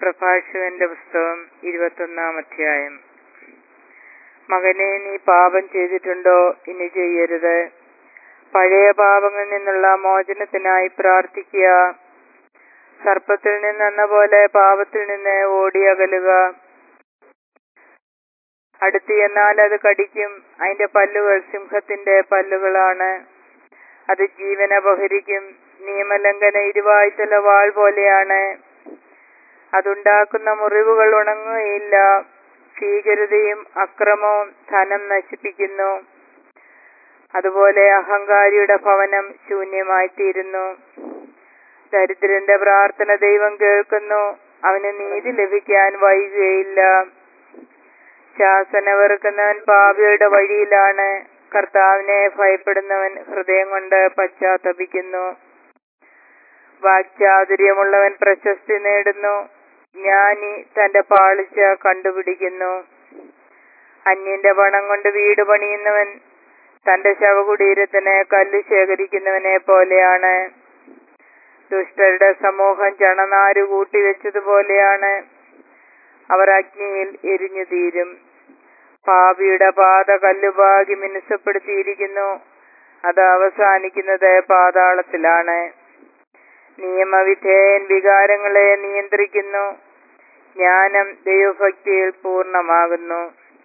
പ്രഭാഷകന്റെ പുസ്തകം ഇരുപത്തൊന്നാം അധ്യായം മകനെ നീ പാപം ചെയ്തിട്ടുണ്ടോ ഇനി ചെയ്യരുത് പഴയ പാപങ്ങളിൽ നിന്നുള്ള മോചനത്തിനായി പ്രാർത്ഥിക്കുക സർപ്പത്തിൽ നിന്നെന്ന പോലെ പാപത്തിൽ നിന്ന് ഓടിയകലുക അടുത്ത് എന്നാൽ അത് കടിക്കും അതിന്റെ പല്ലുകൾ സിംഹത്തിന്റെ പല്ലുകളാണ് അത് ജീവൻ അപഹരിക്കും നിയമലംഘന ഇരുവായ്ത്തല വാൾ പോലെയാണ് അതുണ്ടാക്കുന്ന മുറിവുകൾ ഉണങ്ങുകയില്ല ഭീകരതയും അക്രമവും ധനം നശിപ്പിക്കുന്നു അതുപോലെ അഹങ്കാരിയുടെ ഭവനം ശൂന്യമായിത്തീരുന്നു ദരിദ്രന്റെ പ്രാർത്ഥന ദൈവം കേൾക്കുന്നു അവന് നീതി ലഭിക്കാൻ വൈകുകയില്ല ശാസന വെറുക്കുന്നവൻ പാപിയുടെ വഴിയിലാണ് കർത്താവിനെ ഭയപ്പെടുന്നവൻ ഹൃദയം കൊണ്ട് പശ്ചാത്തപിക്കുന്നു വാക്ചാതുര്യമുള്ളവൻ പ്രശസ്തി നേടുന്നു ജ്ഞാനി തന്റെ പാളിച്ച കണ്ടുപിടിക്കുന്നു അന്യന്റെ പണം കൊണ്ട് വീട് പണിയുന്നവൻ തന്റെ ശവകുടീരത്തിന് കല്ല് ശേഖരിക്കുന്നവനെ പോലെയാണ് ദുഷ്ടരുടെ സമൂഹം ചണനാരു കൂട്ടിവെച്ചതുപോലെയാണ് അവർ അഗ്നിയിൽ എരിഞ്ഞു തീരും പാപിയുടെ പാത കല്ലുപാകി മിനുസപ്പെടുത്തിയിരിക്കുന്നു അത് അവസാനിക്കുന്നത് പാതാളത്തിലാണ് നിയമവിധേയൻ വികാരങ്ങളെ നിയന്ത്രിക്കുന്നു ജ്ഞാനം ദൈവഭക്തിയിൽ പൂർണ്ണമാകുന്നു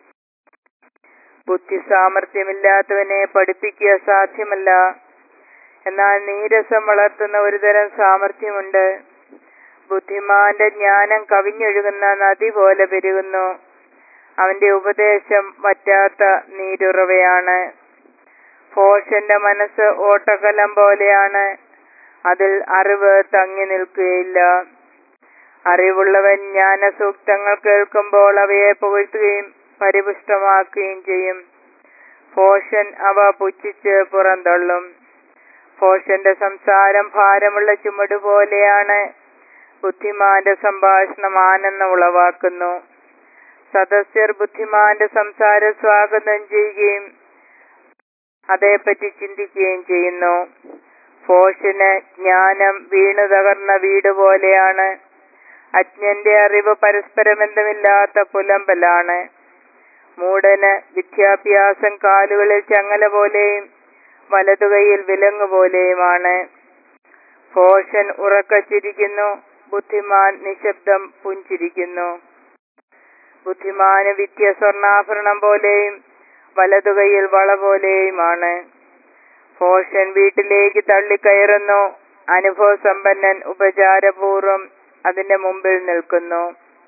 ബുദ്ധി സാമർഥ്യമില്ലാത്തവനെ പഠിപ്പിക്കുക സാധ്യമല്ല എന്നാൽ നീരസം വളർത്തുന്ന ഒരുതരം സാമർഥ്യമുണ്ട് ബുദ്ധിമാന്റെ ജ്ഞാനം കവിഞ്ഞൊഴുകുന്ന നദി പോലെ പെരുകുന്നു അവന്റെ ഉപദേശം വറ്റാത്ത നീരുറവയാണ് ഭോഷന്റെ മനസ്സ് ഓട്ടക്കലം പോലെയാണ് അതിൽ അറിവ് തങ്ങി നിൽക്കുകയില്ല അറിവുള്ളവൻ ജ്ഞാനസൂക്തങ്ങൾ കേൾക്കുമ്പോൾ അവയെ പുകഴ്ത്തുകയും പരിപുഷ്ടമാക്കുകയും ചെയ്യും ഭോഷൻ അവ പുച്ഛിച്ച് പുറന്തള്ളും ഭോഷന്റെ സംസാരം ഭാരമുള്ള ചുമട് പോലെയാണ് ബുദ്ധിമാന്റെ സംഭാഷണം ആനന്ദം ഉളവാക്കുന്നു സദസ്യർ ബുദ്ധിമാന്റെ സംസാരം സ്വാഗതം ചെയ്യുകയും അതേപ്പറ്റി ചിന്തിക്കുകയും ചെയ്യുന്നു ഭോഷന് ജ്ഞാനം വീണു തകർന്ന വീട് പോലെയാണ് അജ്ഞന്റെ അറിവ് പരസ്പരബന്ധമില്ലാത്ത പുലമ്പലാണ് മൂടന് വിദ്യാഭ്യാസം കാലുകളിൽ ചങ്ങല പോലെയും വലതുകൈയിൽ വിലങ്ങ് പോലെയുമാണ് ഭോഷൻ ഉറക്കച്ചിരിക്കുന്നു ബുദ്ധിമാൻ നിശബ്ദം പുഞ്ചിരിക്കുന്നു ബുദ്ധിമാന് വിദ്യ സ്വർണ്ണാഭരണം പോലെയും വലതുകൈയിൽ വള പോലെയുമാണ് ഭോഷൻ വീട്ടിലേക്ക് തള്ളിക്കയറുന്നു അനുഭവസമ്പന്നൻ ഉപചാരപൂർവം അതിന്റെ മുമ്പിൽ നിൽക്കുന്നു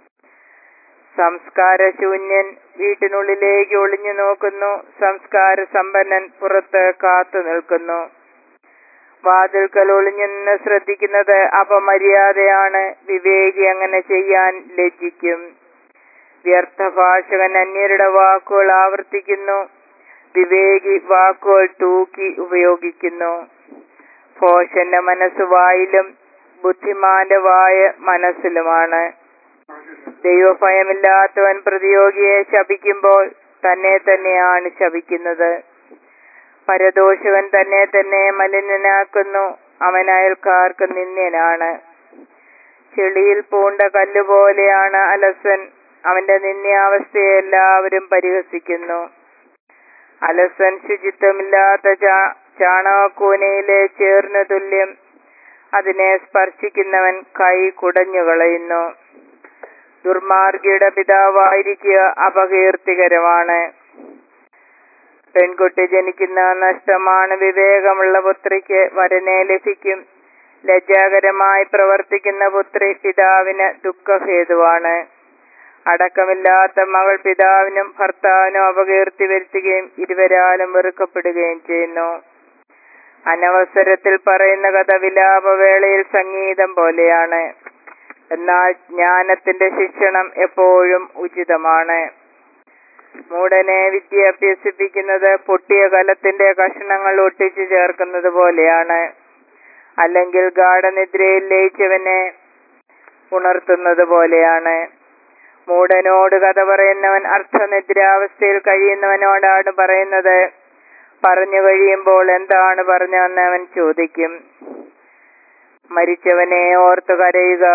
സംസ്കാരശൂന്യൻ വീട്ടിനുള്ളിലേക്ക് ഒളിഞ്ഞു നോക്കുന്നു സംസ്കാര സമ്പന്നൻ പുറത്ത് കാത്തു നിൽക്കുന്നു വാതിൽക്കൽ ഒളിഞ്ഞു നിന്ന് ശ്രദ്ധിക്കുന്നത് അപമര്യാദയാണ് വിവേകി അങ്ങനെ ചെയ്യാൻ ലജ്ജിക്കും വ്യർത്ഥ ഭാഷകൻ അന്യരുടെ വാക്കുകൾ ആവർത്തിക്കുന്നു വിവേകി വാക്കുകൾ തൂക്കി ഉപയോഗിക്കുന്നു ഭോഷന്റെ മനസ്സ് വായിലും ബുദ്ധിമാന്റെ വായ മനസ്സിലുമാണ് ദൈവഭയമില്ലാത്തവൻ പ്രതിയോഗിയെ ശപിക്കുമ്പോൾ തന്നെ തന്നെയാണ് ശപിക്കുന്നത് പരദോഷകൻ തന്നെ തന്നെ മലിനനാക്കുന്നു അവൻ അയൽക്കാർക്ക് നിന്ദ്യനാണ് ചെളിയിൽ പൂണ്ട കല്ലുപോലെയാണ് അലസൻ അവന്റെ നിന്ദ്യാവസ്ഥയെ എല്ലാവരും പരിഹസിക്കുന്നു അലസൻ ശുചിത്വമില്ലാത്ത ചാണകക്കൂനയിലെ ചേർന്ന തുല്യം അതിനെ സ്പർശിക്കുന്നവൻ കൈ കുടഞ്ഞു കളയുന്നു ദുർമാർഗിയുടെ പിതാവായിരിക്കുക അപകീർത്തികരമാണ് പെൺകുട്ടി ജനിക്കുന്ന നഷ്ടമാണ് വിവേകമുള്ള പുത്രിക്ക് വരനെ ലഭിക്കും ലജ്ജാകരമായി പ്രവർത്തിക്കുന്ന പുത്രി പിതാവിന് ദുഃഖഹേതുവാണ് അടക്കമില്ലാത്ത മകൾ പിതാവിനും ഭർത്താവിനും അപകീർത്തി വരുത്തുകയും ഇരുവരാലും വെറുക്കപ്പെടുകയും ചെയ്യുന്നു അനവസരത്തിൽ പറയുന്ന കഥ വിലാപവേളയിൽ സംഗീതം പോലെയാണ് എന്നാൽ ജ്ഞാനത്തിന്റെ ശിക്ഷണം എപ്പോഴും ഉചിതമാണ് മൂടനെ വിദ്യ അഭ്യസിപ്പിക്കുന്നത് പൊട്ടിയ കലത്തിന്റെ കഷണങ്ങൾ ഒട്ടിച്ചു ചേർക്കുന്നത് പോലെയാണ് അല്ലെങ്കിൽ ഗാഠനിദ്രയിൽ ലയിച്ചവനെ ഉണർത്തുന്നത് പോലെയാണ് മൂടനോട് കഥ പറയുന്നവൻ അർത്ഥനിദ്രാവസ്ഥയിൽ കഴിയുന്നവനോടാണ് പറയുന്നത് പറഞ്ഞു കഴിയുമ്പോൾ എന്താണ് പറഞ്ഞതെന്ന് അവൻ ചോദിക്കും മരിച്ചവനെ ഓർത്തു കരയുക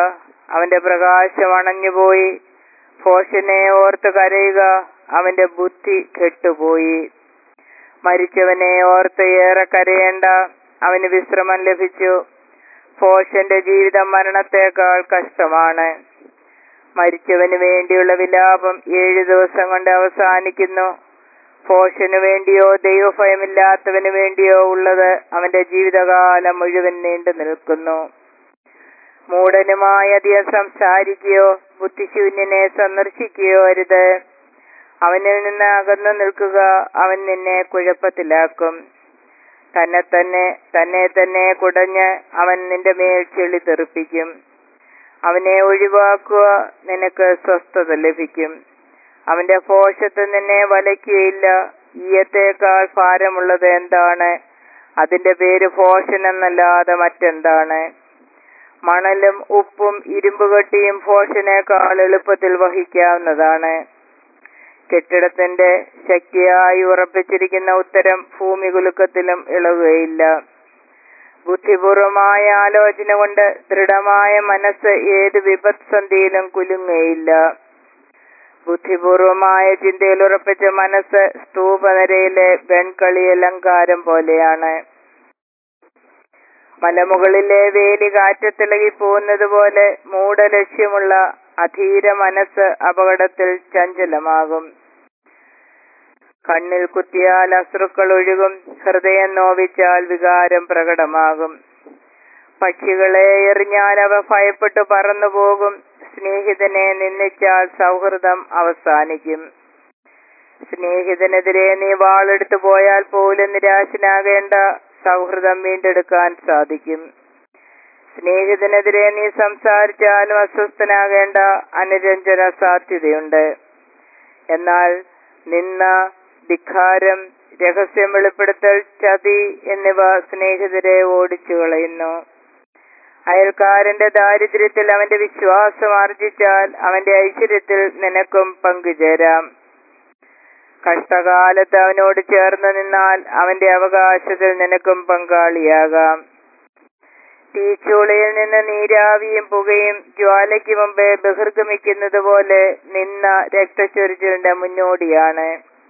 അവന്റെ പ്രകാശം അണഞ്ഞുപോയി ഭോഷനെ ഓർത്ത് കരയുക അവന്റെ ബുദ്ധി കെട്ടുപോയി മരിച്ചവനെ ഓർത്ത് ഏറെ കരയേണ്ട അവന് വിശ്രമം ലഭിച്ചു ഭോഷന്റെ ജീവിതം മരണത്തേക്കാൾ കഷ്ടമാണ് മരിച്ചവന് വേണ്ടിയുള്ള വിലാപം ഏഴു ദിവസം കൊണ്ട് അവസാനിക്കുന്നു ഭോഷന് വേണ്ടിയോ ദൈവഭയമില്ലാത്തവന് വേണ്ടിയോ ഉള്ളത് അവന്റെ ജീവിതകാലം മുഴുവൻ നീണ്ടു നിൽക്കുന്നു മൂടനുമായി അധികം സംസാരിക്കുകയോ ബുദ്ധിശൂന്യനെ സന്ദർശിക്കുകയോ അരുത് അവനിൽ നിന്ന് അകന്നു നിൽക്കുക അവൻ നിന്നെ കുഴപ്പത്തിലാക്കും തന്നെ തന്നെ തന്നെ തന്നെ കുടഞ്ഞ് അവൻ നിന്റെ മേൽ ചെളി തെറിപ്പിക്കും അവനെ ഒഴിവാക്കുക നിനക്ക് സ്വസ്ഥത ലഭിക്കും അവന്റെ ഭോഷത്ത് നിന്നെ വലയ്ക്കുകയില്ല ഈയത്തേക്കാൾ ഭാരമുള്ളത് എന്താണ് അതിന്റെ പേര് ഭോഷൻ എന്നല്ലാതെ മറ്റെന്താണ് മണലും ഉപ്പും ഇരുമ്പുകട്ടിയും ഭോഷനേക്കാൾ എളുപ്പത്തിൽ വഹിക്കാവുന്നതാണ് കെട്ടിടത്തിന്റെ ശക്തിയായി ഉറപ്പിച്ചിരിക്കുന്ന ഉത്തരം ഭൂമി കുലുക്കത്തിലും ഇളകുകയില്ല ബുദ്ധിപൂർവമായ ആലോചന കൊണ്ട് ദൃഢമായ മനസ്സ് ഏത് വിപത്സന്ധിയിലും കുലുങ്ങുകയില്ല ബുദ്ധിപൂർവമായ ചിന്തയിൽ ഉറപ്പിച്ച മനസ്സ് സ്തൂപനിരയിലെ വെൺകളി അലങ്കാരം പോലെയാണ് മലമുകളിലെ വേലി കാറ്റത്തിളകി പോകുന്നത് പോലെ മൂഢലക്ഷ്യമുള്ള അധീര മനസ്സ് അപകടത്തിൽ ചഞ്ചലമാകും കണ്ണിൽ കുത്തിയാൽ അശ്രുക്കൾ ഒഴുകും ഹൃദയം നോവിച്ചാൽ വികാരം പ്രകടമാകും പക്ഷികളെ എറിഞ്ഞാൽ അവ ഭയപ്പെട്ടു പറന്നു പോകും സ്നേഹിതനെ നിന്ദിച്ചാൽ സൗഹൃദം അവസാനിക്കും സ്നേഹിതനെതിരെ നീ വാളെടുത്തു പോയാൽ പോലും നിരാശനാകേണ്ട സൗഹൃദം വീണ്ടെടുക്കാൻ സാധിക്കും സ്നേഹിതനെതിരെ നീ സംസാരിച്ചാലും അസ്വസ്ഥനാകേണ്ട അനുരഞ്ജന സാധ്യതയുണ്ട് എന്നാൽ നിന്ന ധിക്കാരം രഹസ്യം വെളിപ്പെടുത്തൽ ചതി എന്നിവ സ്നേഹിതരെ ഓടിച്ചു കളയുന്നു അയൽക്കാരന്റെ ദാരിദ്ര്യത്തിൽ അവന്റെ വിശ്വാസം ആർജിച്ചാൽ അവന്റെ ഐശ്വര്യത്തിൽ നിനക്കും പങ്കുചേരാം കഷ്ടകാലത്ത് അവനോട് ചേർന്ന് നിന്നാൽ അവന്റെ അവകാശത്തിൽ നിനക്കും പങ്കാളിയാകാം തീച്ചൂളയിൽ നിന്ന് നീരാവിയും പുകയും ജ്വാലയ്ക്ക് മുമ്പേ ബഹിർഗമിക്കുന്നത് പോലെ നിന്ന രക്തച്ചൊരിച്ചിലിന്റെ മുന്നോടിയാണ്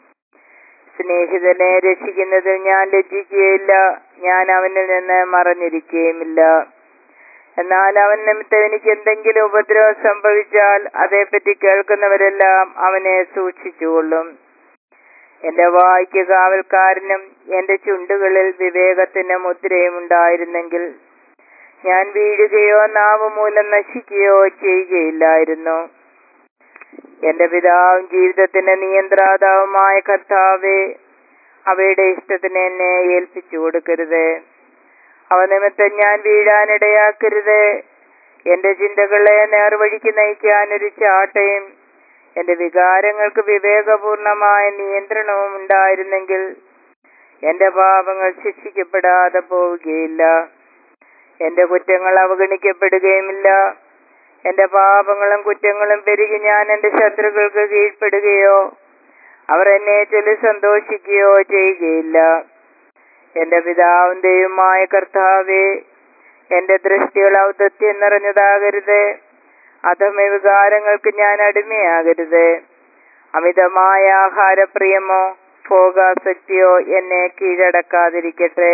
സ്നേഹിതനെ രക്ഷിക്കുന്നതിൽ ഞാൻ ലജ്ജിക്കുകയില്ല ഞാൻ അവനിൽ നിന്ന് മറഞ്ഞിരിക്കുകയുമില്ല എന്നാൽ അവൻ നിമിത്തം എനിക്ക് എന്തെങ്കിലും ഉപദ്രവം സംഭവിച്ചാൽ അതേപ്പറ്റി കേൾക്കുന്നവരെല്ലാം അവനെ സൂക്ഷിച്ചുകൊള്ളും എന്റെ വായ്ക്ക് കാവൽക്കാരനും എന്റെ ചുണ്ടുകളിൽ വിവേകത്തിന് മുദ്രയും ഉണ്ടായിരുന്നെങ്കിൽ ഞാൻ വീഴുകയോ നാവ് മൂലം നശിക്കുകയോ ചെയ്യുകയില്ലായിരുന്നു എന്റെ പിതാവും ജീവിതത്തിന്റെ നിയന്ത്രാതാവുമായ കർത്താവെ അവയുടെ ഇഷ്ടത്തിന് എന്നെ ഏൽപ്പിച്ചു കൊടുക്കരുത് അവ നിമിത്തം ഞാൻ വീഴാനിടയാക്കരുത് എന്റെ ചിന്തകളെ നേർവഴിക്ക് നയിക്കാൻ ഒരു ചാട്ടയും എന്റെ വികാരങ്ങൾക്ക് വിവേകപൂർണമായ നിയന്ത്രണവും ഉണ്ടായിരുന്നെങ്കിൽ എന്റെ പാപങ്ങൾ ശിക്ഷിക്കപ്പെടാതെ പോവുകയില്ല എന്റെ കുറ്റങ്ങൾ അവഗണിക്കപ്പെടുകയുമില്ല എന്റെ പാപങ്ങളും കുറ്റങ്ങളും പെരുകി ഞാൻ എന്റെ ശത്രുക്കൾക്ക് കീഴ്പ്പെടുകയോ അവർ എന്നെ ചൊല്ലി സന്തോഷിക്കുകയോ ചെയ്യുകയില്ല എന്റെ പിതാവും ദൈവമായ കർത്താവേ എന്റെ ദൃഷ്ടികൾ ഔദത്യം നിറഞ്ഞതാകരുത് അധമ വികാരങ്ങൾക്ക് ഞാൻ അടിമയാകരുത് അമിതമായ ആഹാരപ്രിയമോ ഭോഗാസക്തിയോ എന്നെ കീഴടക്കാതിരിക്കട്ടെ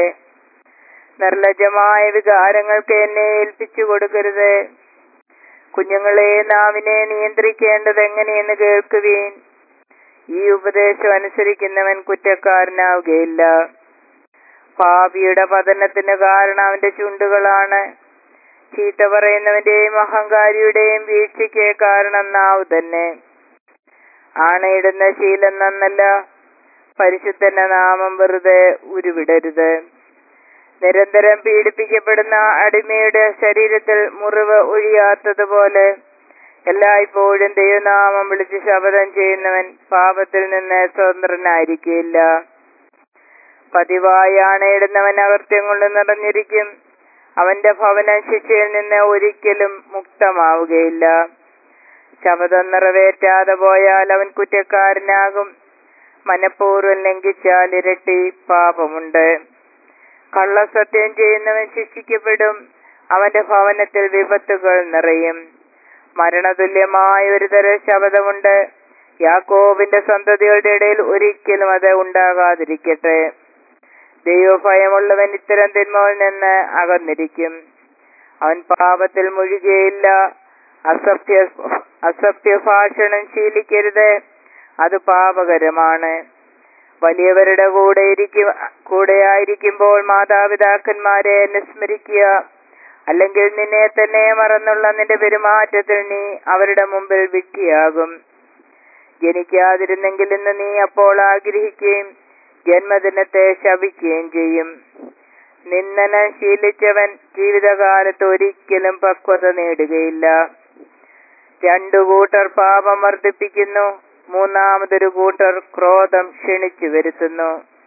നിർലജമായ വികാരങ്ങൾക്ക് എന്നെ ഏൽപ്പിച്ചു കൊടുക്കരുത് കുഞ്ഞുങ്ങളെ നാവിനെ നിയന്ത്രിക്കേണ്ടത് എങ്ങനെയെന്ന് കേൾക്കുവീൻ ഈ ഉപദേശം അനുസരിക്കുന്നവൻ കുറ്റക്കാരനാവുകയില്ല പാപിയുടെ പതനത്തിന് കാരണം അവന്റെ ചുണ്ടുകളാണ് ചീത്ത പറയുന്നവന്റെയും അഹങ്കാരിയുടെയും വീഴ്ചയ്ക്ക് കാരണം നാവ് തന്നെ ആണയിടുന്ന ശീലം നന്നല്ല പരിശുദ്ധന്റെ നാമം വെറുതെ ഉരുവിടരുത് നിരന്തരം പീഡിപ്പിക്കപ്പെടുന്ന അടിമയുടെ ശരീരത്തിൽ മുറിവ് ഒഴിയാത്തതുപോലെ എല്ലായ്പ്പോഴും ദൈവനാമം വിളിച്ച് ശപഥം ചെയ്യുന്നവൻ പാപത്തിൽ നിന്ന് സ്വതന്ത്രനായിരിക്കില്ല പതിവായി ആണയിടുന്നവൻ അകൃത്യം കൊണ്ട് നിറഞ്ഞിരിക്കും അവന്റെ ഭവനം ശിക്ഷയിൽ നിന്ന് ഒരിക്കലും മുക്തമാവുകയില്ല ശപഥം നിറവേറ്റാതെ പോയാൽ അവൻ കുറ്റക്കാരനാകും മനഃപൂർവ്വം ലംഘിച്ചാൽ ഇരട്ടി പാപമുണ്ട് കള്ളസത്യം ചെയ്യുന്നവൻ ശിക്ഷിക്കപ്പെടും അവന്റെ ഭവനത്തിൽ വിപത്തുകൾ നിറയും മരണതുല്യമായ ഒരു തരം ശബ്ദമുണ്ട് യാക്കോബിന്റെ സന്തതികളുടെ ഇടയിൽ ഒരിക്കലും അത് ഉണ്ടാകാതിരിക്കട്ടെ ദൈവഭയമുള്ളവൻ ഇത്തരം തിന്മകളിൽ നിന്ന് അകന്നിരിക്കും അവൻ പാപത്തിൽ മുഴുകയില്ല അസഭ്യ അസഭ്യ ഭാഷണം ശീലിക്കരുത് അത് പാപകരമാണ് വലിയവരുടെ കൂടെ ഇരിക്കും കൂടെയായിരിക്കുമ്പോൾ മാതാപിതാക്കന്മാരെ അനുസ്മരിക്കുക അല്ലെങ്കിൽ നിന്നെ തന്നെ മറന്നുള്ള നിന്റെ പെരുമാറ്റത്തിൽ നീ അവരുടെ മുമ്പിൽ വിട്ടിയാകും ജനിക്കാതിരുന്നെങ്കിൽ ഇന്ന് നീ അപ്പോൾ ആഗ്രഹിക്കുകയും ജന്മദിനത്തെ ശപിക്കുകയും ചെയ്യും നിന്ദന ശീലിച്ചവൻ ജീവിതകാലത്ത് ഒരിക്കലും പക്വത നേടുകയില്ല രണ്ടു കൂട്ടർ പാപം വർദ്ധിപ്പിക്കുന്നു മൂന്നാമതൊരു കൂട്ടർ ക്രോധം ക്ഷണിച്ചു വരുത്തുന്നു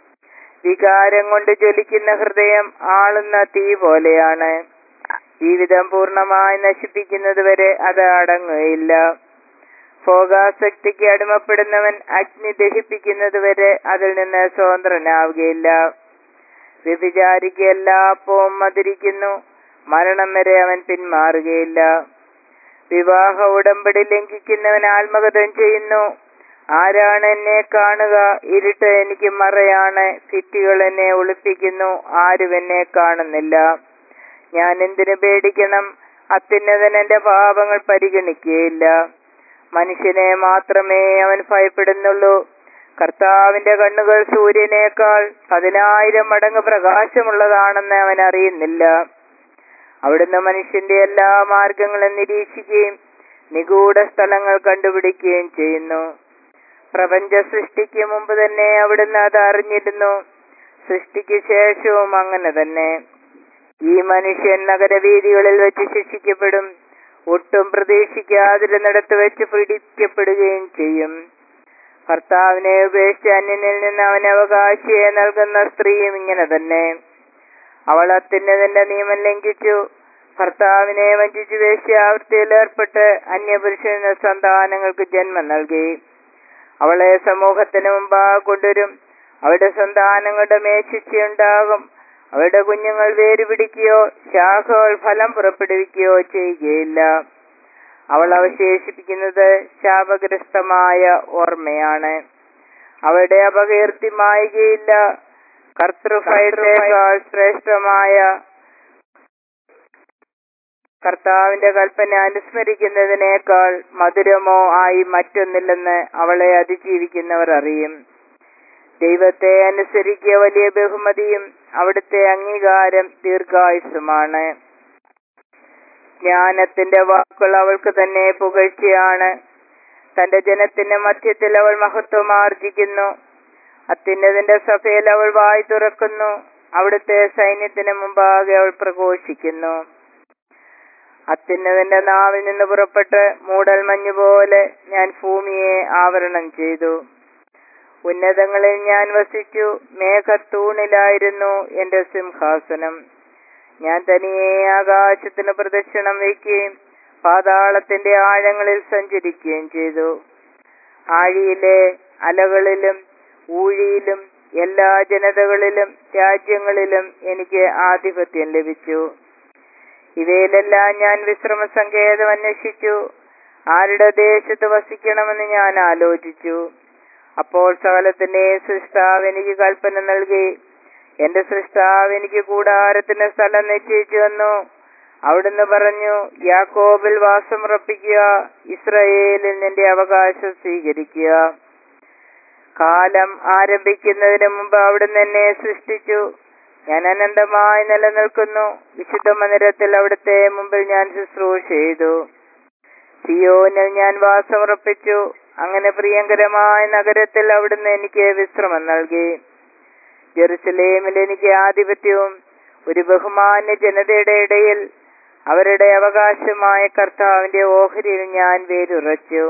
വികാരം കൊണ്ട് ജ്വലിക്കുന്ന ഹൃദയം ആളുന്ന തീ പോലെയാണ് ജീവിതം പൂർണ്ണമായി നശിപ്പിക്കുന്നത് വരെ അത് അടങ്ങുകയില്ല ഭോഗാസക്തിക്ക് അടിമപ്പെടുന്നവൻ അഗ്നി ദഹിപ്പിക്കുന്നത് വരെ അതിൽ നിന്ന് സ്വതന്ത്രനാവുകയില്ല വ്യഭിചാരിക്ക് എല്ലാ അപ്പവും മതിരിക്കുന്നു മരണം വരെ അവൻ പിന്മാറുകയില്ല വിവാഹ ഉടമ്പടി ലംഘിക്കുന്നവൻ ആത്മകഥം ചെയ്യുന്നു ആരാണ് എന്നെ കാണുക ഇരുട്ട് എനിക്ക് മറയാണ് ഭിത്തികൾ എന്നെ ഒളിപ്പിക്കുന്നു ആരും എന്നെ കാണുന്നില്ല ഞാൻ എന്തിനു പേടിക്കണം അത്യുന്നതൻ എന്റെ പാപങ്ങൾ പരിഗണിക്കുകയില്ല മനുഷ്യനെ മാത്രമേ അവൻ ഭയപ്പെടുന്നുള്ളൂ കർത്താവിന്റെ കണ്ണുകൾ സൂര്യനേക്കാൾ പതിനായിരം മടങ്ങ് പ്രകാശമുള്ളതാണെന്ന് അവൻ അറിയുന്നില്ല അവിടുന്ന് മനുഷ്യന്റെ എല്ലാ മാർഗങ്ങളും നിരീക്ഷിക്കുകയും നിഗൂഢ സ്ഥലങ്ങൾ കണ്ടുപിടിക്കുകയും ചെയ്യുന്നു പ്രപഞ്ച സൃഷ്ടിക്ക് മുമ്പ് തന്നെ അവിടുന്ന് അത് അറിഞ്ഞിരുന്നു സൃഷ്ടിക്ക് ശേഷവും അങ്ങനെ തന്നെ ഈ മനുഷ്യൻ നഗരവീതികളിൽ വെച്ച് ശിക്ഷിക്കപ്പെടും ഒട്ടും പ്രതീക്ഷിക്കാതിരുന്നിടത്ത് വെച്ച് പിടിക്കപ്പെടുകയും ചെയ്യും ഭർത്താവിനെ ഉപേക്ഷിച്ച് അന്യനിൽ നിന്ന് അവൻ അവകാശിയെ നൽകുന്ന സ്ത്രീയും ഇങ്ങനെ തന്നെ അവൾ അത്യുന്നതിന്റെ നിയമം ലംഘിച്ചു ഭർത്താവിനെ വഞ്ചിച്ചു വേശ്യാവൃത്തിയിൽ ഏർപ്പെട്ട് അന്യപുരുഷന് സന്താനങ്ങൾക്ക് ജന്മം നൽകി അവളെ സമൂഹത്തിന് മുമ്പാകെ കൊണ്ടുവരും അവരുടെ സന്താനങ്ങളുടെ മേശിച്ചുണ്ടാകും അവരുടെ കുഞ്ഞുങ്ങൾ വേരുപിടിക്കുകയോ ശാഖകൾ ഫലം പുറപ്പെടുവിക്കുകയോ ചെയ്യുകയില്ല അവൾ അവശേഷിപ്പിക്കുന്നത് ശാപഗ്രസ്തമായ ഓർമ്മയാണ് അവരുടെ അപകീർത്തി മായുകയില്ല കർത്തൃഭയത്തേക്കാൾ ശ്രേഷ്ഠമായ കർത്താവിന്റെ കൽപ്പന അനുസ്മരിക്കുന്നതിനേക്കാൾ മധുരമോ ആയി മറ്റൊന്നില്ലെന്ന് അവളെ അതിജീവിക്കുന്നവർ അറിയും ദൈവത്തെ അനുസരിക്കുക വലിയ ബഹുമതിയും അവിടുത്തെ അംഗീകാരം ദീർഘായുസുമാണ് ജ്ഞാനത്തിന്റെ വാക്കുകൾ അവൾക്ക് തന്നെ പുകഴ്ചയാണ് തന്റെ ജനത്തിന്റെ മധ്യത്തിൽ അവൾ മഹത്വം ആർജിക്കുന്നു അത്യുന്നതിന്റെ സഭയിൽ അവൾ വായി തുറക്കുന്നു അവിടുത്തെ സൈന്യത്തിന് മുമ്പാകെ അവൾ പ്രഘോഷിക്കുന്നു അത്യുന്നതിന്റെ നാവിൽ നിന്ന് പുറപ്പെട്ട് മൂടൽ മഞ്ഞു പോലെ ഞാൻ ഭൂമിയെ ആവരണം ചെയ്തു ഉന്നതങ്ങളിൽ ഞാൻ വസിച്ചു മേഘത്തൂണിലായിരുന്നു എന്റെ സിംഹാസനം ഞാൻ തനിയെ ആകാശത്തിന് പ്രദക്ഷിണം വയ്ക്കുകയും പാതാളത്തിന്റെ ആഴങ്ങളിൽ സഞ്ചരിക്കുകയും ചെയ്തു ആഴിയിലെ അലകളിലും ഊഴിയിലും എല്ലാ ജനതകളിലും രാജ്യങ്ങളിലും എനിക്ക് ആധിപത്യം ലഭിച്ചു ഇവയിലെല്ലാം ഞാൻ വിശ്രമ സങ്കേതം അന്വേഷിച്ചു ആരുടെ ദേശത്ത് വസിക്കണമെന്ന് ഞാൻ ആലോചിച്ചു അപ്പോൾ സകലത്തിന്റെ സൃഷ്ടാവ് എനിക്ക് കൽപ്പന നൽകി എന്റെ സൃഷ്ടാവ് എനിക്ക് കൂടാരത്തിന് സ്ഥലം നിശ്ചയിച്ചു വന്നു അവിടുന്ന് പറഞ്ഞു യാക്കോബിൽ വാസമുറപ്പിക്കുക ഇസ്രയേലിൽ നിന്റെ അവകാശം സ്വീകരിക്കുക കാലം ആരംഭിക്കുന്നതിന് മുമ്പ് അവിടുന്ന് എന്നെ സൃഷ്ടിച്ചു ഞാൻ അനന്തമായി നിലനിൽക്കുന്നു വിശുദ്ധ മന്ദിരത്തിൽ അവിടുത്തെ മുമ്പിൽ ഞാൻ ശുശ്രൂഷ ചെയ്തു സിയോനിൽ ഞാൻ വാസമുറപ്പിച്ചു അങ്ങനെ പ്രിയങ്കരമായ നഗരത്തിൽ അവിടുന്ന് എനിക്ക് വിശ്രമം നൽകി ജെറുസലേമിൽ എനിക്ക് ആധിപത്യവും ഒരു ബഹുമാന്യ ജനതയുടെ ഇടയിൽ അവരുടെ അവകാശമായ കർത്താവിന്റെ ഓഹരിയിൽ ഞാൻ വേരുറച്ചു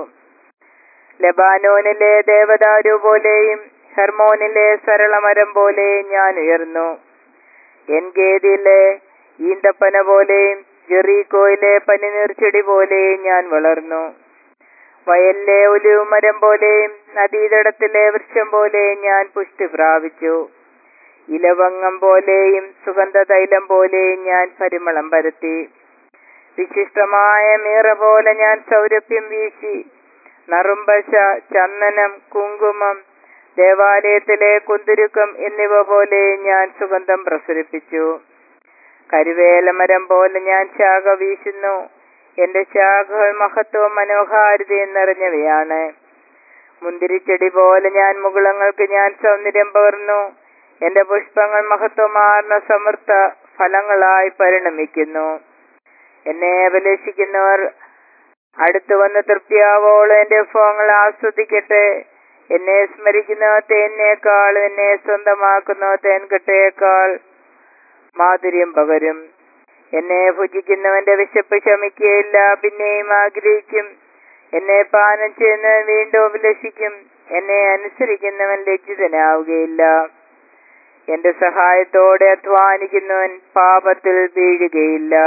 ലബാനോനിലെ ദേവദാരു പോലെയും ഹെർമോനിലെ സരളമരം പോലെയും ഞാൻ ഉയർന്നു എൻഗേദിയിലെ ഈന്തപ്പന പോലെയും ജെറീകോയിലെ പനിനീർച്ചെടി പോലെയും ഞാൻ വളർന്നു വയലിലെ ഒലിവുമരം പോലെയും നദീതടത്തിലെ വൃക്ഷം പോലെയും ഞാൻ പുഷ്ടി പ്രാപിച്ചു ഇലവങ്ങം പോലെയും സുഗന്ധ തൈലം പോലെയും ഞാൻ പരിമളം പരത്തി വിശിഷ്ടമായ മീറ പോലെ ഞാൻ സൗരഭ്യം വീശി നറുമ്പശ ചന്ദനം കുങ്കുമം ദേവാലയത്തിലെ കുന്തുരുക്കം എന്നിവ പോലെ ഞാൻ സുഗന്ധം പ്രസരിപ്പിച്ചു കരുവേലമരം പോലെ ഞാൻ ശാഖ വീശുന്നു എന്റെ ശാഖകൾ മഹത്വവും മനോഹാരിതയും നിറഞ്ഞവയാണ് മുന്തിരിച്ചെടി പോലെ ഞാൻ മുകുളങ്ങൾക്ക് ഞാൻ സൗന്ദര്യം പകർന്നു എന്റെ പുഷ്പങ്ങൾ മഹത്വമാർന്ന സമൃദ്ധ ഫലങ്ങളായി പരിണമിക്കുന്നു എന്നെ അഭിലഷിക്കുന്നവർ അടുത്തു വന്ന് തൃപ്തിയാവോളം എന്റെ വിഭവങ്ങൾ ആസ്വദിക്കട്ടെ എന്നെ സ്മരിക്കുന്ന തേനേക്കാൾ എന്നെ സ്വന്തമാക്കുന്ന തേൻകട്ടയേക്കാൾ മാധുര്യം പകരും എന്നെ ഭുജിക്കുന്നവന്റെ വിശപ്പ് ശമിക്കുകയില്ല പിന്നെയും ആഗ്രഹിക്കും എന്നെ പാനം ചെയ്യുന്നവൻ വീണ്ടും അഭിലഷിക്കും എന്നെ അനുസരിക്കുന്നവൻ ലജ്ജിതനാവുകയില്ല എന്റെ സഹായത്തോടെ അധ്വാനിക്കുന്നവൻ പാപത്തിൽ വീഴുകയില്ല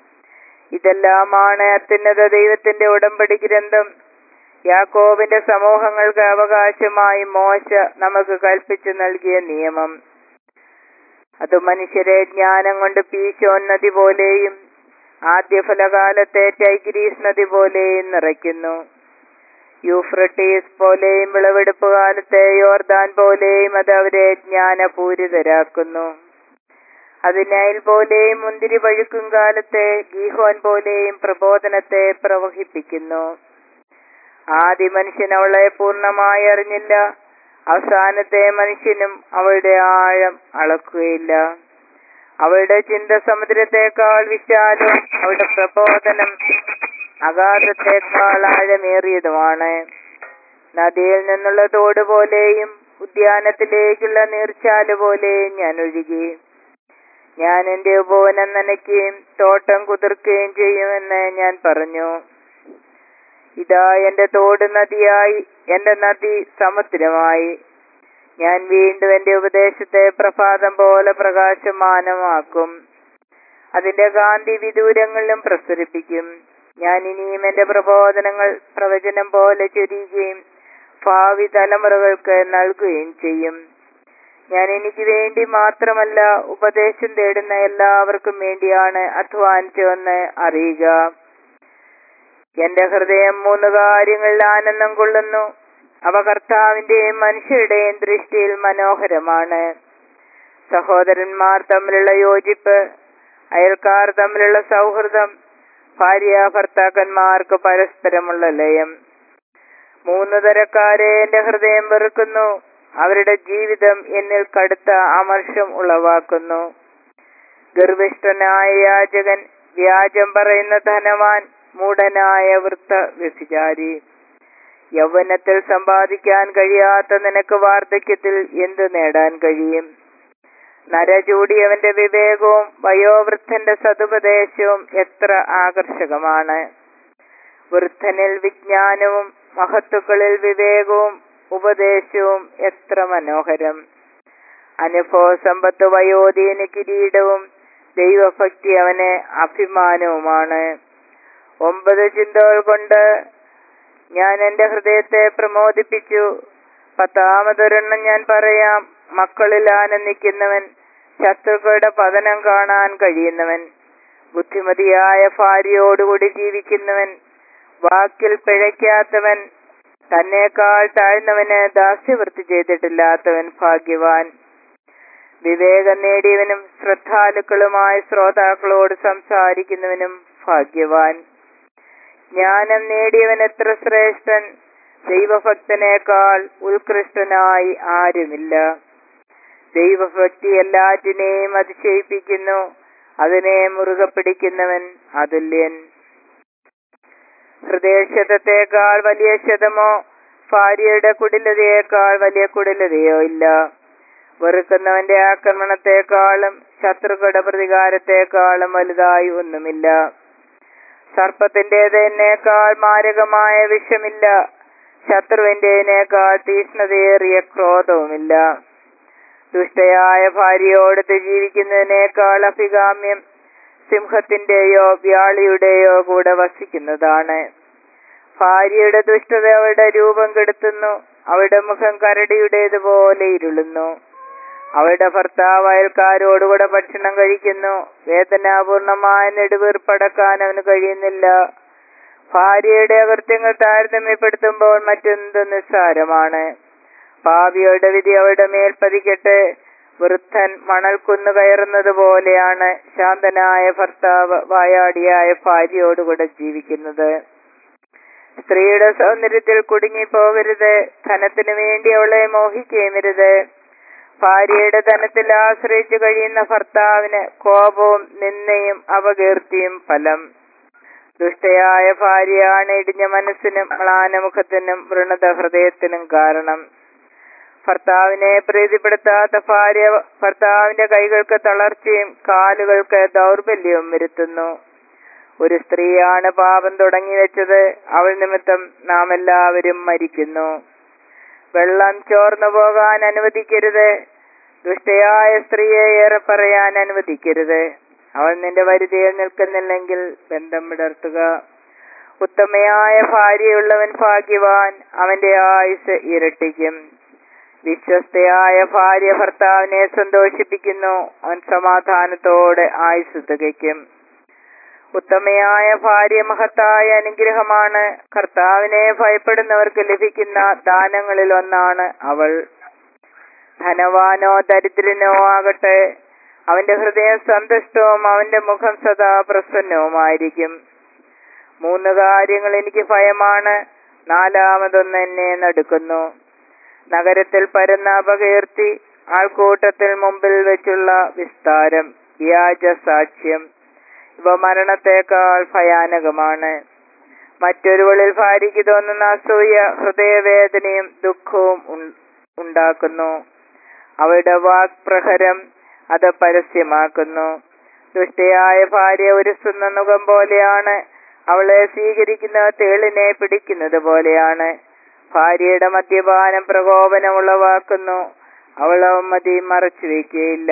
ഇതെല്ലാമാണ് അത്യുന്നത ദൈവത്തിന്റെ ഉടമ്പടി ഗ്രന്ഥം യാക്കോബിന്റെ സമൂഹങ്ങൾക്ക് അവകാശമായി മോശ നമുക്ക് കൽപ്പിച്ചു നൽകിയ നിയമം അത് മനുഷ്യരെ ജ്ഞാനം കൊണ്ട് പീശോൻ നദി പോലെയും ആദ്യ ഫലകാലത്തെ ടൈഗ്രീസ് നദി പോലെയും നിറയ്ക്കുന്നു യൂഫ്രട്ടീസ് പോലെയും വിളവെടുപ്പ് കാലത്തെ യോർദാൻ പോലെയും അത് അവരെ ജ്ഞാനപൂരിതരാക്കുന്നു അതിനയിൽ പോലെയും മുന്തിരി പഴുക്കും കാലത്തെ ഗീഹോൻ പോലെയും പ്രബോധനത്തെ പ്രവഹിപ്പിക്കുന്നു ആദ്യ മനുഷ്യൻ അവളെ പൂർണ്ണമായി അറിഞ്ഞില്ല അവസാനത്തെ മനുഷ്യനും അവളുടെ ആഴം അളക്കുകയില്ല അവളുടെ ചിന്ത സമുദ്രത്തെക്കാൾ വിശാലവും അവളുടെ പ്രബോധനം അഗാധത്തെക്കാൾ ആഴമേറിയതുമാണ് നദിയിൽ നിന്നുള്ള തോട് പോലെയും ഉദ്യാനത്തിലേക്കുള്ള നീർച്ചാല് പോലെയും ഞാൻ ഒഴുകി ഞാൻ എന്റെ ഉപവനം നനയ്ക്കുകയും തോട്ടം കുതിർക്കുകയും ചെയ്യുമെന്ന് ഞാൻ പറഞ്ഞു ഇതാ എന്റെ തോട് നദിയായി എന്റെ നദി സമുദ്രമായി ഞാൻ വീണ്ടും എന്റെ ഉപദേശത്തെ പ്രഭാതം പോലെ പ്രകാശമാനമാക്കും അതിന്റെ കാന്തി വിദൂരങ്ങളിലും പ്രസരിപ്പിക്കും ഞാൻ ഇനിയും എന്റെ പ്രബോധനങ്ങൾ പ്രവചനം പോലെ ചൊരിയുകയും ഭാവി തലമുറകൾക്ക് നൽകുകയും ചെയ്യും ഞാൻ എനിക്ക് വേണ്ടി മാത്രമല്ല ഉപദേശം തേടുന്ന എല്ലാവർക്കും വേണ്ടിയാണ് അധ്വാനിച്ചതെന്ന് അറിയുക എന്റെ ഹൃദയം മൂന്ന് കാര്യങ്ങളിൽ ആനന്ദം കൊള്ളുന്നു അവ കർത്താവിന്റെയും മനുഷ്യരുടെയും ദൃഷ്ടിയിൽ മനോഹരമാണ് സഹോദരന്മാർ തമ്മിലുള്ള യോജിപ്പ് അയൽക്കാർ തമ്മിലുള്ള സൗഹൃദം ഭാര്യ ഭർത്താക്കന്മാർക്ക് പരസ്പരമുള്ള ലയം മൂന്ന് തരക്കാരെ എന്റെ ഹൃദയം വെറുക്കുന്നു അവരുടെ ജീവിതം എന്നിൽ കടുത്ത അമർഷം ഉളവാക്കുന്നു ഗർഭിഷ്ഠനായ യാചകൻ വ്യാജം പറയുന്ന ധനവാൻ മൂഢനായ വൃത്ത വ്യഭിചാരി യൗവനത്തിൽ സമ്പാദിക്കാൻ കഴിയാത്ത നിനക്ക് വാർദ്ധക്യത്തിൽ എന്തു നേടാൻ കഴിയും നരചൂടിയവന്റെ വിവേകവും വയോവൃദ്ധന്റെ സതുപദേശവും എത്ര ആകർഷകമാണ് വൃദ്ധനിൽ വിജ്ഞാനവും മഹത്തുക്കളിൽ വിവേകവും ഉപദേശവും എത്ര മനോഹരം അനുഭവ സമ്പത്ത് വയോധീന കിരീടവും ദൈവഭക്തി അവന് അഭിമാനവുമാണ് ഒമ്പത് ചിന്തകൾ കൊണ്ട് ഞാൻ എന്റെ ഹൃദയത്തെ പ്രമോദിപ്പിച്ചു പത്താമതൊരെണ്ണം ഞാൻ പറയാം മക്കളിൽ ആനന്ദിക്കുന്നവൻ ശത്രുക്കളുടെ പതനം കാണാൻ കഴിയുന്നവൻ ബുദ്ധിമതിയായ ഭാര്യയോടുകൂടി ജീവിക്കുന്നവൻ വാക്കിൽ പിഴയ്ക്കാത്തവൻ തന്നേക്കാൾ താഴ്ന്നവന് ദാസ്യവൃത്തി ചെയ്തിട്ടില്ലാത്തവൻ ഭാഗ്യവാൻ വിവേകം നേടിയവനും ശ്രദ്ധാലുക്കളുമായ ശ്രോതാക്കളോട് സംസാരിക്കുന്നവനും ഭാഗ്യവാൻ ജ്ഞാനം നേടിയവൻ എത്ര ശ്രേഷ്ഠൻ ദൈവഭക്തനേക്കാൾ ഉത്കൃഷ്ടനായി ആരുമില്ല ദൈവഭക്തി എല്ലാറ്റിനെയും അതിശയിപ്പിക്കുന്നു അതിനെ മുറുകെ പിടിക്കുന്നവൻ അതുല്യൻ ഹൃദയക്ഷതത്തേക്കാൾ വലിയ ക്ഷതമോ ഭാര്യയുടെ കുടിലതയേക്കാൾ വലിയ കുടിലതയോ ഇല്ല വെറുക്കുന്നവന്റെ ആക്രമണത്തെക്കാളും ശത്രുക്കളുടെ പ്രതികാരത്തെക്കാളും വലുതായി ഒന്നുമില്ല സർപ്പത്തിൻ്റെതിനേക്കാൾ മാരകമായ വിഷമില്ല ശത്രുവിൻ്റെതിനേക്കാൾ തീഷ്ണതയേറിയ ക്രോധവുമില്ല ദുഷ്ടയായ ഭാര്യയോടത്ത് ജീവിക്കുന്നതിനേക്കാൾ അഭികാമ്യം സിംഹത്തിന്റെയോ വ്യാളിയുടെയോ കൂടെ വസിക്കുന്നതാണ് ഭാര്യയുടെ ദുഷ്ടത അവളുടെ രൂപം കെടുത്തുന്നു അവളുടെ മുഖം കരടിയുടേതുപോലെ ഇരുളുന്നു അവളുടെ ഭർത്താവ് അയൽക്കാരോടുകൂടെ ഭക്ഷണം കഴിക്കുന്നു വേദനാപൂർണമായ നെടുവീർപ്പടക്കാൻ അവന് കഴിയുന്നില്ല ഭാര്യയുടെ അകൃത്യങ്ങൾ താരതമ്യപ്പെടുത്തുമ്പോൾ മറ്റെന്ത് നിസ്സാരമാണ് പാവിയുടെ വിധി അവളുടെ മേൽ പതിക്കട്ടെ വൃദ്ധൻ മണൽ കുന്നു കയറുന്നത് പോലെയാണ് ശാന്തനായ ഭർത്താവ് വായാടിയായ ഭാര്യയോടുകൂടെ ജീവിക്കുന്നത് സ്ത്രീയുടെ സൗന്ദര്യത്തിൽ കുടുങ്ങി പോകരുത് ധനത്തിനു വേണ്ടി അവളെ മോഹിക്കേമരുത് ഭാര്യയുടെ ധനത്തിൽ ആശ്രയിച്ചു കഴിയുന്ന ഭർത്താവിന് കോപവും നിന്നയും അപകീർത്തിയും ഫലം ദുഷ്ടയായ ഭാര്യയാണ് ഇടിഞ്ഞ മനസ്സിനും മ്ലാനമുഖത്തിനും വൃണത ഹൃദയത്തിനും കാരണം ഭർത്താവിനെ പ്രീതിപ്പെടുത്താത്ത ഭാര്യ ഭർത്താവിന്റെ കൈകൾക്ക് തളർച്ചയും കാലുകൾക്ക് ദൗർബല്യവും വരുത്തുന്നു ഒരു സ്ത്രീയാണ് പാപം തുടങ്ങി വെച്ചത് അവൾ നിമിത്തം നാം എല്ലാവരും മരിക്കുന്നു വെള്ളം ചോർന്നു പോകാൻ അനുവദിക്കരുത് ദുഷ്ടയായ സ്ത്രീയെ ഏറെ പറയാൻ അനുവദിക്കരുത് അവൾ നിന്റെ വരുതിയിൽ നിൽക്കുന്നില്ലെങ്കിൽ ബന്ധം വിടർത്തുക ഉത്തമയായ ഭാര്യയുള്ളവൻ ഭാഗ്യവാൻ അവന്റെ ആയുസ് ഇരട്ടിക്കും വിശ്വസ്തയായ ഭാര്യ ഭർത്താവിനെ സന്തോഷിപ്പിക്കുന്നു അവൻ സമാധാനത്തോടെ ആയുസ് തികയ്ക്കും ഉത്തമയായ ഭാര്യ മഹത്തായ അനുഗ്രഹമാണ് കർത്താവിനെ ഭയപ്പെടുന്നവർക്ക് ലഭിക്കുന്ന ദാനങ്ങളിൽ ഒന്നാണ് അവൾ ധനവാനോ ദരിദ്രനോ ആകട്ടെ അവന്റെ ഹൃദയം സന്തുഷ്ടവും അവന്റെ മുഖം സദാ പ്രസന്നവുമായിരിക്കും മൂന്ന് കാര്യങ്ങൾ എനിക്ക് ഭയമാണ് നാലാമതൊന്ന് എന്നെ നടുക്കുന്നു നഗരത്തിൽ പരന്ന അപകീർത്തി ആൾക്കൂട്ടത്തിൽ മുമ്പിൽ വെച്ചുള്ള വിസ്താരം വ്യാജ സാക്ഷ്യം ഇവ മരണത്തേക്കാൾ ഭയാനകമാണ് മറ്റൊരുവളിൽ ഭാര്യയ്ക്ക് തോന്നുന്ന അസൂയ ഹൃദയവേദനയും ദുഃഖവും ഉൺ- ഉണ്ടാക്കുന്നു അവളുടെ വാക്പ്രഹരം അത് പരസ്യമാക്കുന്നു ദുഷ്ടയായ ഭാര്യ ഉരസുന്ന മുഖം പോലെയാണ് അവളെ സ്വീകരിക്കുന്ന തേളിനെ പിടിക്കുന്നത് പോലെയാണ് ഭാര്യയുടെ മദ്യപാനം പ്രകോപനം ഉളവാക്കുന്നു അവൾ അവമതി മറച്ചു വയ്ക്കുകയില്ല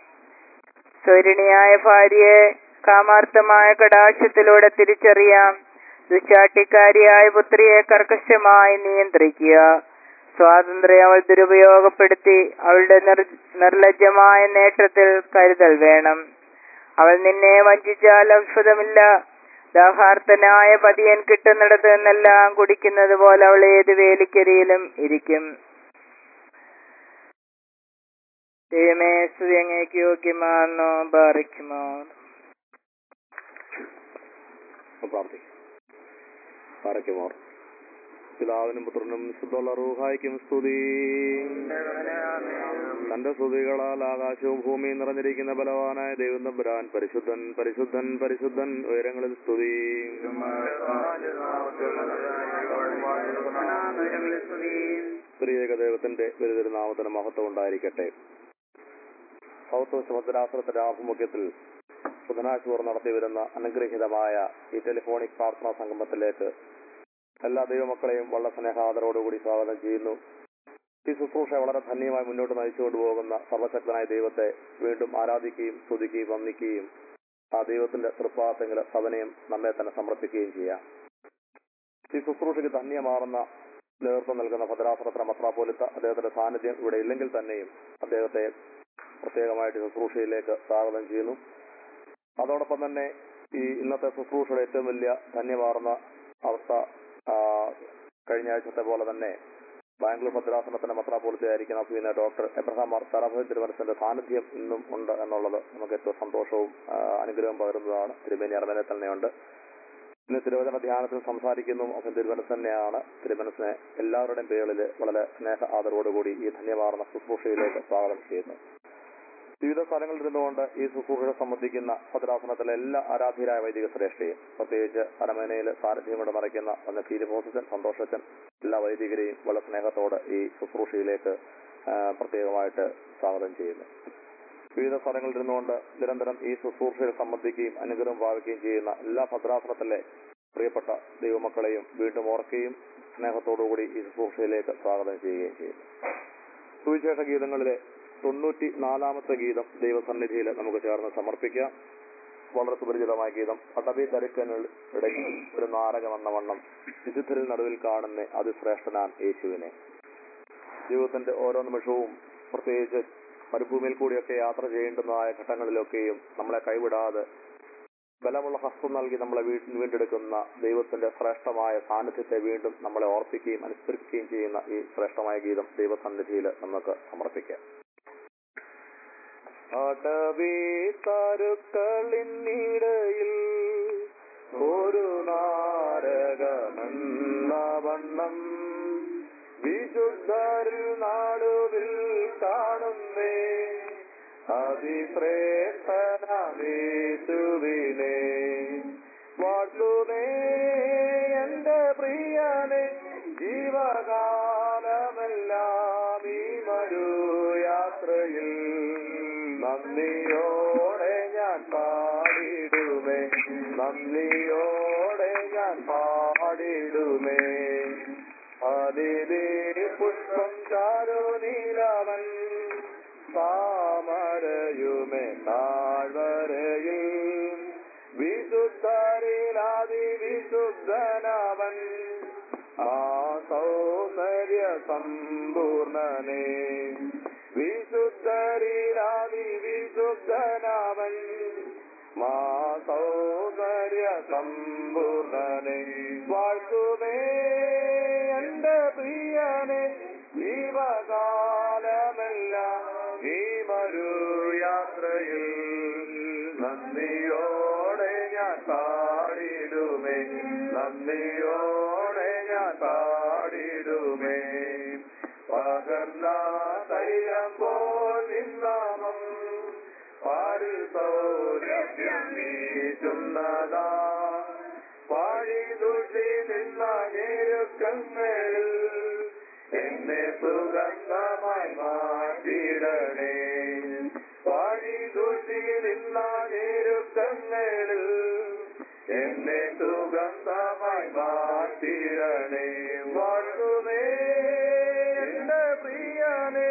സ്വരിണിയായ ഭാര്യയെ കാമാർത്ഥമായ കടാക്ഷത്തിലൂടെ തിരിച്ചറിയാം ദുശാട്ടിക്കാരിയായ പുത്രിയെ കർക്കശമായി നിയന്ത്രിക്കുക സ്വാതന്ത്ര്യം അവൾ ദുരുപയോഗപ്പെടുത്തി അവളുടെ നിർ നിർലജ്ജമായ നേട്ടത്തിൽ കരുതൽ വേണം അവൾ നിന്നെ വഞ്ചിച്ചാൽ അത്ഭുതമില്ല ദാഹാർത്തനായ പതിയൻ കിട്ടുന്നിടത്ത് നിന്നെല്ലാം കുടിക്കുന്നത് പോലെ അവൾ ഏത് വേലിക്കരിയിലും ഇരിക്കും ദൈവമേ സ്തുതി അങ്ങേക്ക് യോഗ്യമാണെന്നോ ബാറിക്കുമോ പ്രാർത്ഥിക്കും പാറയ്ക്കുമോർ പിതാവിനും പുത്രനും ശുദ്ധമുള്ള റൂഹായിക്കും സ്തുതി തന്റെ സ്തുതികളാൽ ആകാശവും ഭൂമിയും നിറഞ്ഞിരിക്കുന്ന ബലവാനായ ദൈവം തമ്പുരാൻ പരിശുദ്ധൻ പരിശുദ്ധൻ പരിശുദ്ധൻ ഉയരങ്ങളിൽ സ്തുതി സ്ത്രീയേക ദൈവത്തിന്റെ നാമത്തിന് മഹത്വം ഉണ്ടായിരിക്കട്ടെ സൗത്ത് സമുദ്രാശ്രത്തിന്റെ ആഭിമുഖ്യത്തിൽ ബുധനാഴ്ച നടത്തി വരുന്ന അനുഗ്രഹീതമായ ഈ ടെലിഫോണിക് പ്രാർത്ഥനാ സംഗമത്തിലേക്ക് എല്ലാ ദൈവമക്കളെയും വളരെ സ്നേഹാദരോടുകൂടി സ്വാഗതം ചെയ്യുന്നു ഈ ശുശ്രൂഷ വളരെ ധന്യമായി മുന്നോട്ട് നയിച്ചുകൊണ്ട് പോകുന്ന സർവശക്തനായ ദൈവത്തെ വീണ്ടും ആരാധിക്കുകയും സ്തുതിക്കുകയും വന്ദിക്കുകയും ആ ദൈവത്തിന്റെ തൃപ്പാത്തെങ്കിൽ സവനയം നമ്മെ തന്നെ സമർപ്പിക്കുകയും ചെയ്യാം ഈ ശുശ്രൂഷയ്ക്ക് ധന്യമാറുന്ന നേതൃത്വം നൽകുന്ന ഭദ്രാസനത്തിന് മത്രാപോലിത്ത അദ്ദേഹത്തിന്റെ സാന്നിധ്യം ഇവിടെ ഇല്ലെങ്കിൽ തന്നെയും അദ്ദേഹത്തെ പ്രത്യേകമായിട്ട് ശുശ്രൂഷയിലേക്ക് സ്വാഗതം ചെയ്യുന്നു അതോടൊപ്പം തന്നെ ഈ ഇന്നത്തെ ശുശ്രൂഷയുടെ ഏറ്റവും വലിയ ധന്യമാർന്ന അവസ്ഥ ആ, കഴിഞ്ഞ ആഴ്ചത്തെ പോലെ തന്നെ ബാംഗ്ലൂർ ഭദ്രാസനത്തിന്റെ മത്രാപോളിത്തയായിരിക്കുന്ന പിന്നെ ഡോക്ടർ എബ്രഹാം മാർ സറഭ തിരുമനസിന്റെ സാന്നിധ്യം ഇന്നും ഉണ്ട് എന്നുള്ളത് നമുക്ക് ഏറ്റവും സന്തോഷവും ആ, അനുഗ്രഹവും പകരുന്നതാണ് തിരുമേനി അറമനെ തന്നെയുണ്ട് ഇന്ന് തിരുവചന ധ്യാനത്തിൽ സംസാരിക്കുന്നു അപ്പം തിരുമനസ് തന്നെയാണ് തിരുമനസിനെ എല്ലാവരുടെയും പേരിൽ വളരെ സ്നേഹ ആദരവോടുകൂടി ഈ ധന്യമാർന്ന ശുശ്രൂഷയിലേക്ക് സ്വാഗതം ചെയ്യുന്നു വിവിധ സ്ഥലങ്ങളിൽ ഇരുന്നുകൊണ്ട് ഈ ശുശ്രൂഷയെ സംബന്ധിക്കുന്ന ഭദ്രാസനത്തിലെ എല്ലാ ആരാധ്യരായ വൈദിക ശ്രേഷ്ഠയും പ്രത്യേകിച്ച് അരമനയിൽ സാന്നിധ്യം കൊണ്ട് നിറയ്ക്കുന്ന അന്ന് ഫീലിമോസൻ സന്തോഷച്ചൻ എല്ലാ വൈദികരെയും വളരെ സ്നേഹത്തോടെ ഈ ശുശ്രൂഷയിലേക്ക് ആ, പ്രത്യേകമായിട്ട് സ്വാഗതം ചെയ്യുന്നു വിവിധ സ്ഥലങ്ങളിൽ ഇരുന്നുകൊണ്ട് നിരന്തരം ഈ ശുശ്രൂഷയിൽ സംബന്ധിക്കുകയും അനുഗ്രഹം ഭാവിക്കുകയും ചെയ്യുന്ന എല്ലാ ഭദ്രാസനത്തിലെ പ്രിയപ്പെട്ട ദൈവമക്കളെയും വീണ്ടും ഓർക്കുകയും സ്നേഹത്തോടുകൂടി ഈ ശുശ്രൂഷയിലേക്ക് സ്വാഗതം ചെയ്യുകയും ചെയ്യുന്നു സുവിശേഷ ഗീതങ്ങളിലെ തൊണ്ണൂറ്റി നാലാമത്തെ ഗീതം ദൈവസന്നിധിയിൽ നമുക്ക് ചേർന്ന് സമർപ്പിക്കാം വളരെ സുപരിചിതമായ ഗീതം പടവി തരുക്കനുൾ ഇടയിൽ ഒരു നാരകം എന്ന വണ്ണം വിശുദ്ധരിൽ നടുവിൽ കാണുന്ന അതിശ്രേഷ്ഠനാൻ യേശുവിനെ ജീവിതത്തിന്റെ ഓരോ നിമിഷവും പ്രത്യേകിച്ച് മരുഭൂമിയിൽ കൂടിയൊക്കെ യാത്ര ചെയ്യേണ്ടുന്നതായ ഘട്ടങ്ങളിലൊക്കെയും നമ്മളെ കൈവിടാതെ ബലമുള്ള ഹസ്തം നൽകി നമ്മളെ വീ- വീണ്ടെടുക്കുന്ന ദൈവത്തിന്റെ ശ്രേഷ്ഠമായ സാന്നിധ്യത്തെ വീണ്ടും നമ്മളെ ഓർപ്പിക്കുകയും അനുസ്മരിക്കുകയും ചെയ്യുന്ന ഈ ശ്രേഷ്ഠമായ ഗീതം ദൈവസന്നിധിയിൽ നമുക്ക് സമർപ്പിക്കാം അടവീത്തരുക്കളിനിടയിൽ ഒരു നാരകമെന്ന വണ്ണം വിശുദ്ധരിൽ നാടുവിൽ കാണുന്നേ അതിശ്രേഷ്ഠനേശുവിനെ വാഴ്ത്തുന്നേ എന്റെ പ്രിയനെ ജീവകാലമെല്ലാം ഈ മരു യാത്രയിൽ നന്ദിയോടെ ഞാൻ പാടിടുമേ നന്ദിയോടെ ഞാൻ പാടിടുമേ അതിലേ പുഷ്പം ചാരോ നീലവൻ താമരയുമേ താഴ്വരയിൽ വിശുദ്ധരിലാതി വിശുദ്ധനവൻ ആ സൗന്ദര്യ സമ്പൂർണനെ വിശുദ്ധരിലാതി വിശുദ്ധനവൻ മാ സൗന്ദര്യ സമ്പൂർണനെ വാഴ്ത്തുമേ എന്റെ പ്രിയനെ ജീവകാലമെല്ലാം ഈ മരു യാത്രയിൽ നന്ദിയോടെ ഞാൻ പാടിടുമേ നന്ദിയോടെ ഞാൻ പാടിടുമേ പകർന്ന തൈലം പോൽ നിന്നാമം പാടിൽ സൗരഭ്യം വീശുന്നതാ പാടി ദുഷി നിന്ന ഞെരുക്കങ്ങളിൽ എന്നെ സുഗന്ധമായി മാറ്റിടണേ പാടി ദുഷി നിന്ന ഞെരുക്കങ്ങളിൽ എന്നെ സുഗന്ധമായി മാറ്റിടണേ വാഴ്ത്തുമേ എന്റെ പ്രിയനെ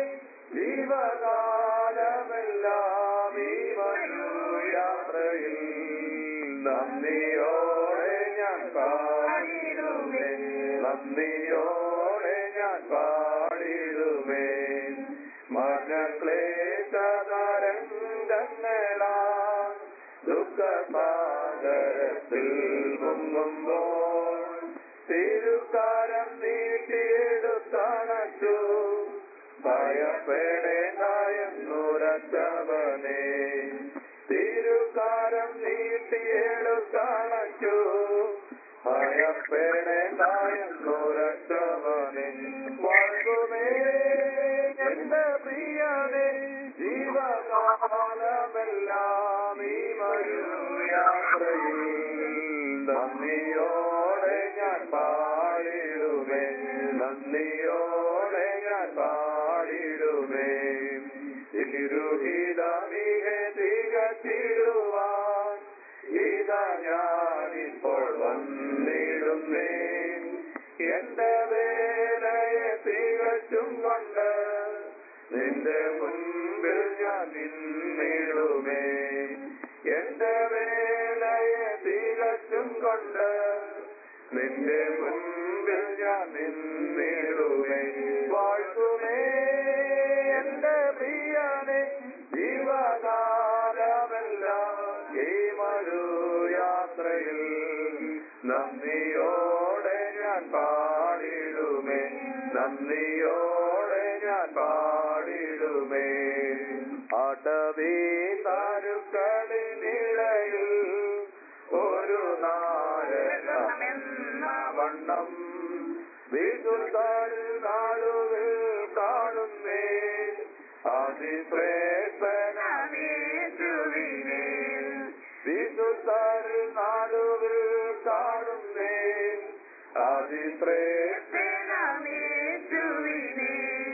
ജീവകാലമെല്ലാം ഈ മരു യാത്രയിൽ നന്ദിയോടെ ഞാൻ പാടിടുമേ നന്ദിയോടെ ഞാൻ പാടിടുമേ മനക്ലേശതരംഗങ്ങളാ ദുഃഖസാഗരത്തിൽ മുങ്ങുമ്പോൾ തിരുക്കാരം നീട്ടിയെടുത്തണച്ചു ഭയപ്പെടേണ്ടായെന്നുരച്ചവനെ തിരുക്കാരം നീട്ടിയെടുത്തണച്ചു ഭയപ്പെടേണ്ടായെന്നുരച്ചവനെ വാഴ്ത്തുമേ എന്റെ പ്രിയനെ ജീവകാലമെല്ലാം ഈ മരു യാത്രയിൽ നന്ദിയോടെ ഞാൻ പാടിടുമേ നന്ദിയോടെ ഞാൻ പാടിടുമേ തിരുഹിതമികെ തികച്ചിടുവാൻ ഇതാ ഞാനിപ്പോൾ വന്നിടുന്നേ എന്റെ വേലയെ തികച്ചും കൊണ്ട് നിന്റെ മുൻപിൽ ഞാൻ നിന്നിടുമേ എന്റെ വേലയെ തികച്ചും കൊണ്ട് നിന്റെ മുൻപിൽ ഞാൻ നിന്നിടുമേ വാഴ്ത്തുമേ എന്റെ പ്രിയനെ ജീവകാലമെല്ലാം ഈ മരു യാത്രയിൽ നന്ദിയോടെ ഞാൻ പാടിടുമേ നന്ദിയോടെ ഞാൻ പാടിടുമേ അടവി താരുക്കളിനിടയിൽ ഒരു നാരകമെന്ന വണ്ണം വിശുദ്ധർ നാടുവിൽ കാണുന്നേ അതിശ്രേഷ്ഠനീശുവിനെ വിശുദ്ധർ നാടുവിൽ കാണുന്നേ അതിശ്രേഷ്ഠനീശുവിനെ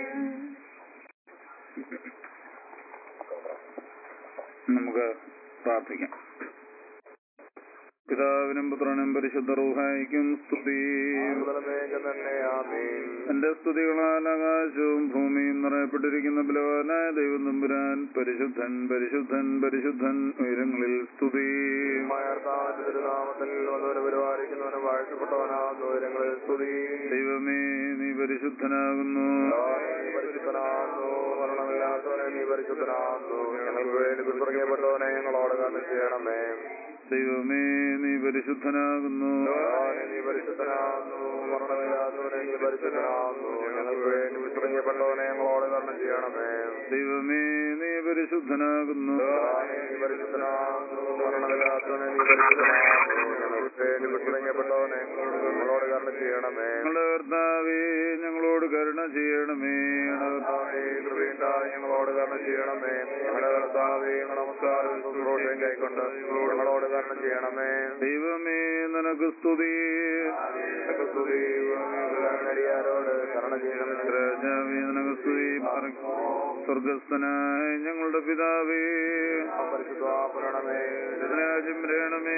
നമുക്ക് പ്രാർത്ഥിക്കാം പിതാവിനും പുത്രനും പരിശുദ്ധ റൂഹായിക്കും സ്തുതി തന്നെ ആമീൻ എന്റെ സ്തുതികളാൽ ആകാശവും ഭൂമിയും നിറയപ്പെട്ടിരിക്കുന്ന ബലവാനായ ദൈവം തമ്പുരാൻ പരിശുദ്ധൻ പരിശുദ്ധൻ പരിശുദ്ധൻ ഉയരങ്ങളിൽ സ്തുതി മയർത്താവിന്റെ തിരുനാമത്തിൽ വന്നവനെ പരിപാലിക്കുന്നവനെ വാഴ്ചപ്പെട്ടവനാകുന്ന ഉയരങ്ങളിൽ സ്തുതി ദൈവമേ നീ പരിശുദ്ധനാകുന്നു പരിശുദ്ധനാകുന്നു മരണമില്ലാത്ത മരണമില്ലാത്തവനെ നീ പരിശുദ്ധനാകുന്നു ഞങ്ങൾക്ക് വേണ്ടി കുറിപ്പറങ്ങപ്പെട്ടവനെ ഞങ്ങളോട് കണ്ണു ചെയ്യണമേ ദൈവമേ നീ പരിശുദ്ധനാകുന്നു ഭഗവാനെ നീ പരിശുദ്ധനാകുന്നു മരണമില്ലാത്തവനെ നീ പരിശുദ്ധനാകുന്നു ഞങ്ങൾക്ക് വേണ്ടി കുറിപ്പറങ്ങപ്പെട്ടവനെ ഞങ്ങളോട് കണ്ണു ചെയ്യണമേ ദൈവമേ നീ പരിശുദ്ധനാകുന്നു ഭഗവാനെ നീ പരിശുദ്ധനാകുന്നു മരണമില്ലാത്തവനെ നീ പരിശുദ്ധനാകുന്നു ഞങ്ങൾക്ക് വേണ്ടി കുറിപ്പറങ്ങപ്പെട്ടവനെ ഞങ്ങളോട് കണ്ണു ചെയ്യണമേ ഞങ്ങളുടെ കർത്താവേ ഞങ്ങളോട് കരുണ ചെയ്യണമേ കർത്താവേ, കൃപയുണ്ടായി ഞങ്ങളോട് കരുണ ചെയ്യണമേ ഞങ്ങളുടെ കർത്താവേ നമസ്കാരം ശുശ്രൂഷയും കൈക്കൊണ്ട് ഞങ്ങളോട് കരുണ ചെയ്യണമേ ദൈവമേ നിനക്ക് സ്തുതി നിനക്ക് സ്തുതി, അടിയാരോട് കരുണ ചെയ്യണമേ രാജാവേ നിനക്ക് സ്തുതി സ്വർഗസ്ഥനായ ഞങ്ങളുടെ പിതാവേ പരിശുദ്ധാപരണമേ രാജ്യം വരണമേ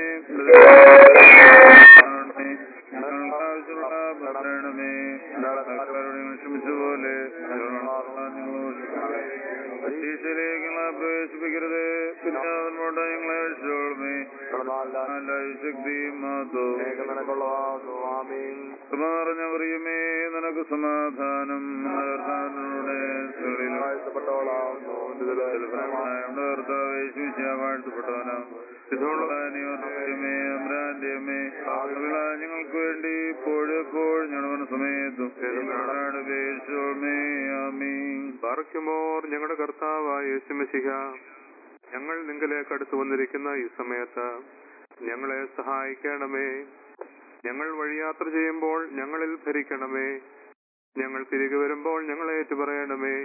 ഞങ്ങൾക്ക് ആവശ്യമുള്ള ഭരണമേ ഞങ്ങൾ ക്ഷമിച്ച പോലെ പരീക്ഷയിലേക്ക് ഞങ്ങളെ പ്രവേശിപ്പിക്കരുത് പിതാവിനോട് ഞങ്ങളെ രക്ഷിച്ചോളമേ നല്ല ശക്തിയും മാത്രവും നിനക്കുള്ളതാകുന്നു ആമീൻ കൃപ നിറഞ്ഞ പറയുമേ നിനക്ക് സമാധാനം കർത്താവിനോടെ സ്ത്രീകളിൽ വാഴ്ത്തപ്പെട്ടവളാകുന്നു കർത്താവേ വാഴ്ത്തപ്പെട്ടവനാം ഇതോളമേ അമ്രാന്റെയമേ ഞങ്ങൾക്ക് വേണ്ടി ഇപ്പോഴെപ്പോഴും ഞങ്ങളുടെ സമയത്തും പേശോമേ ആമീൻ പാർക്കുമോർ ഞങ്ങളുടെ കർത്താവായ യേശുമിശിഹ ഞങ്ങൾ നിങ്ങളിലേക്ക് അടുത്തു വന്നിരിക്കുന്ന ഈ സമയത്ത് ഞങ്ങളെ സഹായിക്കണമേ ഞങ്ങൾ വഴിയാത്ര ചെയ്യുമ്പോൾ ഞങ്ങളിൽ ഭരിക്കണമേ ഞങ്ങൾ തിരികെ വരുമ്പോൾ ഞങ്ങളെ ഏറ്റുപറയണമേ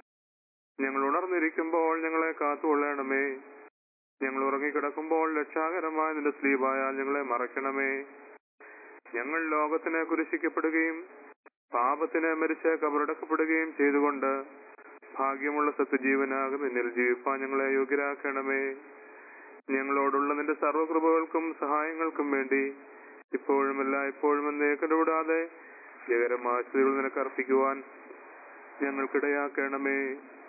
ഞങ്ങൾ ഉണർന്നിരിക്കുമ്പോൾ ഞങ്ങളെ കാത്തുകൊള്ളണമേ ഞങ്ങൾ ഉറങ്ങിക്കിടക്കുമ്പോൾ രക്ഷാകരമായ നിന്റെ സ്ലീപായാൽ ഞങ്ങളെ മറയ്ക്കണമേ ഞങ്ങൾ ലോകത്തിനെ കുരിശിക്കപ്പെടുകയും പാപത്തിനെ മരിച്ച് കബറടക്കപ്പെടുകയും ചെയ്തുകൊണ്ട് ഭാഗ്യമുള്ള സത്യജീവനാകുന്ന നിന്നിൽ ജീവിപ്പാൻ ഞങ്ങളെ യോഗ്യരാക്കണമേ ഞങ്ങളോടുള്ള നിന്റെ സർവകൃപകൾക്കും സഹായങ്ങൾക്കും വേണ്ടി ഇപ്പോഴും അല്ല ഇപ്പോഴും എന്നേക്കലൂടാതെ ജയകരമായ സ്തുതികൾ നിനക്ക് അർപ്പിക്കുവാൻ ഞങ്ങൾക്കിടയാക്കണമേ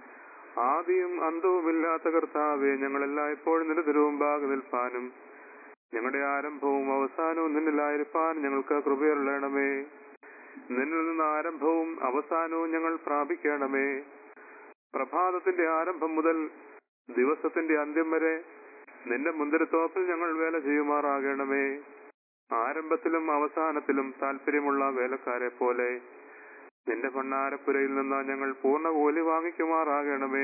ആദിയും അന്തവുമില്ലാത്ത കർത്താവെ ഞങ്ങളെല്ലാം ഇപ്പോഴും നിന്റെ തിരുവുമ്പാകെ നിൽപ്പാനും ഞങ്ങളുടെ ആരംഭവും അവസാനവും നിന്നിലായിരിക്കാൻ ഞങ്ങൾക്ക് കൃപയരുളണമേ നിന്നിൽ നിന്ന് ആരംഭവും അവസാനവും ഞങ്ങൾ പ്രാപിക്കണമേ പ്രഭാതത്തിന്റെ ആരംഭം മുതൽ ദിവസത്തിന്റെ അന്ത്യം വരെ നിന്റെ മുന്തിരിത്തോപ്പിൽ ഞങ്ങൾ വേല ചെയ്യുമാറാകണമേ ആരംഭത്തിലും അവസാനത്തിലും താല്പര്യമുള്ള വേലക്കാരെ പോലെ നിന്റെ ഭണ്ണാരപ്പുരയിൽ നിന്ന് ഞങ്ങൾ പൂർണ്ണ കൂലി വാങ്ങിക്കുമാറാകണമേ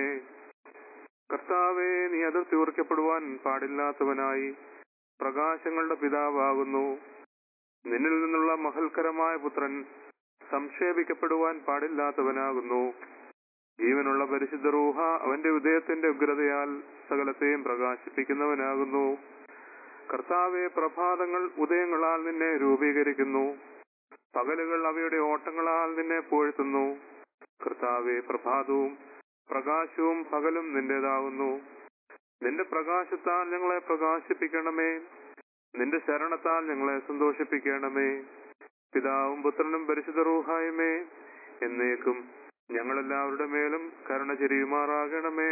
കർത്താവേ നീ അതിർത്തി ഉറക്കപ്പെടുവാൻ പാടില്ലാത്തവനായി പ്രകാശങ്ങളുടെ പിതാവാകുന്നു നിന്നിൽ നിന്നുള്ള മഹൽക്കരമായ പുത്രൻ സംക്ഷേപിക്കപ്പെടുവാൻ പാടില്ലാത്തവനാകുന്നു ജീവനുള്ള പരിശുദ്ധ റൂഹ അവന്റെ ഉദയത്തിന്റെ ഉഗ്രതയാൽ സകലത്തെയും പ്രകാശിപ്പിക്കുന്നവനാകുന്നു കർത്താവെ പ്രഭാതങ്ങൾ ഉദയങ്ങളാൽ നിന്നെ രൂപീകരിക്കുന്നു പകലുകൾ അവയുടെ ഓട്ടങ്ങളാൽ നിന്നെ പോഴ്ത്തുന്നു കർത്താവെ പ്രഭാതവും പ്രകാശവും പകലും നിന്റേതാകുന്നു നിന്റെ പ്രകാശത്താൽ ഞങ്ങളെ പ്രകാശിപ്പിക്കണമേ നിന്റെ ശരണത്താൽ ഞങ്ങളെ സന്തോഷിപ്പിക്കണമേ പിതാവും പുത്രനും പരിശുദ്ധ റൂഹായുമേ എന്നേക്കും ഞങ്ങളെല്ലാവരുടെ മേലും കരുണ ചെരിയുമാറാകണമേ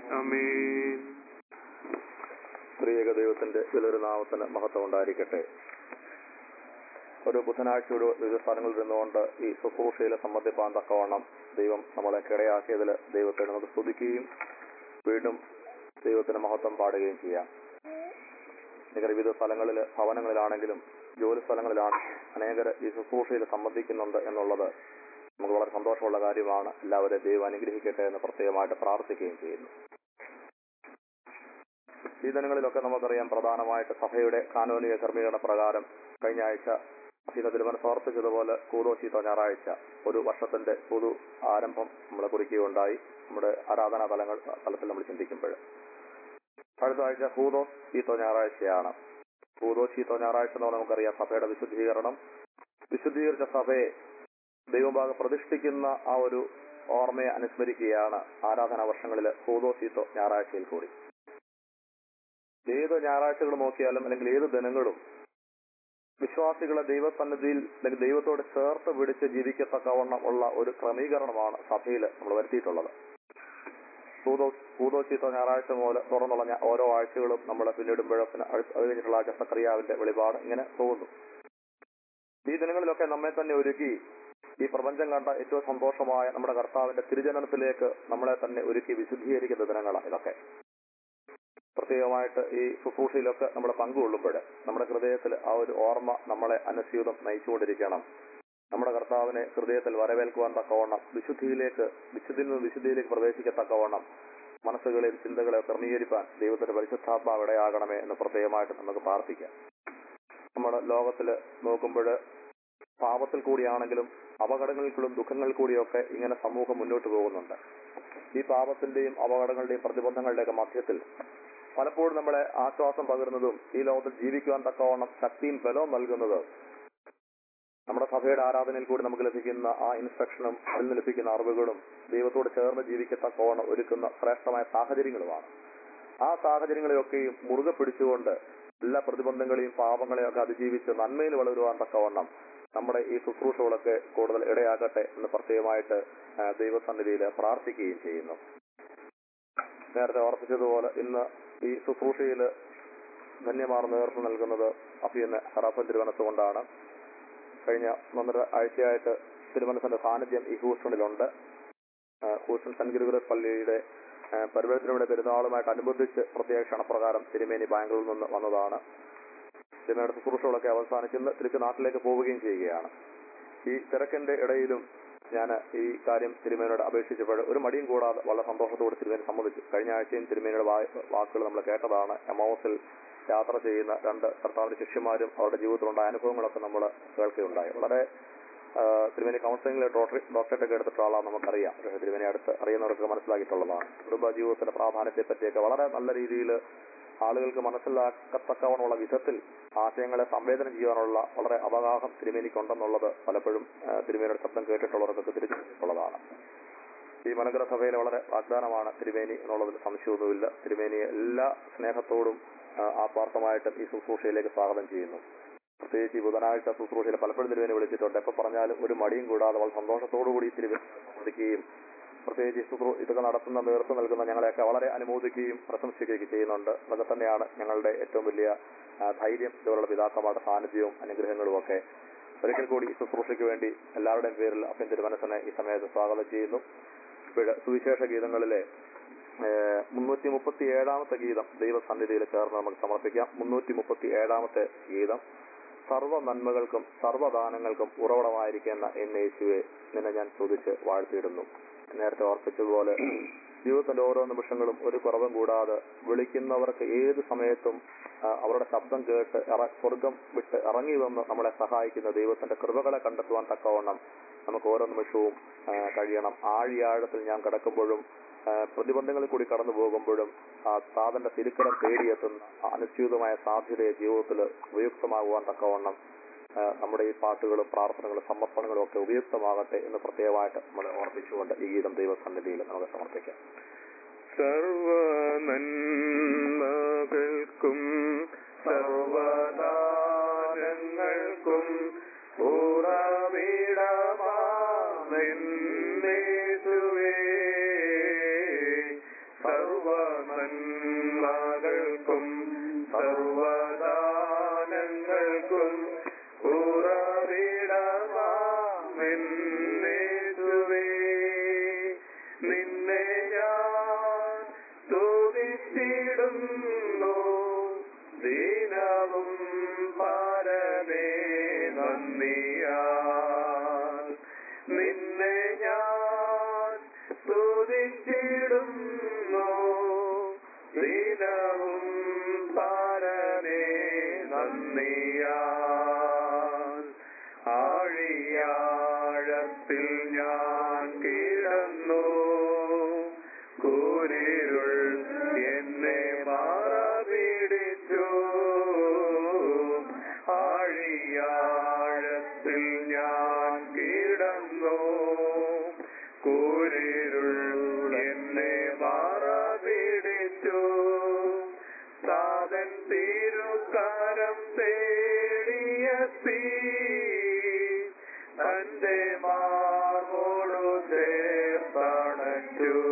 അമീൻ സ്ത്രീയക ദൈവത്തിന്റെ വിലൊരു നാമത്തിന് മഹത്വം ഉണ്ടായിരിക്കട്ടെ ഒരു ബുധനാഴ്ചയുടെ വിവിധ സ്ഥലങ്ങളിൽ നിന്നുകൊണ്ട് ഈ ശുശ്രൂഷയിലെ സംബന്ധിപ്പാൻ തക്കവണ്ണം ദൈവം നമ്മളെ കിടയാക്കിയതിൽ ദൈവത്തെ നമുക്ക് സ്തുതിക്കുകയും വീണ്ടും ദൈവത്തിന് മഹത്വം പാടുകയും ചെയ്യാം നിങ്ങൾ വിവിധ സ്ഥലങ്ങളിൽ ഭവനങ്ങളിലാണെങ്കിലും ജോലി സ്ഥലങ്ങളിലാണ് അനേകർ ഈ ശുശ്രൂഷയിൽ സംബന്ധിക്കുന്നുണ്ട് എന്നുള്ളത് നമുക്ക് വളരെ സന്തോഷമുള്ള കാര്യമാണ് എല്ലാവരെയും ദൈവം അനുഗ്രഹിക്കട്ടെ എന്ന് പ്രത്യേകമായിട്ട് പ്രാർത്ഥിക്കുകയും ചെയ്യുന്നു ഈ ദിനങ്ങളിലൊക്കെ നമുക്കറിയാം പ്രധാനമായിട്ട് സഭയുടെ കാനോനിക ക്രമീകരണ പ്രകാരം കഴിഞ്ഞ ആഴ്ച അസീന തിരുമന സമർപ്പിച്ചതുപോലെ കൂതോശീത്ത ഞായറാഴ്ച ഒരു വർഷത്തിന്റെ പൊതു ആരംഭം നമ്മളെ കുറിക്കുകയുണ്ടായി നമ്മുടെ ആരാധനാ തലങ്ങൾ തലത്തിൽ നമ്മൾ ചിന്തിക്കുമ്പോൾ അടുത്ത ആഴ്ച ഹൂദോ ശീത്തോ ഞായറാഴ്ചയാണ് ഹൂദോ ശീത്തോ ഞായറാഴ്ച എന്ന് പറഞ്ഞാൽ നമുക്കറിയാം സഭയുടെ വിശുദ്ധീകരണം വിശുദ്ധീകരിച്ച സഭയെ ദൈവഭാഗം പ്രതിഷ്ഠിക്കുന്ന ആ ഒരു ഓർമ്മയെ അനുസ്മരിക്കുകയാണ് ആരാധനാ വർഷങ്ങളിൽ ഹൂദോ ശീത്തോ ഞായറാഴ്ചയിൽ കൂടി ഏത് ഞായറാഴ്ചകൾ നോക്കിയാലും അല്ലെങ്കിൽ ഏത് ദിനങ്ങളും വിശ്വാസികളെ ദൈവസന്നിധിയിൽ അല്ലെങ്കിൽ ദൈവത്തോട് ചേർത്ത് പിടിച്ച് ജീവിക്കത്തക്കവണ്ണം ഉള്ള ഒരു ക്രമീകരണമാണ് സഭയിൽ നമ്മൾ വരുത്തിയിട്ടുള്ളത് പൂതോശീത്ത ഞായറാഴ്ച മുതൽ തുറന്നുള്ള ഞാ- ഓരോ ആഴ്ചകളും നമ്മൾ പിന്നിടുമ്പോഴും പിന്നെ അടുത്ത- അത് കഴിഞ്ഞിട്ടുള്ള ആഴ്ച സക്രിയാവിന്റെ വെളിപാട് ഇങ്ങനെ പോകുന്നു ഈ ദിനങ്ങളിലൊക്കെ നമ്മെ തന്നെ ഒരുക്കി ഈ പ്രപഞ്ചം കണ്ട ഏറ്റവും സന്തോഷമായ നമ്മുടെ കർത്താവിന്റെ തിരുജനനത്തിലേക്ക് നമ്മളെ തന്നെ ഒരുക്കി വിശുദ്ധീകരിക്കുന്ന ദിനങ്ങളാണ് ഇതൊക്കെ പ്രത്യേകമായിട്ട് ഈ ശുശ്രൂഷയിലൊക്കെ നമ്മൾ പങ്കുകൊള്ളുമ്പോൾ നമ്മുടെ ഹൃദയത്തിൽ ആ ഒരു ഓർമ്മ നമ്മളെ അനുസ്യൂതം നയിച്ചുകൊണ്ടിരിക്കണം നമ്മുടെ കർത്താവിനെ ഹൃദയത്തിൽ വരവേൽക്കുവാൻ തക്കവണ്ണം വിശുദ്ധിയിലേക്ക് വിശുദ്ധിയിൽ നിന്ന് വിശുദ്ധിയിലേക്ക് പ്രവേശിക്കത്തക്കവണ്ണം മനസ്സുകളെയും ചിന്തകളെ ക്രമീകരിക്കാൻ ദൈവത്തിന്റെ പരിശുദ്ധാത്മാവ് ഇടയാകണമേ എന്ന് പ്രത്യേകമായിട്ട് നമുക്ക് പ്രാർത്ഥിക്കാം നമ്മുടെ ലോകത്തിൽ നോക്കുമ്പോൾ പാപത്തിൽ കൂടിയാണെങ്കിലും അപകടങ്ങളിൽക്കൂടും ദുഃഖങ്ങളിൽ കൂടിയൊക്കെ ഇങ്ങനെ സമൂഹം മുന്നോട്ട് പോകുന്നുണ്ട് ഈ പാപത്തിന്റെയും അപകടങ്ങളുടെയും പ്രതിബന്ധങ്ങളുടെയൊക്കെ മധ്യത്തിൽ പലപ്പോഴും നമ്മളെ ആശ്വാസം പകരുന്നതും ഈ ലോകത്തിൽ ജീവിക്കുവാൻ തക്കവണ്ണം ശക്തിയും ബലവും നൽകുന്നത് നമ്മുടെ സഭയുടെ ആരാധനയിൽ കൂടി നമുക്ക് ലഭിക്കുന്ന ആ ഇൻസ്ട്രക്ഷനും അതിൽ നിന്ന് ലഭിക്കുന്ന അറിവുകളും ദൈവത്തോട് ചേർന്ന് ജീവിക്കത്തക്കവണ്ണം ഒരുക്കുന്ന ശ്രേഷ്ഠമായ സാഹചര്യങ്ങളുമാണ് ആ സാഹചര്യങ്ങളെയൊക്കെയും മുറുകെ പിടിച്ചുകൊണ്ട് എല്ലാ പ്രതിബന്ധങ്ങളെയും പാപങ്ങളെയും ഒക്കെ അതിജീവിച്ച് നന്മയിൽ വളരുവാൻ തക്കവണ്ണം നമ്മുടെ ഈ ശുശ്രൂഷകളൊക്കെ കൂടുതൽ ഇടയാകട്ടെ എന്ന് പ്രത്യേകമായിട്ട് ആ, ദൈവസന്നിധിയിൽ പ്രാർത്ഥിക്കുകയും ചെയ്യുന്നു നേരത്തെ ഓർപ്പിച്ചതുപോലെ ഇന്ന് ഈ ശുശ്രൂഷയിൽ ധന്യമാർ നേതൃത്വം നൽകുന്നത് അഭിയെന്ന് ഹറാപ്പൻ തിരുവനന്തപുരത്തുകൊണ്ടാണ് കഴിഞ്ഞ ഒന്നര ആഴ്ചയായിട്ട് തിരുമനസിന്റെ സാന്നിധ്യം ഈ ഹൂസ്റ്റണിലുണ്ട് ആ, ഹൂസ്റ്റൺ സെന്റ് ഗ്രിഗറസ് പള്ളിയുടെ ആ, പരിവർത്തനയുടെ പെരുന്നാളുമായിട്ട് അനുബന്ധിച്ച് പ്രത്യേക ക്ഷണപ്രകാരം തിരുമേനി ബാംഗ്ലൂരിൽ നിന്ന് വന്നതാണ് തിരുമേനിയുടെ ശുശ്രൂഷകളൊക്കെ അവസാനിക്കുന്ന തിരിച്ച് നാട്ടിലേക്ക് പോവുകയും ചെയ്യുകയാണ് ഈ തിരക്കിന്റെ ഇടയിലും ഞാൻ ഈ കാര്യം തിരുമേനോട് അപേക്ഷിച്ചപ്പോൾ ഒരു മടിയും കൂടാതെ വളരെ സന്തോഷത്തോടെ തിരുമേനി സമ്മതിച്ചു കഴിഞ്ഞ ആഴ്ചയും തിരുമേനിയുടെ വാ- വാക്കുകൾ നമ്മൾ കേട്ടതാണ് എമോസിൽ യാത്ര ചെയ്യുന്ന രണ്ട് കർത്താവിന്റെ ശിഷ്യന്മാരും അവരുടെ ജീവിതത്തിലുണ്ടായ അനുഭവങ്ങളൊക്കെ നമ്മൾ കേൾക്കുകയുണ്ടായി വളരെ ആ, തിരുമേനി കൗൺസിലിംഗിൽ ഡോക്ടറേറ്റ് ഡോക്ടറേറ്റ് ഒക്കെ എടുത്തിട്ടുള്ള ആളാണ് നമുക്കറിയാം പക്ഷേ തിരുമേനി അടുത്ത് അറിയുന്നവർക്ക് മനസ്സിലാക്കിയിട്ടുള്ളതാണ് കുടുംബ ജീവിതത്തിന്റെ പ്രാധാന്യത്തെ പറ്റിയൊക്കെ വളരെ നല്ല രീതിയിൽ ആളുകൾക്ക് മനസ്സിലാക്കത്തക്കവണ്ണമുള്ള വിധത്തിൽ ആശയങ്ങളെ സംവേദനം ചെയ്യാനുള്ള വളരെ അവഗാഹം തിരുമേനിക്കുണ്ടെന്നുള്ളത് പലപ്പോഴും ആ, തിരുമേനിയുടെ ശബ്ദം കേട്ടിട്ടുള്ളവർക്കൊക്കെ തിരിച്ചിട്ടുള്ളതാണ് ഈ മലങ്കര സഭയിലെ വളരെ വാഗ്ദാനമാണ് തിരുമേനി എന്നുള്ളതിൽ സംശയമൊന്നുമില്ല തിരുമേനിയെ എല്ലാ സ്നേഹത്തോടും ആ, ആത്മാർത്ഥമായിട്ടും ഈ ശുശ്രൂഷയിലേക്ക് സ്വാഗതം ചെയ്യുന്നു പ്രത്യേകിച്ച് ഈ ബുധനാഴ്ച ശുശ്രൂഷയിൽ പലപ്പോഴും തിരുവേനെ വിളിച്ചിട്ടുണ്ട് എപ്പോൾ പറഞ്ഞാലും ഒരു മടിയും കൂടാതെ വളരെ സന്തോഷത്തോടുകൂടി തിരുവേനെ സമ്മതിക്കുകയും പ്രത്യേകിച്ച് ഈ ശുശ്രൂ ഇതൊക്കെ നടത്തുന്ന നേതൃത്വം നൽകുന്ന ഞങ്ങളെയൊക്കെ വളരെ അനുമോദിക്കുകയും പ്രശംസിക്കുകയും ചെയ്യുന്നുണ്ട് അതൊക്കെ തന്നെയാണ് ഞങ്ങളുടെ ഏറ്റവും വലിയ ആ, ധൈര്യം ഇതുപോലുള്ള പിതാക്കന്മാരുടെ സാന്നിധ്യവും അനുഗ്രഹങ്ങളും ഒക്കെ ഒരിക്കൽ കൂടി ഈ ശുശ്രൂഷയ്ക്ക് വേണ്ടി എല്ലാവരുടെയും പേരിൽ അപ്പൻ തിരുമനസിനെ ഈ സമയത്ത് സ്വാഗതം ചെയ്യുന്നു ഇപ്പോൾ സുവിശേഷ ഗീതങ്ങളിലെ മുന്നൂറ്റി മുപ്പത്തി ഏഴാമത്തെ ഗീതം ദൈവസന്നിധിയിൽ ചേർന്ന് നമുക്ക് സമർപ്പിക്കാം മുന്നൂറ്റി മുപ്പത്തി ഏഴാമത്തെ ഗീതം സർവ്വ നന്മകൾക്കും സർവ്വദാനങ്ങൾക്കും ഉറവിടമായിരിക്കുന്ന എൻ യേശുവെ നിന്നെ ഞാൻ സ്തുതിച്ച് വാഴ്ത്തിയിടുന്നു നേരത്തെ ഓർപ്പിച്ചതുപോലെ ജീവിതത്തിന്റെ ഓരോ നിമിഷങ്ങളും ഒരു കുറവും കൂടാതെ വിളിക്കുന്നവർക്ക് ഏത് സമയത്തും ആ, അവരുടെ ശബ്ദം കേട്ട് ഇറ സ്വർഗം വിട്ട് ഇറങ്ങി വന്ന് നമ്മളെ സഹായിക്കുന്ന ദൈവത്തിന്റെ കൃപകളെ കണ്ടെത്തുവാൻ തക്കവണ്ണം നമുക്ക് ഓരോ നിമിഷവും ആ, കഴിയണം ആഴിയാഴത്തിൽ ഞാൻ കിടക്കുമ്പോഴും ആ, പ്രതിബന്ധങ്ങളിൽ കൂടി കടന്നു പോകുമ്പോഴും ആ സാധന്റെ തിരുക്കരം തേടിയെത്തുന്ന ആ അനുസ്യൂതമായ സാധ്യതയെ ജീവിതത്തിൽ ഉപയുക്തമാകുവാൻ തക്കവണ്ണം ആ, നമ്മുടെ ഈ പാട്ടുകളും പ്രാർത്ഥനകളും സമർപ്പണങ്ങളും ഒക്കെ ഉപയുക്തമാകട്ടെ എന്ന് പ്രത്യേകമായിട്ട് നമ്മൾ ഓർമ്മിച്ചുകൊണ്ട് ഈ ഗീതം ദൈവസന്നിധിയിൽ നമുക്ക് സമർപ്പിക്കാം സർവ നന്മകൾക്കും സർവദാനങ്ങൾക്കും ഉറവിടമാകുവേ സർവ നന്മകൾക്കും സർവദാനങ്ങൾക്കും ഉറവിടമാകുവേ നിന്നെ ഞാൻ സ്തുതിച്ചിടുന്നു ദീനവും പരമേ നന്ദിയാൽ നിന്നെ ഞാൻ സ്തുതിച്ചിടുന്നു ദീനവും പരമേ നന്ദിയാൽ ആഴിയാഴത്തിൽ ഞാൻ കിടന്നു കൂരിരുൾ എന്നെ മാറപിടിച്ചു ആഴിയാഴത്തിൽ ഞാൻ കിടന്നു കൂരിരുൾ എന്നെ മാറപിടിച്ചു സാധൻ തിരുക്കാരം തേടിയെത്തി തന്റെ മാർവോടു ചേർത്തണച്ചു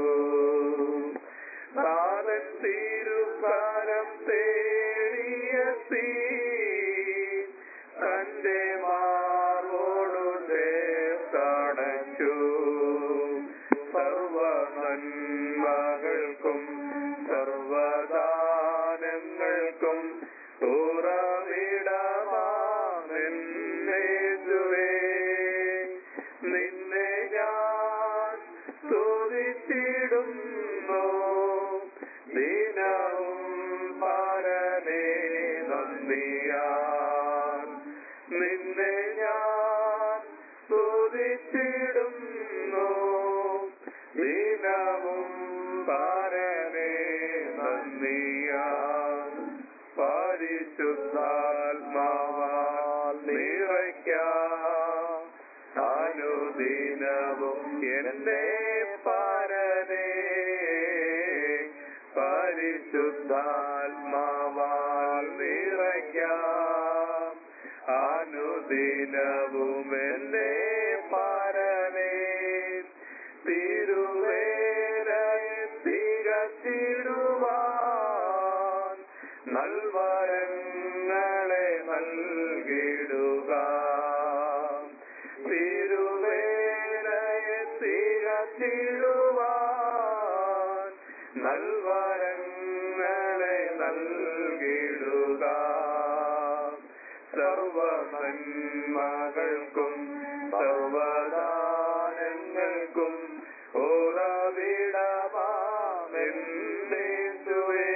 സാധൻ തിരുക്കാരം തേടിയെത്തി തന്റെ മാർവോടു ചേർത്ത എന്റെ പാരനേ പരിശുദ്ധാത്മാവാൽ നിറയ്ക്കാം അനുദിനവും എന്റെ പാരനേ തിരുവേലയെ തികച്ചിടുവാൻ നൽവരങ്ങളെ നൽകിടുക തിരുവേലയെ തികച്ചിടുവാൻ നൽവരങ്ങളെ നൽകിടുക സർവനന്മകൾക്കും സർവദാനങ്ങൾക്കും ഓരവിടമാമെന്നേശുവേ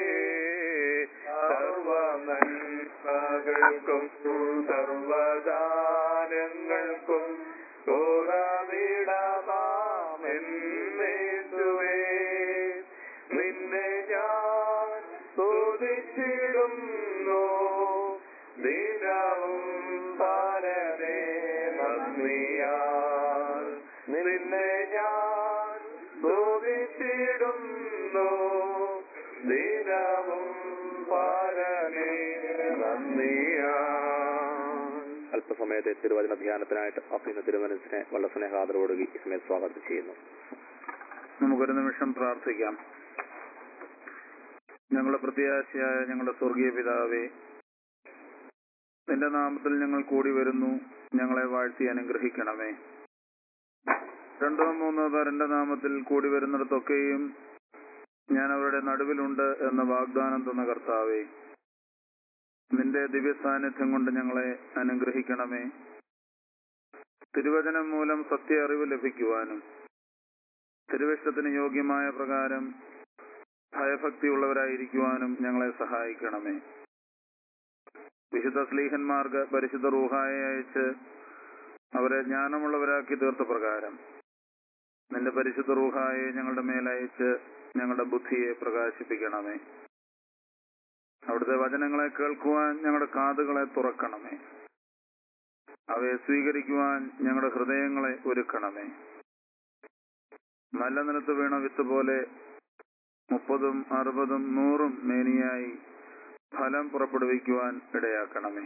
സർവനന്മകൾക്കും സർവദാനങ്ങൾക്കും ഓരവിടമാമെന്നേശുവേ നിന്നെ ഞാൻ സ്തുതിച്ചിടുന്നു ദിനവും പാലനെ നന്ദിയാൽ നിന്നെ ഞാൻ സ്തുതിച്ചിടുന്നു ദിനവും പാലനെ നന്ദിയാൽ അല്പസമയത്തെ തിരുവചന ധ്യാനത്തിനായിട്ട് അഭിന്ന തിരുമനസിനെ വളരെ സ്നേഹാദരോടുകൂടി ഈ സമയത്ത് സ്വാഗതം ചെയ്യുന്നു നമുക്കൊരു നിമിഷം പ്രാർത്ഥിക്കാം ഞങ്ങളുടെ പ്രത്യാശയായ ഞങ്ങളുടെ സ്വർഗീയ പിതാവേ നിന്റെ നാമത്തിൽ ഞങ്ങൾ കൂടി വരുന്നു ഞങ്ങളെ വാഴ്ത്തി അനുഗ്രഹിക്കണമേ രണ്ടോ മൂന്നോ പേരുടെ നാമത്തിൽ കൂടി വരുന്നിടത്തൊക്കെയും ഞാൻ അവരുടെ നടുവിലുണ്ട് എന്ന വാഗ്ദാനം തന്ന കർത്താവേ നിന്റെ ദിവ്യ സാന്നിധ്യം കൊണ്ട് ഞങ്ങളെ അനുഗ്രഹിക്കണമേ തിരുവചനം മൂലം സത്യ അറിവ് ലഭിക്കുവാനും തിരുവിഷ്ടത്തിന് യോഗ്യമായ പ്രകാരം ഭയഭക്തിയുള്ളവരായിരിക്കുവാനും ഞങ്ങളെ സഹായിക്കണമേ വിശുദ്ധ സ്ലീഹന്മാർക്ക് പരിശുദ്ധ റൂഹായെ അയച്ച് അവരെ ജ്ഞാനമുള്ളവരാക്കി തീർത്ത പ്രകാരം നിന്റെ പരിശുദ്ധ റൂഹായെ ഞങ്ങളുടെ മേലയച്ച് ഞങ്ങളുടെ ബുദ്ധിയെ പ്രകാശിപ്പിക്കണമേ അവിടുത്തെ വചനങ്ങളെ കേൾക്കുവാൻ ഞങ്ങളുടെ കാതുകളെ തുറക്കണമേ അവയെ സ്വീകരിക്കുവാൻ ഞങ്ങളുടെ ഹൃദയങ്ങളെ ഒരുക്കണമേ നല്ല നിലത്ത് വീണ വിത്ത് പോലെ മുപ്പതും അറുപതും നൂറും മേനിയായി ഫലം പുറപ്പെടുവിക്കുവാൻ ഇടയാക്കണമേ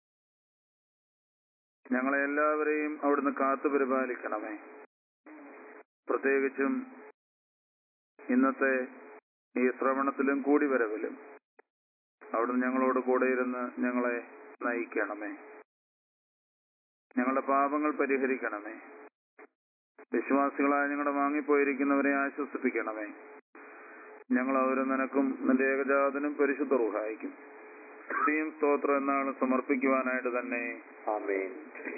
ഞങ്ങളെ എല്ലാവരെയും അവിടുന്ന് കാത്തു പരിപാലിക്കണമേ പ്രത്യേകിച്ചും ഇന്നത്തെ ഈ ശ്രവണത്തിലും കൂടിവരവിലും അവിടുന്ന് ഞങ്ങളോട് കൂടെ ഇരുന്ന് ഞങ്ങളെ നയിക്കണമേ ഞങ്ങളുടെ പാപങ്ങൾ പരിഹരിക്കണമേ വിശ്വാസികളായ ഞങ്ങളുടെ വാങ്ങിപ്പോയിരിക്കുന്നവരെ ആശ്വസിപ്പിക്കണമേ ഞങ്ങൾ അവരും നിനക്കും നിന്റെ ഏകജാതനും പരിശുദ്ധ റുഹായിക്കും സ്ത്രീയും സ്തോത്രം എന്നാണ് സമർപ്പിക്കുവാനായിട്ട് തന്നെ ആമേൻ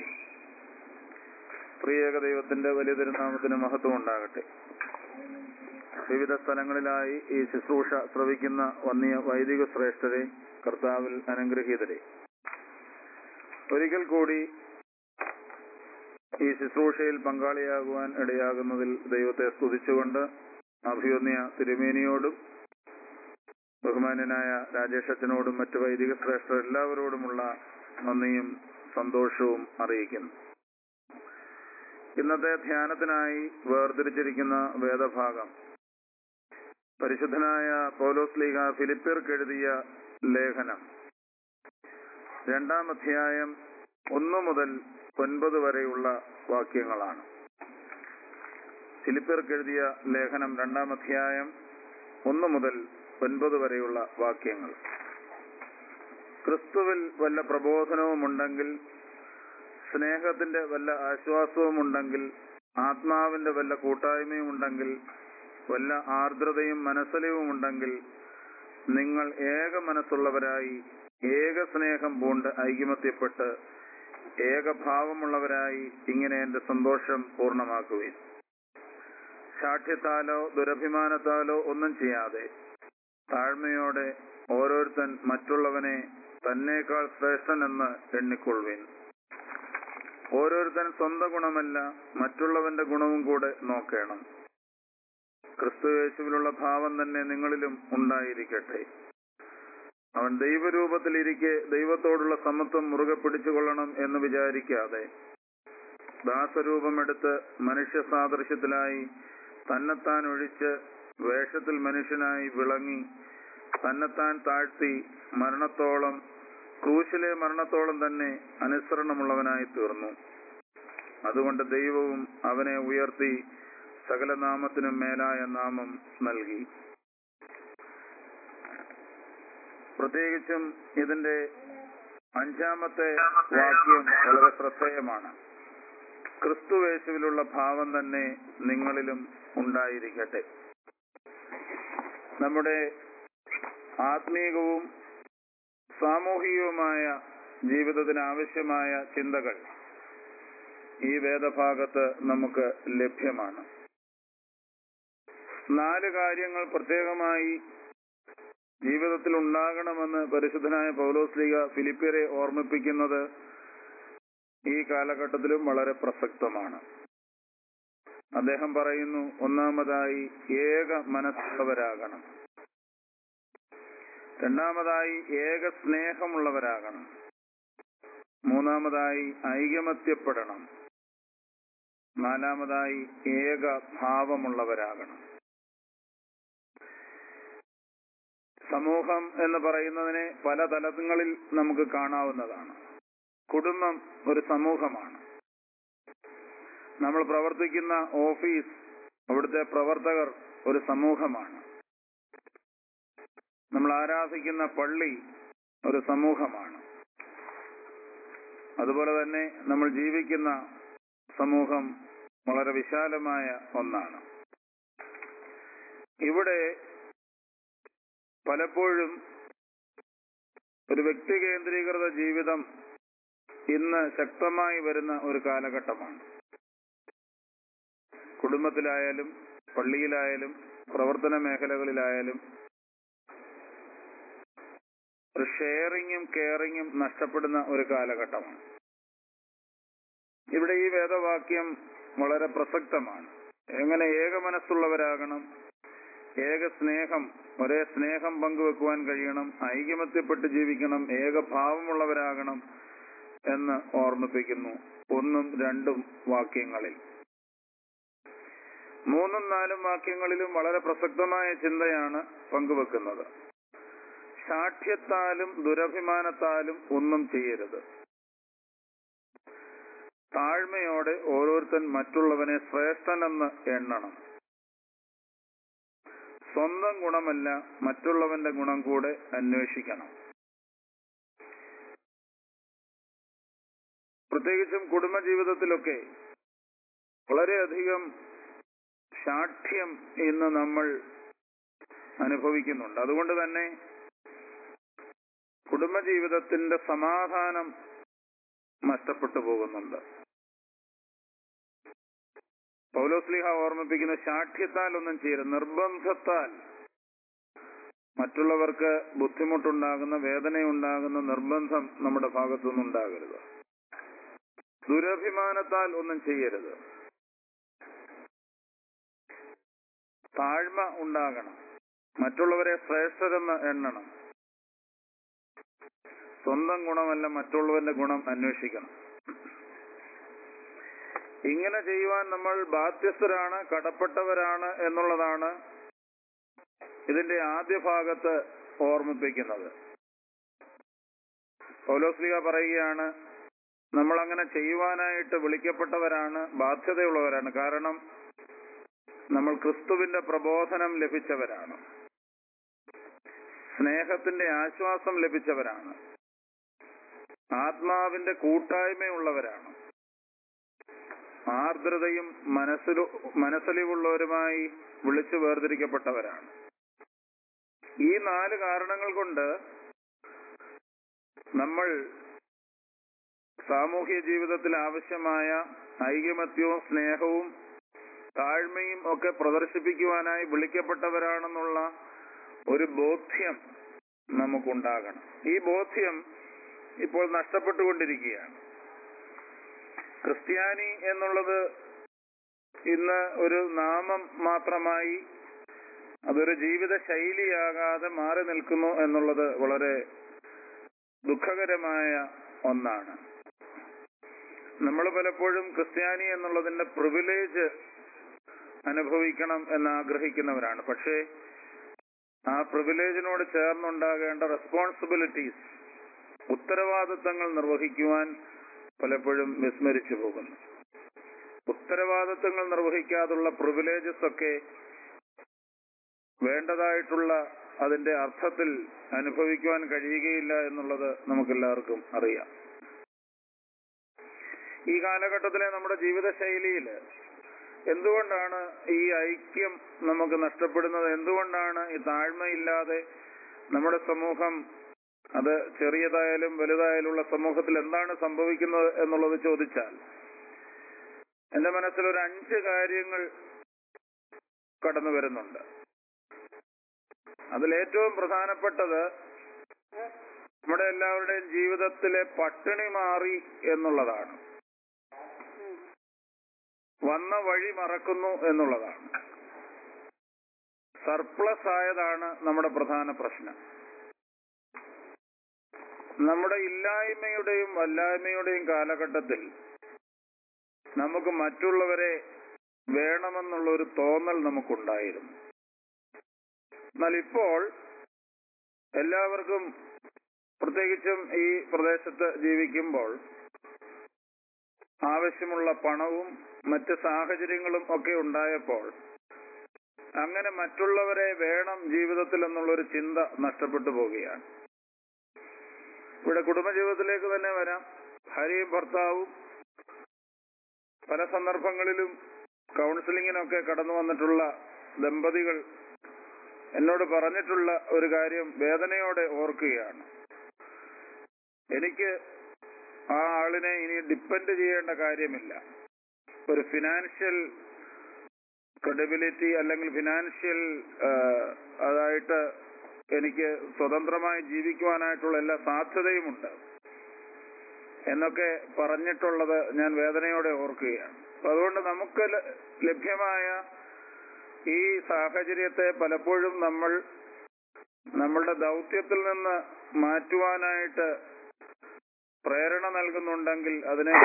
പ്രിയേക ദൈവത്തിന്റെ വലിയ തിരുനാമത്തിന് മഹത്വം ഉണ്ടാകട്ടെ വിവിധ സ്ഥലങ്ങളിലായി ഈ ശുശ്രൂഷ ശ്രവിക്കുന്ന വന്നിയ വൈദിക ശ്രേഷ്ഠരെ കർത്താവിൽ അനുഗ്രഹീതരെ ഒരിക്കൽ കൂടി ഈ ശുശ്രൂഷയിൽ പങ്കാളിയാകുവാൻ ഇടയാകുന്നതിൽ ദൈവത്തെ സ്തുതിച്ചുകൊണ്ട് അഭിയൊന്നിയ തിരുമേനിയോടും ബഹുമാന്യനായ രാജേഷ് അച്ഛനോടും മറ്റു വൈദിക ശ്രേഷ്ഠർ എല്ലാവരോടുമുള്ള നന്ദിയും സന്തോഷവും അറിയിക്കുന്നു ഇന്നത്തെ ധ്യാനത്തിനായി വേർതിരിച്ചിരിക്കുന്ന വേദഭാഗം പരിശുദ്ധനായ പൗലോസ് ലീഗ ഫിലിപ്പിയർക്ക് എഴുതിയ ലേഖനം രണ്ടാം അധ്യായം ഒന്നു മുതൽ ഒൻപത് വരെയുള്ള വാക്യങ്ങളാണ് ഫിലിപ്പിയർക്ക് എഴുതിയ ലേഖനം രണ്ടാം അധ്യായം ഒന്ന് മുതൽ ഒൻപത് വരെയുള്ള വാക്യങ്ങൾ ക്രിസ്തുവിൽ വല്ല പ്രബോധനവുമുണ്ടെങ്കിൽ സ്നേഹത്തിന്റെ വല്ല ആശ്വാസവുമുണ്ടെങ്കിൽ ആത്മാവിന്റെ വല്ല കൂട്ടായ്മയും ഉണ്ടെങ്കിൽ വല്ല ആർദ്രതയും മനസ്സലിവുമുണ്ടെങ്കിൽ നിങ്ങൾ ഏക മനസ്സുള്ളവരായി ഏക സ്നേഹം പൂണ്ട് ഐകമത്യപ്പെട്ട് ഏകഭാവമുള്ളവരായി ഇങ്ങനെ എന്റെ സന്തോഷം പൂർണ്ണമാക്കുവിൻ ശാഠ്യത്താലോ ദുരഭിമാനത്താലോ ഒന്നും ചെയ്യാതെ താഴ്മയോടെ ഓരോരുത്തൻ മറ്റുള്ളവനെ തന്നേക്കാൾ ശ്രേഷ്ഠനെന്ന് എണ്ണിക്കൊള്ളുവിൻ ഓരോരുത്തൻ സ്വന്തം ഗുണമല്ല മറ്റുള്ളവന്റെ ഗുണവും കൂടെ നോക്കണം ക്രിസ്തു യേശുവിലുള്ള ഭാവം തന്നെ നിങ്ങളിലും ഉണ്ടായിരിക്കട്ടെ അവൻ ദൈവരൂപത്തിലിരിക്കെ ദൈവത്തോടുള്ള സമത്വം മുറുകെ പിടിച്ചുകൊള്ളണം എന്ന് വിചാരിക്കാതെ ദാസരൂപമെടുത്ത് മനുഷ്യ സാദൃശ്യത്തിലായി തന്നെത്താൻ ഒഴിച്ച് വേഷത്തിൽ മനുഷ്യനായി വിളങ്ങി തന്നെത്താൻ താഴ്ത്തി മരണത്തോളം ക്രൂശിലെ മരണത്തോളം തന്നെ അനുസരണമുള്ളവനായി തീർന്നു അതുകൊണ്ട് ദൈവവും അവനെ ഉയർത്തി സകല നാമത്തിനും മേലായ നാമം നൽകി പ്രത്യേകിച്ചും ഇതിന്റെ അഞ്ചാമത്തെ വാക്യം വളരെ ശ്രദ്ധേയമാണ് ക്രിസ്തുവേശുവിലുള്ള ഭാവം തന്നെ നിങ്ങളിലും ഉണ്ടായിരിക്കട്ടെ നമ്മുടെ ആത്മീകവും സാമൂഹികവുമായ ജീവിതത്തിന് ആവശ്യമായ ചിന്തകൾ ഈ വേദഭാഗത്ത് നമുക്ക് ലഭ്യമാണ് നാല് കാര്യങ്ങൾ പ്രത്യേകമായി ജീവിതത്തിൽ ഉണ്ടാകണമെന്ന് പരിശുദ്ധനായ പൗലോസ്ലിക ഫിലിപ്പിയരെ ഓർമ്മിപ്പിക്കുന്നത് ഈ കാലഘട്ടത്തിലും വളരെ പ്രസക്തമാണ് അദ്ദേഹം പറയുന്നു ഒന്നാമതായി ഏക മനസ്സുള്ളവരാകണം രണ്ടാമതായി ഏക സ്നേഹമുള്ളവരാകണം മൂന്നാമതായി ഐകമത്യപ്പെടണം നാലാമതായി ഏക ഭാവമുള്ളവരാകണം സമൂഹം എന്ന് പറയുന്നതിനെ പല തലങ്ങളിൽ നമുക്ക് കാണാവുന്നതാണ് കുടുംബം ഒരു സമൂഹമാണ് നമ്മൾ പ്രവർത്തിക്കുന്ന ഓഫീസ് അവിടുത്തെ പ്രവർത്തകർ ഒരു സമൂഹമാണ് നമ്മൾ ആരാധിക്കുന്ന പള്ളി ഒരു സമൂഹമാണ് അതുപോലെ തന്നെ നമ്മൾ ജീവിക്കുന്ന സമൂഹം വളരെ വിശാലമായ ഒന്നാണ് ഇവിടെ പലപ്പോഴും ഒരു വ്യക്തി കേന്ദ്രീകൃത ജീവിതം ഇന്ന് ശക്തമായി വരുന്ന ഒരു കാലഘട്ടമാണ് കുടുംബത്തിലായാലും പള്ളിയിലായാലും പ്രവർത്തന മേഖലകളിലായാലും ഒരു ഷെയറിങ്ങും കെയറിങ്ങും നഷ്ടപ്പെടുന്ന ഒരു കാലഘട്ടമാണ് ഇവിടെ ഈ വേദവാക്യം വളരെ പ്രസക്തമാണ് എങ്ങനെ ഏക മനസ്സുള്ളവരാകണം ഏക സ്നേഹം ഒരേ സ്നേഹം പങ്കുവെക്കുവാൻ കഴിയണം ഐകമത്യപ്പെട്ട് ജീവിക്കണം ഏകഭാവമുള്ളവരാകണം എന്ന് ഓർമ്മിപ്പിക്കുന്നു ഒന്നും രണ്ടും വാക്യങ്ങളിൽ മൂന്നും നാലും വാക്യങ്ങളിലും വളരെ പ്രസക്തമായ ചിന്തയാണ് പങ്കുവെക്കുന്നത് ശാഠ്യത്താലും ദുരഭിമാനത്താലും ഒന്നും ചെയ്യരുത് താഴ്മയോടെ ഓരോരുത്തൻ മറ്റുള്ളവനെ ശ്രേഷ്ഠനെന്ന് എണ്ണണം സ്വന്തം ഗുണമല്ല മറ്റുള്ളവന്റെ ഗുണം കൂടെ അന്വേഷിക്കണം പ്രത്യേകിച്ചും കുടുംബജീവിതത്തിലൊക്കെ വളരെയധികം ശാഠ്യം ഇന്ന് നമ്മൾ അനുഭവിക്കുന്നുണ്ട് അതുകൊണ്ട് തന്നെ കുടുംബജീവിതത്തിന്റെ സമാധാനം നഷ്ടപ്പെട്ടു പോകുന്നുണ്ട് പൗലോസ്ലിഹ ഓർമ്മിപ്പിക്കുന്ന ശാഠ്യത്താൽ ഒന്നും ചെയ്യരുത് നിർബന്ധത്താൽ മറ്റുള്ളവർക്ക് ബുദ്ധിമുട്ടുണ്ടാകുന്ന വേദനയുണ്ടാകുന്ന നിർബന്ധം നമ്മുടെ ഭാഗത്തുനിന്ന് ഉണ്ടാകരുത് ദുരഭിമാനത്താൽ ഒന്നും ചെയ്യരുത് താഴ്മ ഉണ്ടാകണം മറ്റുള്ളവരെ ശ്രേഷ്ഠരെന്ന് എണ്ണണം സ്വന്തം ഗുണമല്ല മറ്റുള്ളവന്റെ ഗുണം അന്വേഷിക്കണം ഇങ്ങനെ ചെയ്യുവാൻ നമ്മൾ ബാധ്യസ്ഥരാണ് കടപ്പെട്ടവരാണ് എന്നുള്ളതാണ് ഇതിന്റെ ആദ്യ ഭാഗത്ത് ഓർമ്മിപ്പിക്കുന്നത് പൗലോസ്ലിക പറയുകയാണ് നമ്മൾ അങ്ങനെ ചെയ്യുവാനായിട്ട് വിളിക്കപ്പെട്ടവരാണ് ബാധ്യതയുള്ളവരാണ് കാരണം നമ്മൾ ക്രിസ്തുവിന്റെ പ്രബോധനം ലഭിച്ചവരാണ് സ്നേഹത്തിന്റെ ആശ്വാസം ലഭിച്ചവരാണ് ആത്മാവിന്റെ കൂട്ടായ്മയുള്ളവരാണ് ആർദ്രതയും മനസ്സിലു മനസ്സലിവുള്ളവരുമായി വിളിച്ചു വേർതിരിക്കപ്പെട്ടവരാണ് ഈ നാല് കാരണങ്ങൾ കൊണ്ട് നമ്മൾ സാമൂഹ്യ ജീവിതത്തിൽ ആവശ്യമായ ഐകമത്യവും സ്നേഹവും താഴ്മയും ഒക്കെ പ്രദർശിപ്പിക്കുവാനായി വിളിക്കപ്പെട്ടവരാണെന്നുള്ള ഒരു ബോധ്യം നമുക്കുണ്ടാകണം ഈ ബോധ്യം ഇപ്പോൾ നഷ്ടപ്പെട്ടുകൊണ്ടിരിക്കുകയാണ് ക്രിസ്ത്യാനി എന്നുള്ളത് ഇന്ന് ഒരു നാമം മാത്രമായി അതൊരു ജീവിത ശൈലിയാകാതെ മാറി നിൽക്കുന്നു എന്നുള്ളത് വളരെ ദുഃഖകരമായ ഒന്നാണ് നമ്മൾ പലപ്പോഴും ക്രിസ്ത്യാനി എന്നുള്ളതിന്റെ പ്രിവിലേജ് അനുഭവിക്കണം എന്ന് ആഗ്രഹിക്കുന്നവരാണ് പക്ഷേ ആ പ്രിവിലേജിനോട് ചേർന്നുണ്ടാകേണ്ട റെസ്പോൺസിബിലിറ്റീസ് ഉത്തരവാദിത്തങ്ങൾ നിർവഹിക്കുവാൻ പലപ്പോഴും വിസ്മരിച്ചു പോകുന്നു ഉത്തരവാദിത്തങ്ങൾ നിർവഹിക്കാതുള്ള പ്രിവിലേജസ് ഒക്കെ വേണ്ടതായിട്ടുള്ള അതിന്റെ അർത്ഥത്തിൽ അനുഭവിക്കുവാൻ കഴിയുകയില്ല എന്നുള്ളത് നമുക്കെല്ലാവർക്കും അറിയാം ഈ കാലഘട്ടത്തിലെ നമ്മുടെ ജീവിതശൈലിയിൽ എന്തുകൊണ്ടാണ് ഈ ഐക്യം നമുക്ക് നഷ്ടപ്പെടുന്നത് എന്തുകൊണ്ടാണ് ഈ താഴ്മയില്ലാതെ നമ്മുടെ സമൂഹം അത് ചെറിയതായാലും വലുതായാലുള്ള സമൂഹത്തിൽ എന്താണ് സംഭവിക്കുന്നത് എന്നുള്ളത് ചോദിച്ചാൽ എന്റെ മനസ്സിൽ ഒരു അഞ്ച് കാര്യങ്ങൾ കടന്നു വരുന്നുണ്ട് അതിൽ ഏറ്റവും പ്രധാനപ്പെട്ടത് നമ്മുടെ എല്ലാവരുടെയും ജീവിതത്തിലെ പട്ടിണി മാറി എന്നുള്ളതാണ് വന്ന വഴി മറക്കുന്നു എന്നുള്ളതാണ് സർപ്ലസ് ആയതാണ് നമ്മുടെ പ്രധാന പ്രശ്നം നമ്മുടെ ഇല്ലായ്മയുടെയും വല്ലായ്മയുടെയും കാലഘട്ടത്തിൽ നമുക്ക് മറ്റുള്ളവരെ വേണമെന്നുള്ള ഒരു തോന്നൽ നമുക്കുണ്ടായിരുന്നു എന്നാൽ ഇപ്പോൾ എല്ലാവർക്കും പ്രത്യേകിച്ചും ഈ പ്രദേശത്ത് ജീവിക്കുമ്പോൾ ആവശ്യമുള്ള പണവും മറ്റ് സാഹചര്യങ്ങളും ഒക്കെ ഉണ്ടായപ്പോൾ അങ്ങനെ മറ്റുള്ളവരെ വേണം ജീവിതത്തിൽ എന്നുള്ളൊരു ചിന്ത നഷ്ടപ്പെട്ടു പോവുകയാണ് ഇവിടെ കുടുംബജീവിതത്തിലേക്ക് തന്നെ വരാം ഭാര്യയും ഭർത്താവും പല സന്ദർഭങ്ങളിലും കൗൺസിലിങ്ങിനൊക്കെ കടന്നു വന്നിട്ടുള്ള ദമ്പതികൾ എന്നോട് പറഞ്ഞിട്ടുള്ള ഒരു കാര്യം വേദനയോടെ ഓർക്കുകയാണ് എനിക്ക് ആ ആളിനെ ഇനി ഡിപ്പെൻഡ് ചെയ്യേണ്ട കാര്യമില്ല ഒരു ഫിനാൻഷ്യൽ ക്രെഡിബിലിറ്റി അല്ലെങ്കിൽ ഫിനാൻഷ്യൽ അതായിട്ട് എനിക്ക് സ്വതന്ത്രമായി ജീവിക്കുവാനായിട്ടുള്ള എല്ലാ സാധ്യതയുമുണ്ട് എന്നൊക്കെ പറഞ്ഞിട്ടുള്ളത് ഞാൻ വേദനയോടെ ഓർക്കുകയാണ് അപ്പൊ അതുകൊണ്ട് നമുക്ക് ല- ലഭ്യമായ ഈ സാഹചര്യത്തെ പലപ്പോഴും നമ്മൾ നമ്മളുടെ ദൗത്യത്തിൽ നിന്ന് മാറ്റുവാനായിട്ട് പ്രേരണ നൽകുന്നുണ്ടെങ്കിൽ അതിനെ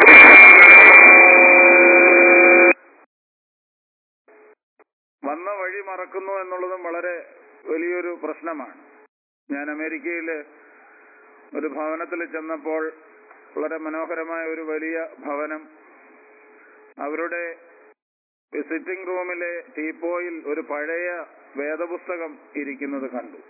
വന്ന വഴി മറക്കുന്നു എന്നുള്ളതും വളരെ വലിയൊരു പ്രശ്നമാണ് ഞാൻ അമേരിക്കയിൽ ഒരു ഭവനത്തിൽ ചെന്നപ്പോൾ വളരെ മനോഹരമായ ഒരു വലിയ ഭവനം അവരുടെ വിസിറ്റിംഗ് റൂമിലെ ടീപ്പോയിൽ ഒരു പഴയ വേദപുസ്തകം ഇരിക്കുന്നത് കണ്ടു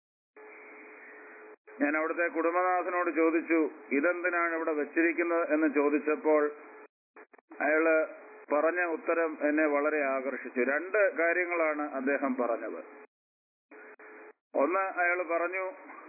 ഞാൻ അവിടുത്തെ കുടുംബനാഥനോട് ചോദിച്ചു ഇതെന്തിനാണ് ഇവിടെ വെച്ചിരിക്കുന്നത് എന്ന് ചോദിച്ചപ്പോൾ അയാള് പറഞ്ഞ ഉത്തരം എന്നെ വളരെ ആകർഷിച്ചു രണ്ട് കാര്യങ്ങളാണ് അദ്ദേഹം പറഞ്ഞത് ഒന്ന് അയാൾ പറഞ്ഞു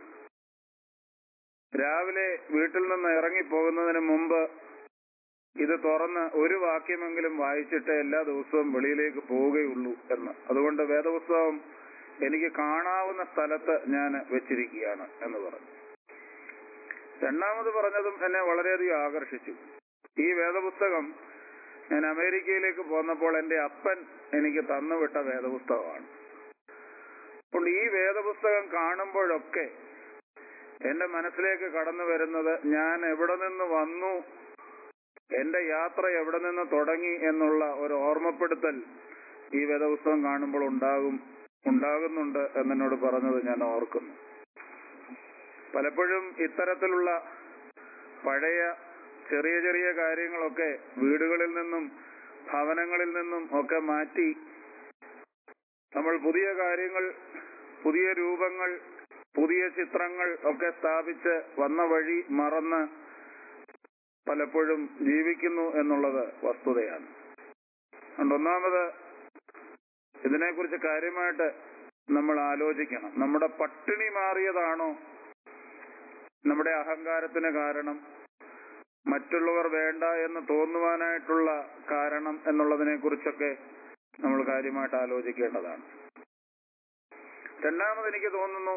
രാവിലെ വീട്ടിൽ നിന്ന് ഇറങ്ങിപ്പോകുന്നതിന് മുമ്പ് ഇത് തുറന്ന് ഒരു വാക്യമെങ്കിലും വായിച്ചിട്ട് എല്ലാ ദിവസവും വെളിയിലേക്ക് പോവുകയുള്ളൂ എന്ന് അതുകൊണ്ട് വേദപുസ്തകം എനിക്ക് കാണാവുന്ന സ്ഥലത്ത് ഞാൻ വെച്ചിരിക്കുകയാണ് എന്ന് പറഞ്ഞു രണ്ടാമത് പറഞ്ഞതും എന്നെ വളരെയധികം ആകർഷിച്ചു ഈ വേദപുസ്തകം ഞാൻ അമേരിക്കയിലേക്ക് പോന്നപ്പോൾ എന്റെ അപ്പൻ എനിക്ക് തന്നുവിട്ട വേദപുസ്തകമാണ് അതുകൊണ്ട് ഈ വേദപുസ്തകം കാണുമ്പോഴൊക്കെ എന്റെ മനസ്സിലേക്ക് കടന്നു വരുന്നത് ഞാൻ എവിടെ നിന്ന് വന്നു എന്റെ യാത്ര എവിടെ നിന്ന് തുടങ്ങി എന്നുള്ള ഒരു ഓർമ്മപ്പെടുത്തൽ ഈ വേദപുസ്തകം കാണുമ്പോൾ ഉണ്ടാകും ഉണ്ടാകുന്നുണ്ട് എന്നെന്നോട് പറഞ്ഞത് ഞാൻ ഓർക്കുന്നു പലപ്പോഴും ഇത്തരത്തിലുള്ള പഴയ ചെറിയ ചെറിയ കാര്യങ്ങളൊക്കെ വീടുകളിൽ നിന്നും ഭവനങ്ങളിൽ നിന്നും ഒക്കെ മാറ്റി നമ്മൾ പുതിയ കാര്യങ്ങൾ പുതിയ രൂപങ്ങൾ പുതിയ ചിത്രങ്ങൾ ഒക്കെ സ്ഥാപിച്ച് വന്ന വഴി മറന്ന് പലപ്പോഴും ജീവിക്കുന്നു എന്നുള്ളത് വസ്തുതയാണ് അതുകൊണ്ട് ഒന്നാമത് ഇതിനെക്കുറിച്ച് കാര്യമായിട്ട് നമ്മൾ ആലോചിക്കണം നമ്മുടെ പട്ടിണി മാറിയതാണോ നമ്മുടെ അഹങ്കാരത്തിന് കാരണം മറ്റുള്ളവർ വേണ്ട എന്ന് തോന്നുവാനായിട്ടുള്ള കാരണം എന്നുള്ളതിനെ കുറിച്ചൊക്കെ നമ്മൾ കാര്യമായിട്ട് ആലോചിക്കേണ്ടതാണ് രണ്ടാമത് എനിക്ക് തോന്നുന്നു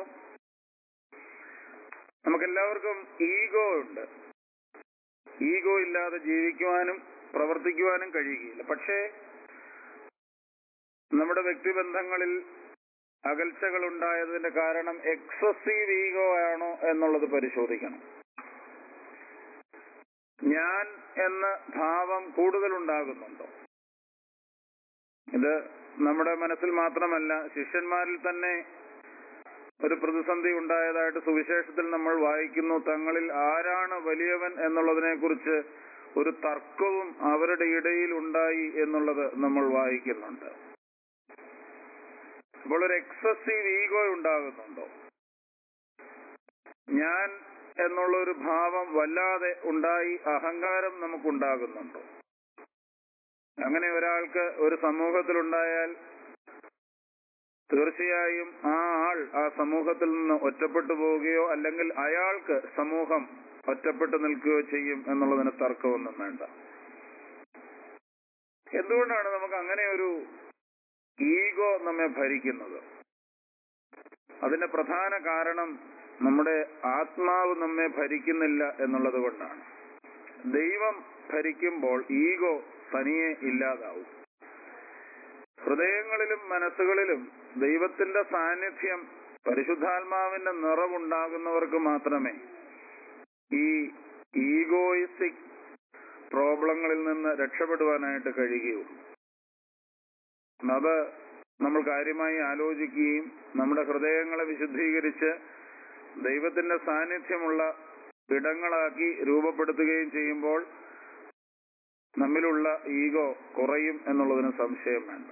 നമുക്കെല്ലാവർക്കും ഈഗോ ഉണ്ട് ഈഗോ ഇല്ലാതെ ജീവിക്കുവാനും പ്രവർത്തിക്കുവാനും കഴിയുകയില്ല പക്ഷേ നമ്മുടെ വ്യക്തിബന്ധങ്ങളിൽ അകൽച്ചകൾ ഉണ്ടായതിന്റെ കാരണം എക്സസീവ് ഈഗോ ആണോ എന്നുള്ളത് പരിശോധിക്കണം ഞാൻ എന്ന ഭാവം കൂടുതൽ ഉണ്ടാകുന്നുണ്ടോ ഇത് നമ്മുടെ മനസ്സിൽ മാത്രമല്ല ശിഷ്യന്മാരിൽ തന്നെ ഒരു പ്രതിസന്ധി ഉണ്ടായതായിട്ട് സുവിശേഷത്തിൽ നമ്മൾ വായിക്കുന്നു തങ്ങളിൽ ആരാണ് വലിയവൻ എന്നുള്ളതിനെ കുറിച്ച് ഒരു തർക്കവും അവരുടെ ഇടയിൽ ഉണ്ടായി എന്നുള്ളത് നമ്മൾ വായിക്കുന്നുണ്ട് അപ്പോൾ ഒരു എക്സസീവ് ഈഗോ ഉണ്ടാകുന്നുണ്ടോ ഞാൻ എന്നുള്ള ഒരു ഭാവം വല്ലാതെ ഉണ്ടായി അഹങ്കാരം നമുക്കുണ്ടാകുന്നുണ്ടോ അങ്ങനെ ഒരാൾക്ക് ഒരു സമൂഹത്തിലുണ്ടായാൽ തീർച്ചയായും ആ ആൾ ആ സമൂഹത്തിൽ നിന്ന് ഒറ്റപ്പെട്ടു പോവുകയോ അല്ലെങ്കിൽ അയാൾക്ക് സമൂഹം ഒറ്റപ്പെട്ടു നിൽക്കുകയോ ചെയ്യും എന്നുള്ളതിന് തർക്കമൊന്നും വേണ്ട എന്തുകൊണ്ടാണ് നമുക്ക് അങ്ങനെ ഒരു ഈഗോ നമ്മെ ഭരിക്കുന്നത് അതിന്റെ പ്രധാന കാരണം നമ്മുടെ ആത്മാവ് നമ്മെ ഭരിക്കുന്നില്ല എന്നുള്ളത് കൊണ്ടാണ് ദൈവം ഭരിക്കുമ്പോൾ ഈഗോ തനിയെ ഇല്ലാതാവും ഹൃദയങ്ങളിലും മനസ്സുകളിലും ദൈവത്തിന്റെ സാന്നിധ്യം പരിശുദ്ധാത്മാവിന്റെ നിറവുണ്ടാകുന്നവർക്ക് മാത്രമേ ഈ ഈഗോയിസ്റ്റിക് പ്രോബ്ലങ്ങളിൽ നിന്ന് രക്ഷപ്പെടുവാനായിട്ട് കഴിയുകയുള്ളൂ അത് നമ്മൾ കാര്യമായി ആലോചിക്കുകയും നമ്മുടെ ഹൃദയങ്ങളെ വിശുദ്ധീകരിച്ച് ദൈവത്തിന്റെ സാന്നിധ്യമുള്ള ഇടങ്ങളാക്കി രൂപപ്പെടുത്തുകയും ചെയ്യുമ്പോൾ നമ്മിലുള്ള ഈഗോ കുറയും എന്നുള്ളതിന് സംശയം വേണ്ട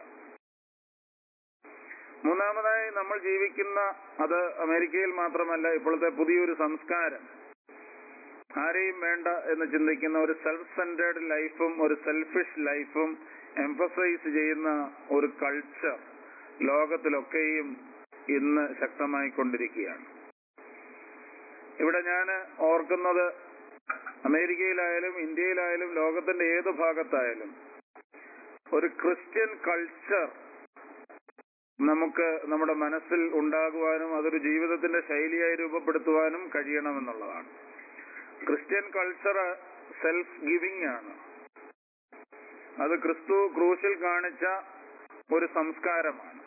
മൂന്നാമതായി നമ്മൾ ജീവിക്കുന്ന അത് അമേരിക്കയിൽ മാത്രമല്ല ഇപ്പോഴത്തെ പുതിയൊരു സംസ്കാരം ആരെയും വേണ്ട എന്ന് ചിന്തിക്കുന്ന ഒരു സെൽഫ് സെന്റേർഡ് ലൈഫും ഒരു സെൽഫിഷ് ലൈഫും എംഫസൈസ് ചെയ്യുന്ന ഒരു കൾച്ചർ ലോകത്തിലൊക്കെയും ഇന്ന് ശക്തമായിക്കൊണ്ടിരിക്കുകയാണ് ഇവിടെ ഞാൻ ഓർക്കുന്നത് അമേരിക്കയിലായാലും ഇന്ത്യയിലായാലും ലോകത്തിന്റെ ഏത് ഭാഗത്തായാലും ഒരു ക്രിസ്ത്യൻ കൾച്ചർ നമുക്ക് നമ്മുടെ മനസ്സിൽ ഉണ്ടാകുവാനും അതൊരു ജീവിതത്തിന്റെ ശൈലിയായി രൂപപ്പെടുത്തുവാനും കഴിയണമെന്നുള്ളതാണ് ക്രിസ്ത്യൻ കൾച്ചർ സെൽഫ് ഗിവിംഗ് ആണ് അത് ക്രിസ്തു ക്രൂശിൽ കാണിച്ച ഒരു സംസ്കാരമാണ്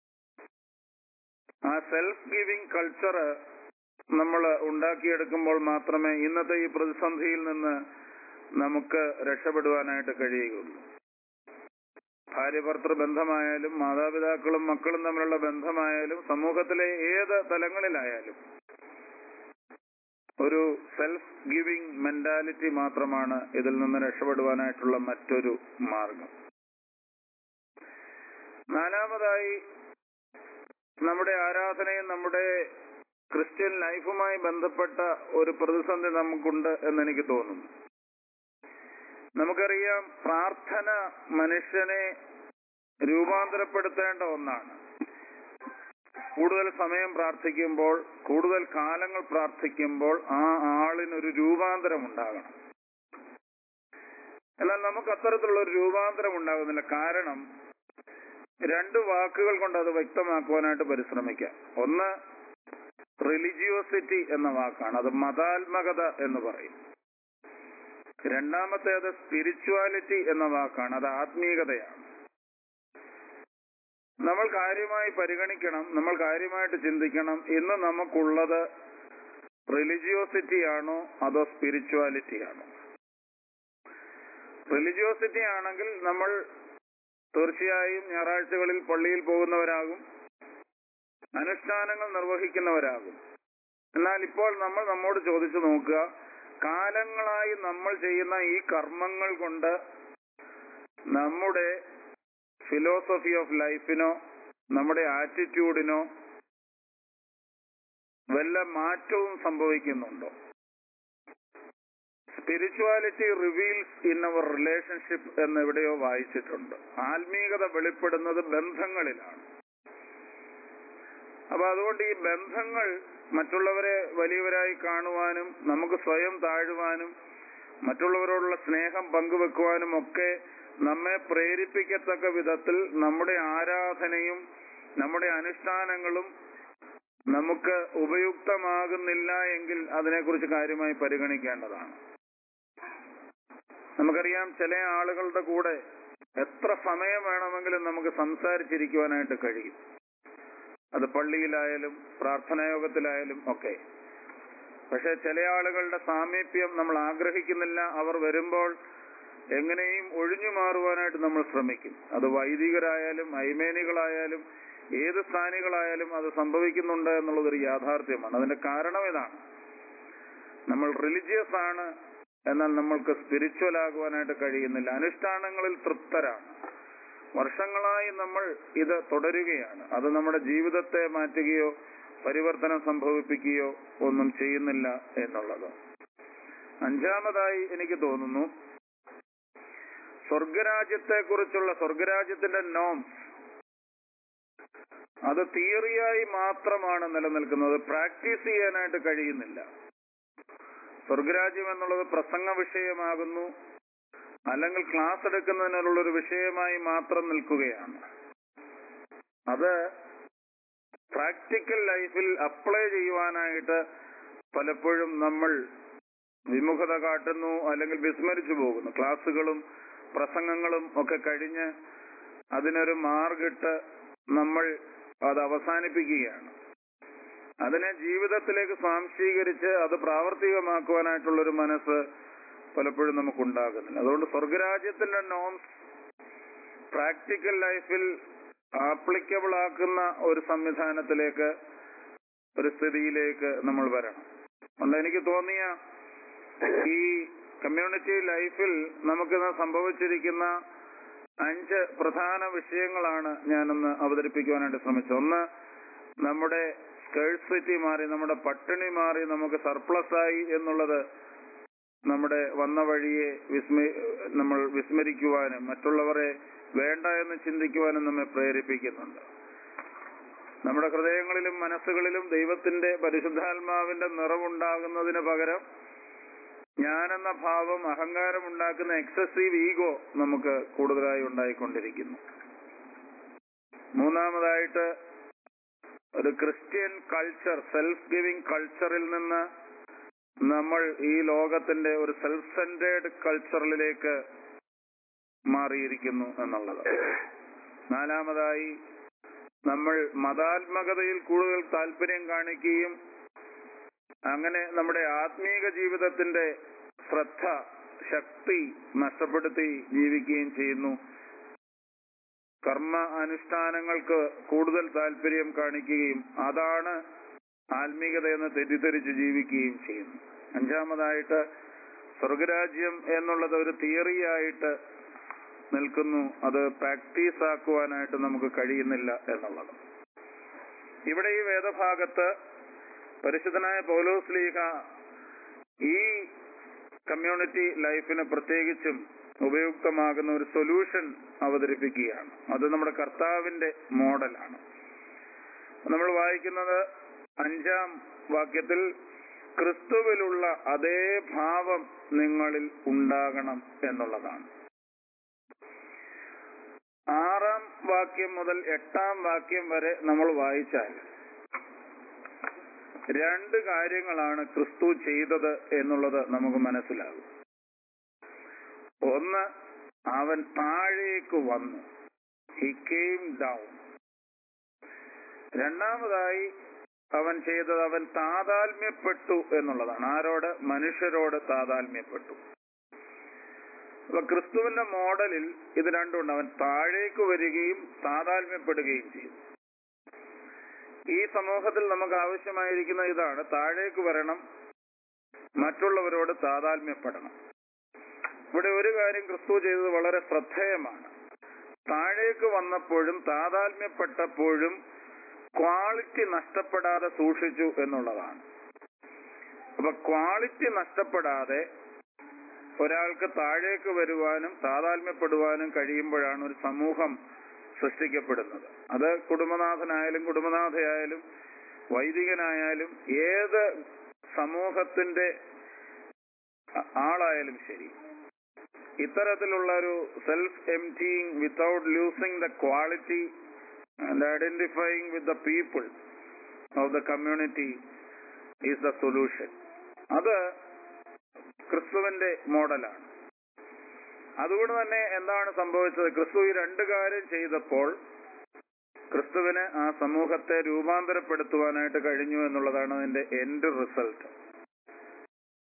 ആ സെൽഫ് ഗിവിംഗ് കൾച്ചർ നമ്മൾ ഉണ്ടാക്കിയെടുക്കുമ്പോൾ മാത്രമേ ഇന്നത്തെ ഈ പ്രതിസന്ധിയിൽ നിന്ന് നമുക്ക് രക്ഷപ്പെടുവാനായിട്ട് കഴിയുകയുള്ളൂ ഭാര്യ ഭർത്തൃ ബന്ധമായാലും മാതാപിതാക്കളും മക്കളും തമ്മിലുള്ള ബന്ധമായാലും സമൂഹത്തിലെ ഏത് തലങ്ങളിലായാലും ഒരു സെൽഫ് ഗിവിംഗ് മെന്റാലിറ്റി മാത്രമാണ് ഇതിൽ നിന്ന് രക്ഷപ്പെടുവാനായിട്ടുള്ള മറ്റൊരു മാർഗം നാലാമതായി നമ്മുടെ ആരാധനയും നമ്മുടെ ക്രിസ്ത്യൻ ലൈഫുമായി ബന്ധപ്പെട്ട ഒരു പ്രതിസന്ധി നമുക്കുണ്ട് എന്ന് എനിക്ക് തോന്നുന്നു നമുക്കറിയാം പ്രാർത്ഥന മനുഷ്യനെ രൂപാന്തരപ്പെടുത്തേണ്ട ഒന്നാണ് കൂടുതൽ സമയം പ്രാർത്ഥിക്കുമ്പോൾ കൂടുതൽ കാലങ്ങൾ പ്രാർത്ഥിക്കുമ്പോൾ ആ ആളിനൊരു രൂപാന്തരം ഉണ്ടാകണം എന്നാൽ നമുക്ക് അത്തരത്തിലുള്ള ഒരു രൂപാന്തരം ഉണ്ടാകുന്നില്ല കാരണം രണ്ട് വാക്കുകൾ കൊണ്ട് അത് വ്യക്തമാക്കുവാനായിട്ട് പരിശ്രമിക്കാം ഒന്ന് റിലിജിയോസിറ്റി എന്ന വാക്കാണ് അത് മതാത്മകത എന്ന് പറയും രണ്ടാമത്തേത് സ്പിരിച്വാലിറ്റി എന്ന വാക്കാണ് അത് ആത്മീയതയാണ് നമ്മൾ കാര്യമായി പരിഗണിക്കണം നമ്മൾ കാര്യമായിട്ട് ചിന്തിക്കണം ഇന്ന് നമുക്കുള്ളത് റിലിജിയോസിറ്റി ആണോ അതോ സ്പിരിച്വാലിറ്റി ആണോ റിലിജിയോസിറ്റി ആണെങ്കിൽ നമ്മൾ തീർച്ചയായും ഞായറാഴ്ചകളിൽ പള്ളിയിൽ പോകുന്നവരാകും അനുഷ്ഠാനങ്ങൾ നിർവഹിക്കുന്നവരാകും എന്നാൽ ഇപ്പോൾ നമ്മൾ നമ്മോട് ചോദിച്ചു നോക്കുക കാലങ്ങളായി നമ്മൾ ചെയ്യുന്ന ഈ കർമ്മങ്ങൾ കൊണ്ട് നമ്മുടെ ഫിലോസഫി ഓഫ് ലൈഫിനോ നമ്മുടെ ആറ്റിറ്റ്യൂഡിനോ വല്ല മാറ്റവും സംഭവിക്കുന്നുണ്ടോ spirituality reveals in our relationship എന്ന് എവിടെയോ വായിച്ചിട്ടുണ്ട് ആത്മീയത വെളിപ്പെടുന്നത് ബന്ധങ്ങളിലാണ് അപ്പൊ അതുകൊണ്ട് ഈ ബന്ധങ്ങൾ മറ്റുള്ളവരെ വലിയവരായി കാണുവാനും നമുക്ക് സ്വയം താഴുവാനും മറ്റുള്ളവരോടുള്ള സ്നേഹം പങ്കുവെക്കുവാനും ഒക്കെ നമ്മെ പ്രേരിപ്പിക്കത്തക്ക വിധത്തിൽ നമ്മുടെ ആരാധനയും നമ്മുടെ അനുഷ്ഠാനങ്ങളും നമുക്ക് ഉപയുക്തമാകുന്നില്ല എങ്കിൽ അതിനെക്കുറിച്ച് കാര്യമായി പരിഗണിക്കേണ്ടതാണ് നമുക്കറിയാം ചില ആളുകളുടെ കൂടെ എത്ര സമയം വേണമെങ്കിലും നമുക്ക് സംസാരിച്ചിരിക്കുവാനായിട്ട് കഴിയും അത് പള്ളിയിലായാലും പ്രാർത്ഥനായോഗത്തിലായാലും ഒക്കെ പക്ഷെ ചില ആളുകളുടെ സാമീപ്യം നമ്മൾ ആഗ്രഹിക്കുന്നില്ല അവർ വരുമ്പോൾ എങ്ങനെയും ഒഴിഞ്ഞു മാറുവാനായിട്ട് നമ്മൾ ശ്രമിക്കും അത് വൈദികരായാലും ഐമേനികളായാലും ഏത് സ്ഥാനികളായാലും അത് സംഭവിക്കുന്നുണ്ട് എന്നുള്ളതൊരു യാഥാർത്ഥ്യമാണ് അതിന്റെ കാരണം ഇതാണ് നമ്മൾ റിലിജിയസ് ആണ് എന്നാൽ നമ്മൾക്ക് സ്പിരിച്വൽ ആകുവാനായിട്ട് കഴിയുന്നില്ല അനുഷ്ഠാനങ്ങളിൽ തൃപ്തരാണ് വർഷങ്ങളായി നമ്മൾ ഇത് തുടരുകയാണ് അത് നമ്മുടെ ജീവിതത്തെ മാറ്റുകയോ പരിവർത്തനം സംഭവിപ്പിക്കുകയോ ഒന്നും ചെയ്യുന്നില്ല എന്നുള്ളത് അഞ്ചാമതായി എനിക്ക് തോന്നുന്നു സ്വർഗരാജ്യത്തെ കുറിച്ചുള്ള സ്വർഗരാജ്യത്തിന്റെ നോംസ് അത് തിയറിയായി മാത്രമാണ് നിലനിൽക്കുന്നത് പ്രാക്ടീസ് ചെയ്യാനായിട്ട് കഴിയുന്നില്ല സ്വർഗരാജ്യം എന്നുള്ളത് പ്രസംഗ വിഷയമാകുന്നു അല്ലെങ്കിൽ ക്ലാസ് എടുക്കുന്നതിനുള്ള ഒരു വിഷയമായി മാത്രം നിൽക്കുകയാണ് അത് പ്രാക്ടിക്കൽ ലൈഫിൽ അപ്ലൈ ചെയ്യുവാനായിട്ട് പലപ്പോഴും നമ്മൾ വിമുഖത കാട്ടുന്നു അല്ലെങ്കിൽ വിസ്മരിച്ചു പോകുന്നു ക്ലാസ്സുകളും പ്രസംഗങ്ങളും ഒക്കെ കഴിഞ്ഞ് അതിനൊരു മാർഗിട്ട് നമ്മൾ അത് അവസാനിപ്പിക്കുകയാണ് അതിനെ ജീവിതത്തിലേക്ക് സ്വാംശീകരിച്ച് അത് പ്രാവർത്തികമാക്കുവാനായിട്ടുള്ളൊരു മനസ്സ് പലപ്പോഴും നമുക്കുണ്ടാകുന്നില്ല അതുകൊണ്ട് സ്വർഗരാജ്യത്തിന്റെ നോംസ് പ്രാക്ടിക്കൽ ലൈഫിൽ ആപ്ലിക്കബിൾ ആക്കുന്ന ഒരു സംവിധാനത്തിലേക്ക് ഒരു സ്ഥിതിയിലേക്ക് നമ്മൾ വരണം അതുകൊണ്ട് എനിക്ക് തോന്നിയ ഈ കമ്മ്യൂണിറ്റി ലൈഫിൽ നമുക്കിന്ന് സംഭവിച്ചിരിക്കുന്ന അഞ്ച് പ്രധാന വിഷയങ്ങളാണ് ഞാനൊന്ന് അവതരിപ്പിക്കുവാനായിട്ട് ശ്രമിച്ചത് ഒന്ന് നമ്മുടെ സ്കേഴ്സിറ്റി മാറി നമ്മുടെ പട്ടിണി മാറി നമുക്ക് സർപ്ലസ് ആയി എന്നുള്ളത് നമ്മുടെ വന്ന വഴിയെ വിസ്മ നമ്മൾ വിസ്മരിക്കുവാനും മറ്റുള്ളവരെ വേണ്ട എന്ന് ചിന്തിക്കുവാനും നമ്മെ പ്രേരിപ്പിക്കുന്നുണ്ട് നമ്മുടെ ഹൃദയങ്ങളിലും മനസ്സുകളിലും ദൈവത്തിന്റെ പരിശുദ്ധാത്മാവിന്റെ നിറവുണ്ടാകുന്നതിന് പകരം ഞാനെന്ന ഭാവം അഹങ്കാരം ഉണ്ടാക്കുന്ന എക്സസീവ് ഈഗോ നമുക്ക് കൂടുതലായി ഉണ്ടായിക്കൊണ്ടിരിക്കുന്നു മൂന്നാമതായിട്ട് ഒരു ക്രിസ്ത്യൻ കൾച്ചർ സെൽഫ് ഗിവിംഗ് കൾച്ചറിൽ നിന്ന് നമ്മൾ ഈ ലോകത്തിന്റെ ഒരു സെൽഫ് സെന്റേഡ് കൾച്ചറിലേക്ക് മാറിയിരിക്കുന്നു എന്നുള്ളത് നാലാമതായി നമ്മൾ മതാത്മകതയിൽ കൂടുതൽ താല്പര്യം കാണിക്കുകയും അങ്ങനെ നമ്മുടെ ആത്മീക ജീവിതത്തിന്റെ ശ്രദ്ധ ശക്തി നഷ്ടപ്പെടുത്തി ജീവിക്കുകയും ചെയ്യുന്നു കർമ്മ അനുഷ്ഠാനങ്ങൾക്ക് കൂടുതൽ താല്പര്യം കാണിക്കുകയും അതാണ് ആത്മീകതയെന്ന് തെറ്റിദ്ധരിച്ച് ജീവിക്കുകയും ചെയ്യുന്നു അഞ്ചാമതായിട്ട് സ്വർഗരാജ്യം എന്നുള്ളത് ഒരു തിയറിയായിട്ട് നിൽക്കുന്നു അത് പ്രാക്ടീസ് ആക്കുവാനായിട്ട് നമുക്ക് കഴിയുന്നില്ല എന്നുള്ളത് ഇവിടെ ഈ വേദഭാഗത്ത് പരിശുദ്ധനായ പൗലോസ് ലീഹ ഈ കമ്മ്യൂണിറ്റി ലൈഫിന് പ്രത്യേകിച്ചും ഉപയുക്തമാകുന്ന ഒരു സൊല്യൂഷൻ അവതരിപ്പിക്കുകയാണ് അത് നമ്മുടെ കർത്താവിന്റെ മോഡലാണ് നമ്മൾ വായിക്കുന്നത് അഞ്ചാം വാക്യത്തിൽ ക്രിസ്തുവിലുള്ള അതേ ഭാവം നിങ്ങളിൽ ഉണ്ടാകണം എന്നുള്ളതാണ് ആറാം വാക്യം മുതൽ എട്ടാം വാക്യം വരെ നമ്മൾ വായിച്ചാൽ രണ്ട് കാര്യങ്ങളാണ് ക്രിസ്തു ചെയ്തത് എന്നുള്ളത് നമുക്ക് മനസ്സിലാകും ഒന്ന് അവൻ താഴേക്ക് വന്നു ഹി കെയിം ഡൗൺ രണ്ടാമതായി അവൻ ചെയ്തത് അവൻ താതാത്മ്യപ്പെട്ടു എന്നുള്ളതാണ് ആരോട് മനുഷ്യരോട് താതാത്മ്യപ്പെട്ടു അപ്പൊ ക്രിസ്തുവിന്റെ മോഡലിൽ ഇത് രണ്ടുണ്ട് അവൻ താഴേക്ക് വരികയും താതാത്മ്യപ്പെടുകയും ചെയ്തു ഈ സമൂഹത്തിൽ നമുക്ക് ആവശ്യമായിരിക്കുന്ന ഇതാണ് താഴേക്ക് വരണം മറ്റുള്ളവരോട് താതാത്മ്യപ്പെടണം ഇവിടെ ഒരു കാര്യം ക്രിസ്തു ചെയ്തത് വളരെ ശ്രദ്ധേയമാണ് താഴേക്ക് വന്നപ്പോഴും താതാത്മ്യപ്പെട്ടപ്പോഴും ക്വാളിറ്റി നഷ്ടപ്പെടാതെ സൂക്ഷിച്ചു എന്നുള്ളതാണ് അപ്പൊ ക്വാളിറ്റി നഷ്ടപ്പെടാതെ ഒരാൾക്ക് താഴേക്ക് വരുവാനും താതാത്മ്യപ്പെടുവാനും കഴിയുമ്പോഴാണ് ഒരു സമൂഹം സൃഷ്ടിക്കപ്പെടുന്നത് അത് കുടുംബനാഥനായാലും കുടുംബനാഥയായാലും വൈദികനായാലും ഏത് സമൂഹത്തിന്റെ ആളായാലും ശരി ഇത്തരത്തിലുള്ള ഒരു self emptying without losing the quality and identifying with the people of the community is the solution അത് ക്രിസ്തുവിന്റെ മോഡലാണ് അതുകൊണ്ട് തന്നെ എന്താണ് സംഭവിച്ചത് ക്രിസ്തു ഈ രണ്ട് കാര്യം ചെയ്തപ്പോൾ ക്രിസ്തുവിന് ആ സമൂഹത്തെ രൂപാന്തരപ്പെടുത്തുവാനായിട്ട് കഴിഞ്ഞു എന്നുള്ളതാണ് അതിന്റെ എൻഡ് റിസൾട്ട്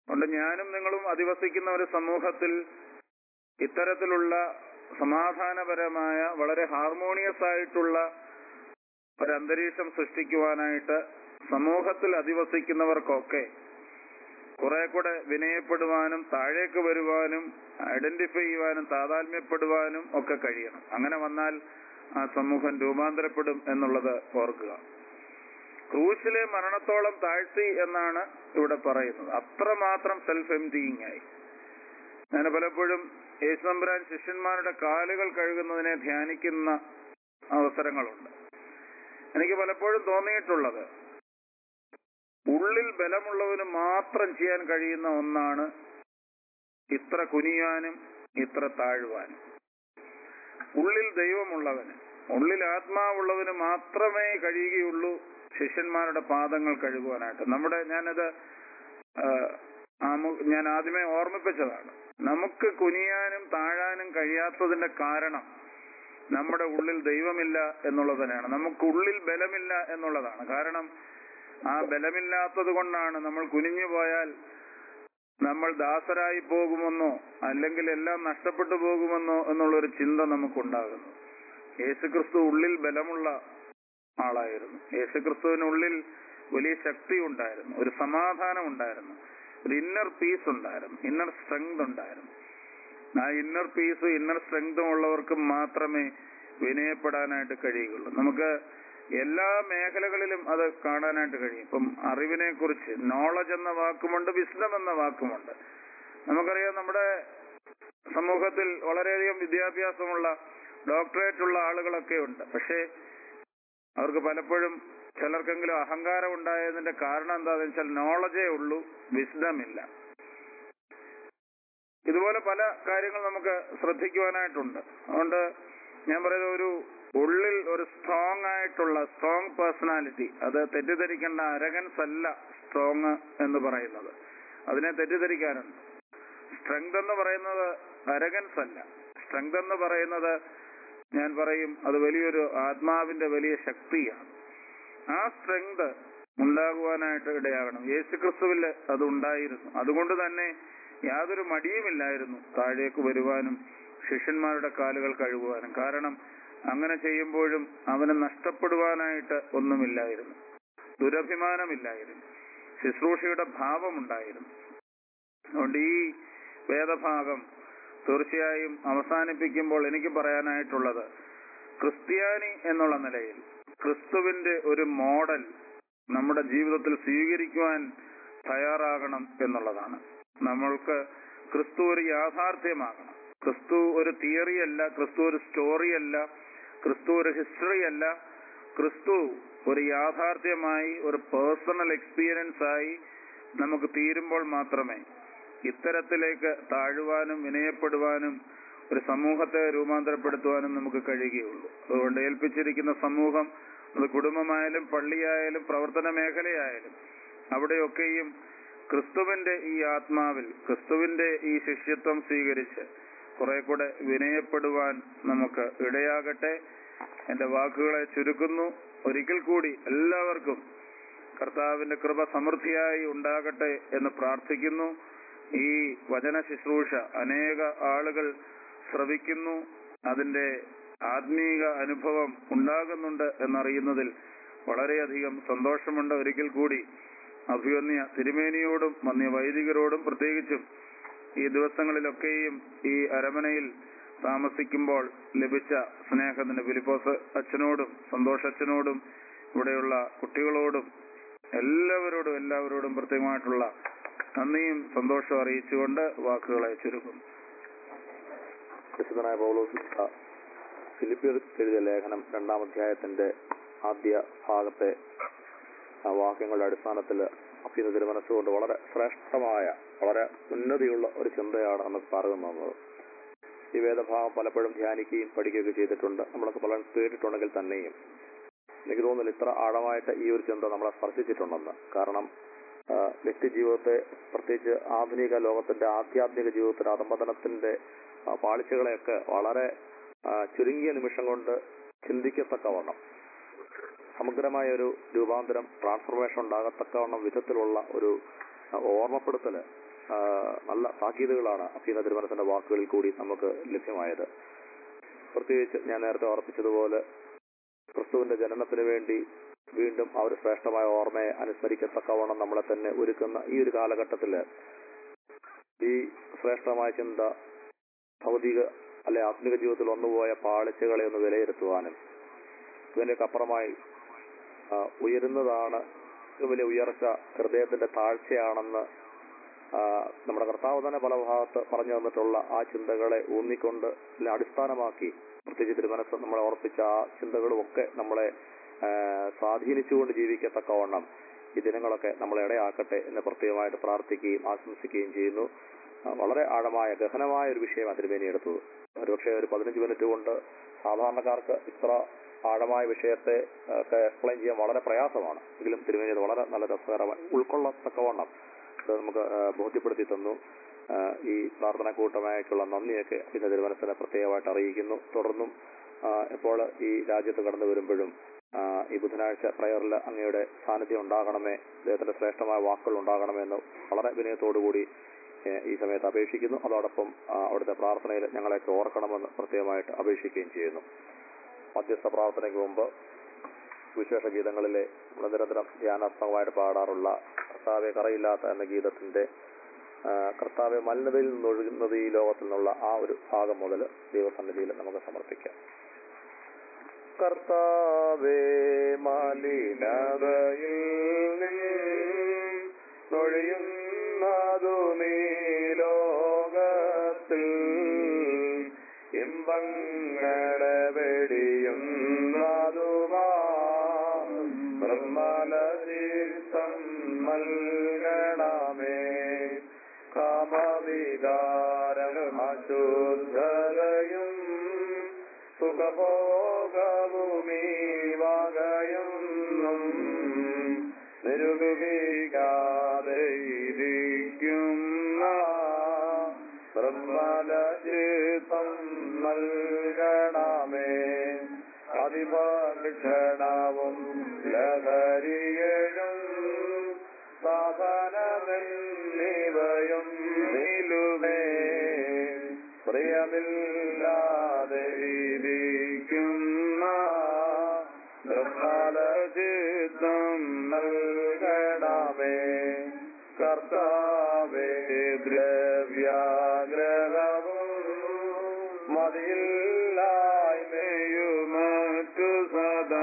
അതുകൊണ്ട് ഞാനും നിങ്ങളും അധിവസിക്കുന്ന ഒരു സമൂഹത്തിൽ ഇത്തരത്തിലുള്ള സമാധാനപരമായ വളരെ ഹാർമോണിയസ് ആയിട്ടുള്ള ഒരു അന്തരീക്ഷം സൃഷ്ടിക്കുവാനായിട്ട് സമൂഹത്തിൽ അധിവസിക്കുന്നവർക്കൊക്കെ കുറെ കൂടെ വിനയപ്പെടുവാനും താഴേക്ക് വരുവാനും ഐഡന്റിഫൈ ചെയ്യുവാനും താതാത്മ്യപ്പെടുവാനും ഒക്കെ കഴിയണം അങ്ങനെ വന്നാൽ ആ സമൂഹം രൂപാന്തരപ്പെടും എന്നുള്ളത് ഓർക്കുക ക്രൂശിലെ മരണത്തോളം താഴ്ത്തി എന്നാണ് ഇവിടെ പറയുന്നത് അത്രമാത്രം സെൽഫ് എംറ്റിയിങ് ആയി ഞാൻ പലപ്പോഴും യേശുനമ്പുരാൻ ശിഷ്യന്മാരുടെ കാലുകൾ കഴുകുന്നതിനെ ധ്യാനിക്കുന്ന അവസരങ്ങളുണ്ട് എനിക്ക് പലപ്പോഴും തോന്നിയിട്ടുള്ളത് ഉള്ളിൽ ബലമുള്ളവന് മാത്രം ചെയ്യാൻ കഴിയുന്ന ഒന്നാണ് ഇത്ര കുനിയാനും ഇത്ര താഴുവാനും ഉള്ളിൽ ദൈവമുള്ളവന് ഉള്ളിൽ ആത്മാവുള്ളവന് മാത്രമേ കഴിയുകയുള്ളൂ ശിഷ്യന്മാരുടെ പാദങ്ങൾ കഴുകുവാനായിട്ട് നമ്മുടെ ഞാനത് ആ, ആമു- ഞാൻ ആദ്യമേ ഓർമ്മിപ്പിച്ചതാണ് നമുക്ക് കുനിയാനും താഴാനും കഴിയാത്തതിന്റെ കാരണം നമ്മുടെ ഉള്ളിൽ ദൈവമില്ല എന്നുള്ളത് തന്നെയാണ് നമുക്ക് ഉള്ളിൽ ബലമില്ല എന്നുള്ളതാണ് കാരണം ആ ബലമില്ലാത്തത് കൊണ്ടാണ് നമ്മൾ കുനിഞ്ഞു പോയാൽ നമ്മൾ ദാസരായി പോകുമെന്നോ അല്ലെങ്കിൽ എല്ലാം നഷ്ടപ്പെട്ടു പോകുമെന്നോ എന്നുള്ളൊരു ചിന്ത നമുക്കുണ്ടാകുന്നു യേശുക്രിസ്തു ഉള്ളിൽ ബലമുള്ള ആളായിരുന്നു യേശുക്രിസ്തുവിനുള്ളിൽ വലിയ ശക്തി ഉണ്ടായിരുന്നു ഒരു സമാധാനം ഉണ്ടായിരുന്നു ഒരു ഇന്നർ പീസ് ഉണ്ടായിരുന്നു ഇന്നർ സ്ട്രെങ്ത് ഉണ്ടായിരുന്നു ആ ഇന്നർ പീസും ഇന്നർ സ്ട്രെങ്തും ഉള്ളവർക്ക് മാത്രമേ വിനയപ്പെടാനായിട്ട് കഴിയുകയുള്ളൂ നമുക്ക് എല്ലാ മേഖലകളിലും അത് കാണാനായിട്ട് കഴിയും ഇപ്പം അറിവിനെ കുറിച്ച് നോളജ് എന്ന വാക്കുമുണ്ട് വിസ്ഡം എന്ന വാക്കുമുണ്ട് നമുക്കറിയാം നമ്മുടെ സമൂഹത്തിൽ വളരെയധികം വിദ്യാഭ്യാസമുള്ള ഡോക്ടറേറ്റ് ഉള്ള ആളുകളൊക്കെ ഉണ്ട് പക്ഷേ അവർക്ക് പലപ്പോഴും ചിലർക്കെങ്കിലും അഹങ്കാരം ഉണ്ടായതിന്റെ കാരണം എന്താണെന്ന് വെച്ചാൽ നോളജേ ഉള്ളൂ വിസ്ഡം ഇല്ല ഇതുപോലെ പല കാര്യങ്ങൾ നമുക്ക് ശ്രദ്ധിക്കുവാനായിട്ടുണ്ട് അതുകൊണ്ട് ഞാൻ പറയുന്നത് ഒരു ഉള്ളിൽ ഒരു സ്ട്രോങ് ആയിട്ടുള്ള സ്ട്രോങ് പേഴ്സണാലിറ്റി അത് തെറ്റിദ്ധരിക്കേണ്ട അരഗൻസ് അല്ല സ്ട്രോങ് എന്ന് പറയുന്നത് അതിനെ തെറ്റിദ്ധരിക്കാറുണ്ട് സ്ട്രെങ്ത് എന്ന് പറയുന്നത് അരഗൻസ് അല്ല സ്ട്രെങ്ത് എന്ന് പറയുന്നത് ഞാൻ പറയും അത് വലിയൊരു ആത്മാവിന്റെ വലിയ ശക്തിയാണ് ആ സ്ട്രെങ്ത് ഉണ്ടാകുവാനായിട്ട് ഇടയാകണം യേശുക്രിസ്തുവിൽ അത് ഉണ്ടായിരുന്നു അതുകൊണ്ട് തന്നെ യാതൊരു മടിയുമില്ലായിരുന്നു താഴേക്ക് വരുവാനും ശിഷ്യന്മാരുടെ കാലുകൾ കഴുകുവാനും കാരണം അങ്ങനെ ചെയ്യുമ്പോഴും അവന് നഷ്ടപ്പെടുവാനായിട്ട് ഒന്നുമില്ലായിരുന്നു ദുരഭിമാനമില്ലായിരുന്നു ശുശ്രൂഷയുടെ ഭാവമുണ്ടായിരുന്നു അതുകൊണ്ട് ഈ വേദഭാഗം തീർച്ചയായും അവസാനിപ്പിക്കുമ്പോൾ എനിക്ക് പറയാനായിട്ടുള്ളത് ക്രിസ്ത്യാനി എന്നുള്ള നിലയിൽ ക്രിസ്തുവിന്റെ ഒരു മോഡൽ നമ്മുടെ ജീവിതത്തിൽ സ്വീകരിക്കുവാൻ തയ്യാറാകണം എന്നുള്ളതാണ് നമ്മൾക്ക് ക്രിസ്തു ഒരു യാഥാർത്ഥ്യമാകണം ക്രിസ്തു ഒരു തിയറി അല്ല ക്രിസ്തു ഒരു സ്റ്റോറി അല്ല ക്രിസ്തു ഒരു ഹിസ്റ്ററി അല്ല ക്രിസ്തു ഒരു യാഥാർത്ഥ്യമായി ഒരു പേഴ്സണൽ എക്സ്പീരിയൻസ് ആയി നമുക്ക് തീരുമ്പോൾ മാത്രമേ ഇത്തരത്തിലേക്ക് താഴുവാനും വിനയപ്പെടുവാനും ഒരു സമൂഹത്തെ രൂപാന്തരപ്പെടുത്തുവാനും നമുക്ക് കഴിയുകയുള്ളൂ അതുകൊണ്ട് ഏൽപ്പിച്ചിരിക്കുന്ന സമൂഹം അത് കുടുംബമായാലും പള്ളിയായാലും പ്രവർത്തന മേഖലയായാലും അവിടെയൊക്കെയും ക്രിസ്തുവിന്റെ ഈ ആത്മാവിൽ ക്രിസ്തുവിന്റെ ഈ ശിഷ്യത്വം സ്വീകരിച്ച് കുറെ കൂടെ വിനയപ്പെടുവാൻ നമുക്ക് ഇടയാകട്ടെ എന്റെ വാക്കുകളെ ചുരുക്കുന്നു ഒരിക്കൽ കൂടി എല്ലാവർക്കും കർത്താവിന്റെ കൃപ സമൃദ്ധിയായി ഉണ്ടാകട്ടെ എന്ന് പ്രാർത്ഥിക്കുന്നു ഈ വചന ശുശ്രൂഷ അനേക ആളുകൾ ശ്രവിക്കുന്നു അതിന്റെ ആത്മീക അനുഭവം ഉണ്ടാകുന്നുണ്ട് എന്നറിയുന്നതിൽ വളരെയധികം സന്തോഷമുണ്ട് ഒരിക്കൽ കൂടി അഭിവന്യ തിരുമേനിയോടും വന്യ വൈദികരോടും പ്രത്യേകിച്ചും ഈ ദിവസങ്ങളിലൊക്കെയും ഈ അരമനയിൽ താമസിക്കുമ്പോൾ ലഭിച്ച സ്നേഹത്തിന് ഫിലിപ്പോസ് അച്ഛനോടും സന്തോഷ് അച്ഛനോടും ഇവിടെയുള്ള കുട്ടികളോടും എല്ലാവരോടും എല്ലാവരോടും പ്രത്യേകമായിട്ടുള്ള നന്ദിയും സന്തോഷവും അറിയിച്ചുകൊണ്ട് വാക്കുകളെ ചുരുക്കുന്നു വിശുദ്ധനായ പൗലോസ് ഫിലിപ്പിയർ എഴുതിയ ലേഖനം രണ്ടാം അധ്യായത്തിന്റെ ആദ്യ ഭാഗത്തെ ആ വാക്യങ്ങളുടെ അടിസ്ഥാനത്തിൽ അഭ്യുന്ന തിരുമനസ്സുകൊണ്ട് വളരെ ശ്രേഷ്ഠമായ വളരെ ഉന്നതിയുള്ള ഒരു ചിന്തയാണ് നമുക്ക് പറഞ്ഞു തന്നത് ഈ വേദഭാഗം പലപ്പോഴും ധ്യാനിക്കുകയും പഠിക്കുകയൊക്കെ ചെയ്തിട്ടുണ്ട് നമ്മളൊക്കെ പലരും കേട്ടിട്ടുണ്ടെങ്കിൽ തന്നെയും എനിക്ക് തോന്നുന്നില്ല ഇത്ര ആഴമായിട്ട് ഈ ഒരു ചിന്ത നമ്മളെ സ്പർശിച്ചിട്ടുണ്ടെന്ന് കാരണം ആ, വ്യക്തിജീവിതത്തെ പ്രത്യേകിച്ച് ആധുനിക ലോകത്തിന്റെ ആധ്യാത്മിക ജീവിതത്തിന്റെ അധമതനത്തിന്റെ ആ, പാളിച്ചകളെയൊക്കെ വളരെ ആ, ചുരുങ്ങിയ നിമിഷം കൊണ്ട് ചിന്തിക്കത്തക്കവണ്ണം സമഗ്രമായ ഒരു രൂപാന്തരം ട്രാൻസ്ഫർമേഷൻ ഉണ്ടാകത്തക്കവണ്ണം വിധത്തിലുള്ള ഒരു ആ, ഓർമ്മപ്പെടുത്തല് ആ, നല്ല താക്കീതുകളാണ് അഫീന തിരുമനസിന്റെ വാക്കുകളിൽ കൂടി നമുക്ക് ലഭ്യമായത് പ്രത്യേകിച്ച് ഞാൻ നേരത്തെ ഓർപ്പിച്ചതുപോലെ ക്രിസ്തുവിന്റെ ജനനത്തിന് വേണ്ടി വീണ്ടും ആ ഒരു ശ്രേഷ്ഠമായ ഓർമ്മയെ അനുസ്മരിക്കത്തക്കവണ്ണം നമ്മളെ തന്നെ ഒരുക്കുന്ന ഈ ഒരു കാലഘട്ടത്തില് ഈ ശ്രേഷ്ഠമായ ചിന്ത ഭൗതിക അല്ലെ ആത്മിക ജീവിതത്തിൽ വന്നുപോയ പാളിച്ചകളെ ഒന്ന് വിലയിരുത്തുവാനും ഇതിന്റെയൊക്കെ അപ്പുറമായി ആ, ഉയരുന്നതാണ് ഏറ്റവും വലിയ ഉയർച്ച ഹൃദയത്തിന്റെ താഴ്ചയാണെന്ന് ആ, നമ്മുടെ കർത്താവ് തന്നെ പല ഭാഗത്ത് പറഞ്ഞു തന്നിട്ടുള്ള ആ ചിന്തകളെ ഊന്നിക്കൊണ്ട് അല്ലെ അടിസ്ഥാനമാക്കി പ്രത്യേകിച്ച് തിരുമനസ് നമ്മളെ ഓർപ്പിച്ച ആ ചിന്തകളും ഒക്കെ നമ്മളെ ആ, സ്വാധീനിച്ചുകൊണ്ട് ജീവിക്കത്തക്കവണ്ണം ഈ ദിനങ്ങളൊക്കെ നമ്മളെ ഇടയാക്കട്ടെ എന്ന് പ്രത്യേകമായിട്ട് പ്രാർത്ഥിക്കുകയും ആശംസിക്കുകയും ചെയ്യുന്നു ആ, വളരെ ആഴമായ ഗഹനമായ ഒരു വിഷയമാണ് തിരുമേനി എടുത്തത് ഒരുപക്ഷെ ഒരു പതിനഞ്ച് മിനിറ്റ് കൊണ്ട് സാധാരണക്കാർക്ക് ഇത്ര ആഴമായ വിഷയത്തെ ഒക്കെ എക്സ്പ്ലെയിൻ ചെയ്യാൻ വളരെ പ്രയാസമാണ് എങ്കിലും തിരുമേനി അത് വളരെ നല്ല രസകരമായി ഉൾക്കൊള്ളത്തക്കവണ്ണം ഇത് നമുക്ക് ആ, ബോധ്യപ്പെടുത്തി തന്നു ആ, ഈ പ്രാർത്ഥന കൂട്ടമായിട്ടുള്ള നന്ദിയൊക്കെ പിന്നെ തിരുമനസിനെ പ്രത്യേകമായിട്ട് അറിയിക്കുന്നു തുടർന്നും ആ, ഇപ്പോൾ ഈ രാജ്യത്ത് കടന്നു വരുമ്പോഴും ആ, ഈ ബുധനാഴ്ച പ്രയറിൽ അങ്ങയുടെ സാന്നിധ്യം ഉണ്ടാകണമേ അദ്ദേഹത്തിന്റെ ശ്രേഷ്ഠമായ വാക്കുകൾ ഉണ്ടാകണമേ എന്ന് വളരെ വിനയത്തോടുകൂടി ഏ, ഈ സമയത്ത് അപേക്ഷിക്കുന്നു അതോടൊപ്പം ആ, അവിടുത്തെ പ്രാർത്ഥനയിൽ ഞങ്ങളെയൊക്കെ ഓർക്കണമെന്ന് പ്രത്യേകമായിട്ട് അപേക്ഷിക്കുകയും ചെയ്യുന്നു മധ്യസ്ഥ പ്രാർത്ഥനയ്ക്ക് മുമ്പ് വിശേഷ ഗീതങ്ങളിലെ നമ്മൾ നിരന്തരം ധ്യാനാത്മകമായിട്ട് പാടാറുള്ള കർത്താവെ കറയില്ലാത്ത എന്ന ഗീതത്തിന്റെ ആ, കർത്താവെ മലിനതയിൽ നിന്നൊഴുകുന്നത് ഈ ലോകത്തിൽ നിന്നുള്ള ആ ഒരു ഭാഗം മുതൽ ദൈവസന്നിധിയിൽ നമുക്ക് സമർപ്പിക്കാം കർത്താവേ മലിനതയിൽ നൊഴിയുന്നതു നീ ലോകത്തിൽ ഇമ്പങ്ങളെ വെടിയുന്നതുമാ ബ്രഹ്മലതീർത്ഥം നൽകണമേ കാമവികാരം അശുദ്ധതയും സുഖഭോഗവുമീ വകയൊന്നും നിരുപയോഗിക്കാതെ ഇരിക്കുന്ന ബ്രഹ്മലചിത്തം നൽകണമേ അതിഭക്ഷണവും ലഹരിയഴും സാധനമെന്നിവയും നിലുമേ പ്രിയമില്ലാതെ ഇരിക്കുന്ന ബ്രഹ്മലചിത്തം നൽകണമേ കർത്താവേ ദ്രവ്യാഗ്രഹവും മതിയില്ലായ്മയുമറ്റു സദാ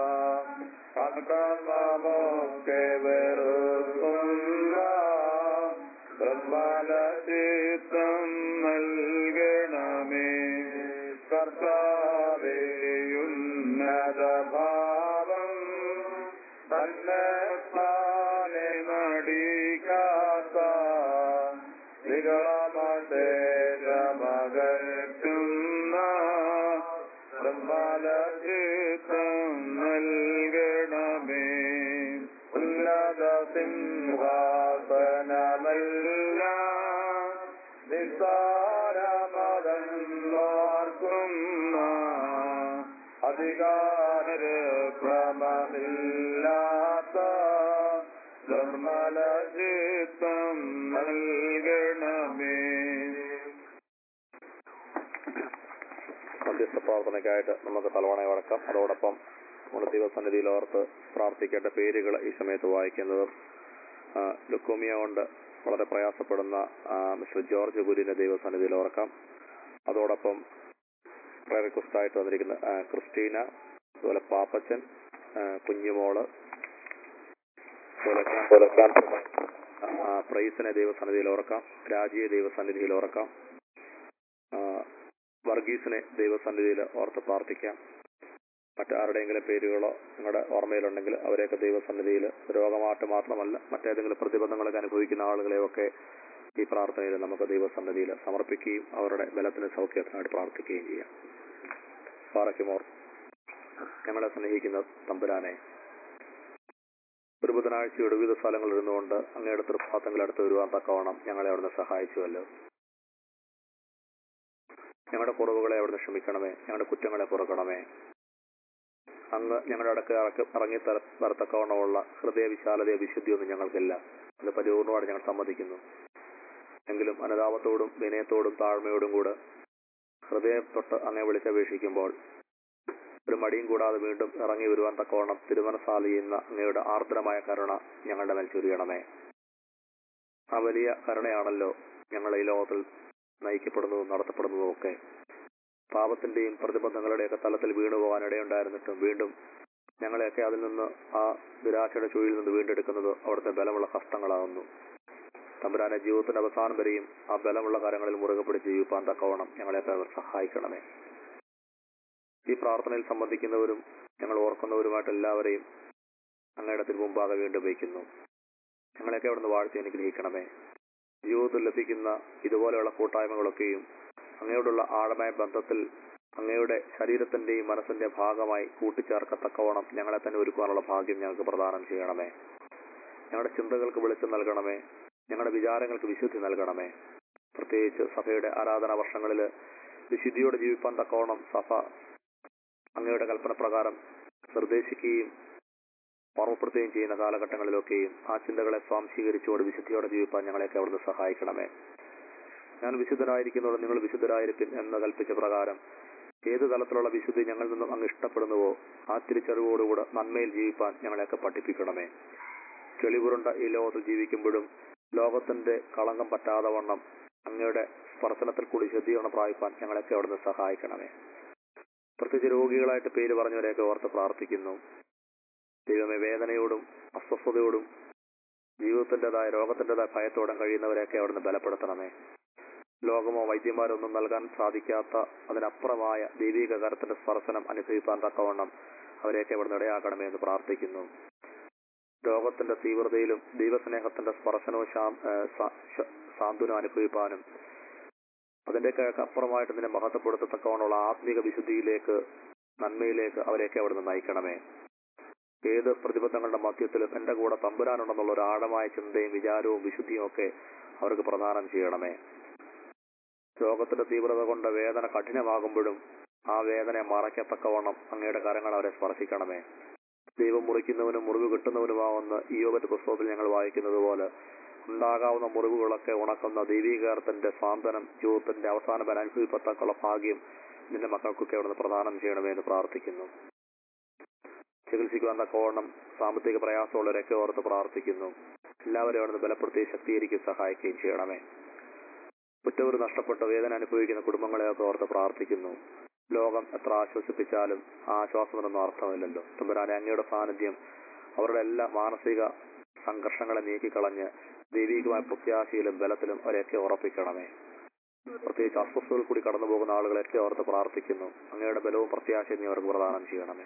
അക്രമമൊക്കെ വെറുക്കുന്ന ബ്രഹ്മലചിത്തം നൽകണമേ കർത്താവേയുന്നത ഭാവം തന്നെ താനെ നടിക്കാത്ത നിഗമശേഷമകറ്റുന്ന ബ്രഹ്മലചിത്തം നൽകണമേ ഉന്നത സിംഹാസനമല്ല നിസ്സാരമതന്നോർക്കുന്ന അധികാരക്രമമില്ലാത്ത ബ്രഹ്മലചിത്തം നൽകണമേ മധ്യസ്ഥ പ്രാർത്ഥനയ്ക്കായിട്ട് നമുക്ക് തലവണ വടക്കാം അതോടൊപ്പം നമ്മുടെ ദൈവസന്നിധിയിൽ ഓർത്ത് പ്രാർത്ഥിക്കേണ്ട പേരുകൾ ഈ സമയത്ത് വായിക്കുന്നതും ആ, ലുക്കോമിയ കൊണ്ട് വളരെ പ്രയാസപ്പെടുന്ന ആ, മിസ്റ്റർ ജോർജ് ഗുരുവിനെ ദൈവസന്നിധിയിൽ ഓർക്കാം അതോടൊപ്പം റിക്വസ്റ്റ് ആയിട്ട് വന്നിരിക്കുന്ന ആ, ക്രിസ്റ്റീന അതുപോലെ പാപ്പച്ചൻ ആ, കുഞ്ഞുമോള് പുലക്കാൻ പുലക്കാൻ ആ, പ്രൈസിനെ ദൈവസന്നിധിയിൽ ഓർക്കാം രാജിയെ ദൈവസന്നിധിയിൽ ഓർക്കാം ആ, വർഗീസിനെ ദൈവസന്നിധിയിൽ ഓർത്ത് പ്രാർത്ഥിക്കാം മറ്റാരുടെയെങ്കിലും പേരുകളോ നിങ്ങളുടെ ഓർമ്മയിലുണ്ടെങ്കിൽ അവരെയൊക്കെ ദൈവസന്നിധിയിൽ രോഗമായിട്ട് മാത്രമല്ല മറ്റേതെങ്കിലും പ്രതിബന്ധങ്ങളൊക്കെ അനുഭവിക്കുന്ന ആളുകളെയൊക്കെ ഈ പ്രാർത്ഥനയിൽ നമുക്ക് ദൈവസന്നിധിയിൽ സമർപ്പിക്കുകയും അവരുടെ ബലത്തിന് സൗഖ്യത്തിനായിട്ട് പ്രാർത്ഥിക്കുകയും ചെയ്യാം പാറയ്ക്കുമോർ ഞങ്ങളെ സ്നേഹിക്കുന്ന തമ്പുരാനെ ഒരു ബുധനാഴ്ചയുടെ വിവിധ സ്ഥലങ്ങളിൽ ഇരുന്നുകൊണ്ട് അങ്ങയുടെ തൃപ്പാത്തങ്ങൾ അടുത്ത് വരുവാൻ തക്കവണ്ണം ഞങ്ങളെ അവിടുന്ന് സഹായിച്ചുവല്ലോ ഞങ്ങളുടെ കുറവുകളെ അവിടുന്ന് ക്ഷമിക്കണമേ ഞങ്ങളുടെ കുറ്റങ്ങളെ പുറക്കണമേ അങ്ങ് ഞങ്ങളുടെ അടുക്ക് ഇറക്കി ഇറങ്ങി തര- വരത്തക്കവണ്ണമുള്ള ഹൃദയ വിശാലതയോ വിശുദ്ധിയൊന്നും ഞങ്ങൾക്കില്ല അത് പരിപൂർണ്ണമായിട്ട് ഞങ്ങൾ സമ്മതിക്കുന്നു എങ്കിലും അനുതാപത്തോടും വിനയത്തോടും താഴ്മയോടും കൂടെ ഹൃദയം തൊട്ട് അങ്ങേ വിളിച്ചപേക്ഷിക്കുമ്പോൾ ഒരു മടിയും കൂടാതെ വീണ്ടും ഇറങ്ങി വരുവാൻ തക്കവണ്ണം തിരുമനസാൽ ചെയ്യുന്ന അങ്ങയുടെ ആർദ്രമായ കരുണ ഞങ്ങളുടെ മേൽ ചൊരിയണമേ ആ വലിയ കരുണയാണല്ലോ ഞങ്ങൾ ഈ ലോകത്തിൽ നയിക്കപ്പെടുന്നതും നടത്തപ്പെടുന്നതും ഒക്കെ പാപത്തിന്റെയും പ്രതിബന്ധങ്ങളുടെയൊക്കെ തലത്തിൽ വീണുപോകാൻ ഇടയുണ്ടായിരുന്നിട്ടും വീണ്ടും ഞങ്ങളെയൊക്കെ അതിൽ നിന്ന് ആ നിരാശയുടെ ചുഴിയിൽ നിന്ന് വീണ്ടെടുക്കുന്നത് അവിടുത്തെ ബലമുള്ള ഹസ്തങ്ങളാകുന്നു തമ്പുരാനെ ജീവിതത്തിന്റെ അവസാനം വരെയും ആ ബലമുള്ള കാര്യങ്ങളിൽ മുറുകെ പിടിച്ച് ജീവിപ്പാൻ തക്കവണ്ണം ഞങ്ങളെയൊക്കെ അവർ സഹായിക്കണമേ ഈ പ്രാർത്ഥനയിൽ സംബന്ധിക്കുന്നവരും ഞങ്ങൾ ഓർക്കുന്നവരുമായിട്ട് എല്ലാവരെയും അങ്ങയുടെ തിരുമുമ്പാകെ വീണ്ടും വയ്ക്കുന്നു ഞങ്ങളെയൊക്കെ അവിടുന്ന് വാഴ്ത്തി അനുഗ്രഹിക്കണമേ ജീവിതത്തിൽ ലഭിക്കുന്ന ഇതുപോലെയുള്ള കൂട്ടായ്മകളൊക്കെയും അങ്ങയോടുള്ള ആഴമായ ബന്ധത്തിൽ അങ്ങയുടെ ശരീരത്തിന്റെയും മനസ്സിന്റെയും ഭാഗമായി കൂട്ടിച്ചേർക്കത്തക്കവണ്ണം ഞങ്ങളെ തന്നെ ഒരുക്കുവാനുള്ള ഭാഗ്യം ഞങ്ങൾക്ക് പ്രദാനം ചെയ്യണമേ ഞങ്ങളുടെ ചിന്തകൾക്ക് വെളിച്ചം നൽകണമേ ഞങ്ങളുടെ വിചാരങ്ങൾക്ക് വിശുദ്ധി നൽകണമേ പ്രത്യേകിച്ച് സഭയുടെ ആരാധനാ വർഷങ്ങളിൽ വിശുദ്ധിയോടെ ജീവിപ്പാൻ തക്കവണ്ണം സഭ അങ്ങയുടെ കൽപ്പന പ്രകാരം നിർദ്ദേശിക്കുകയും ഓർമ്മപ്പെടുത്തുകയും ചെയ്യുന്ന കാലഘട്ടങ്ങളിലൊക്കെയും ആ ചിന്തകളെ സ്വാംശീകരിച്ചുകൊണ്ട് വിശുദ്ധിയോടെ ജീവിപ്പാൻ ഞങ്ങളെയൊക്കെ അവിടുന്ന് സഹായിക്കണമേ ഞാൻ വിശുദ്ധനായിരിക്കുന്നതോടെ നിങ്ങൾ വിശുദ്ധരായിരിക്കും എന്ന് കൽപ്പിച്ച പ്രകാരം ഏത് തലത്തിലുള്ള വിശുദ്ധി ഞങ്ങളിൽ നിന്നും അങ്ങ് ഇഷ്ടപ്പെടുന്നുവോ ആ തിരിച്ചറിവോടുകൂടെ നന്മയിൽ ജീവിപ്പാൻ ഞങ്ങളെയൊക്കെ പഠിപ്പിക്കണമേ ചെളിപുരുണ്ട ഈ ലോകത്തിൽ ജീവിക്കുമ്പോഴും ലോകത്തിന്റെ കളങ്കം പറ്റാതെ വണ്ണം അങ്ങയുടെ സ്പർശനത്തിൽ കൂടി ശുദ്ധീകരണം പ്രാപിപ്പാൻ ഞങ്ങളെയൊക്കെ അവിടുന്ന് സഹായിക്കണമേ പ്രത്യേകിച്ച് രോഗികളായിട്ട് പേര് പറഞ്ഞവരെയൊക്കെ ഓർത്ത് പ്രാർത്ഥിക്കുന്നു ദൈവമേ വേദനയോടും അസ്വസ്ഥതയോടും ജീവിതത്തിൻ്റെതായ രോഗത്തിൻ്റെതായ ഭയത്തോടും കഴിയുന്നവരെയൊക്കെ അവിടുന്ന് ബലപ്പെടുത്തണമേ ലോകമോ വൈദ്യന്മാരോ ഒന്നും നൽകാൻ സാധിക്കാത്ത അതിനപ്പുറമായ ദൈവിക കരത്തിന്റെ സ്പർശനം അനുഭവിപ്പാൻ തക്കവണ്ണം അവരെയൊക്കെ അവിടുന്ന് ഇടയാക്കണമേ എന്ന് പ്രാർത്ഥിക്കുന്നു രോഗത്തിന്റെ തീവ്രതയിലും ദൈവസ്നേഹത്തിന്റെ സ്പർശനവും ശാം- ഏ, സ- ശ- സാന്ത്വനം അനുഭവിപ്പാനും അതിന്റെയൊക്കെ അപ്പുറമായിട്ട് നിന്നെ മഹത്വപ്പെടുത്തത്തക്കവണ്ണമുള്ള ആത്മീക വിശുദ്ധിയിലേക്ക് നന്മയിലേക്ക് അവരെയൊക്കെ അവിടുന്ന് നയിക്കണമേ ഏത് പ്രതിബന്ധങ്ങളുടെ മധ്യത്തിലും എന്റെ കൂടെ തമ്പുരാനുണ്ടെന്നുള്ള ഒരു ആഴമായ ചിന്തയും വിചാരവും വിശുദ്ധിയും ഒക്കെ അവർക്ക് പ്രദാനം ചെയ്യണമേ രോഗത്തിന്റെ തീവ്രത കൊണ്ട് വേദന കഠിനമാകുമ്പോഴും ആ വേദനയെ മറയ്ക്കത്തക്കവണ്ണം അങ്ങയുടെ കരങ്ങൾ അവരെ സ്പർശിക്കണമേ ദൈവം മുറിക്കുന്നവനും മുറിവ് കിട്ടുന്നവനുമാവുന്ന ഈ യോഗത്തിന്റെ പുസ്തകത്തിൽ ഞങ്ങൾ വായിക്കുന്നത് പോലെ ഉണ്ടാകാവുന്ന മുറിവുകളൊക്കെ ഉണക്കുന്ന ദൈവീകരണത്തിന്റെ സാന്ത്വനം ജീവിതത്തിന്റെ അവസാനം വരെ അനുഭവിപ്പത്തക്കുള്ള ഭാഗ്യം നിന്റെ മക്കൾക്കൊക്കെ അവിടുന്ന് പ്രദാനം ചെയ്യണമേ എന്ന് പ്രാർത്ഥിക്കുന്നു ചികിത്സിക്കുവാൻ തക്കവണ്ണം സാമ്പത്തിക പ്രയാസമുള്ളവരൊക്കെ ഓർത്ത് പ്രാർത്ഥിക്കുന്നു എല്ലാവരും അവിടുന്ന് ബലപ്പെടുത്തി ശക്തീകരിക്കുകയും സഹായിക്കുകയും ചെയ്യണമേ ഉറ്റവർ നഷ്ടപ്പെട്ട വേദന അനുഭവിക്കുന്ന കുടുംബങ്ങളെയൊക്കെ ഓർത്ത് പ്രാർത്ഥിക്കുന്നു ലോകം എത്ര ആശ്വസിപ്പിച്ചാലും ആ ആശ്വാസത്തിനൊന്നും അർത്ഥമില്ലല്ലോ തുമ്പരാനെ അങ്ങയുടെ സാന്നിധ്യം അവരുടെ എല്ലാ മാനസിക സംഘർഷങ്ങളെ നീക്കിക്കളഞ്ഞ് ദൈവികമായ പ്രത്യാശയിലും ബലത്തിലും അവരെയൊക്കെ ഉറപ്പിക്കണമേ പ്രത്യേകിച്ച് അസ്വസ്ഥതകൾ കൂടി കടന്നു പോകുന്ന ആളുകളെയൊക്കെ ഓർത്ത് പ്രാർത്ഥിക്കുന്നു അങ്ങയുടെ ബലവും പ്രത്യാശയും നീ അവർക്ക് പ്രദാനം ചെയ്യണമേ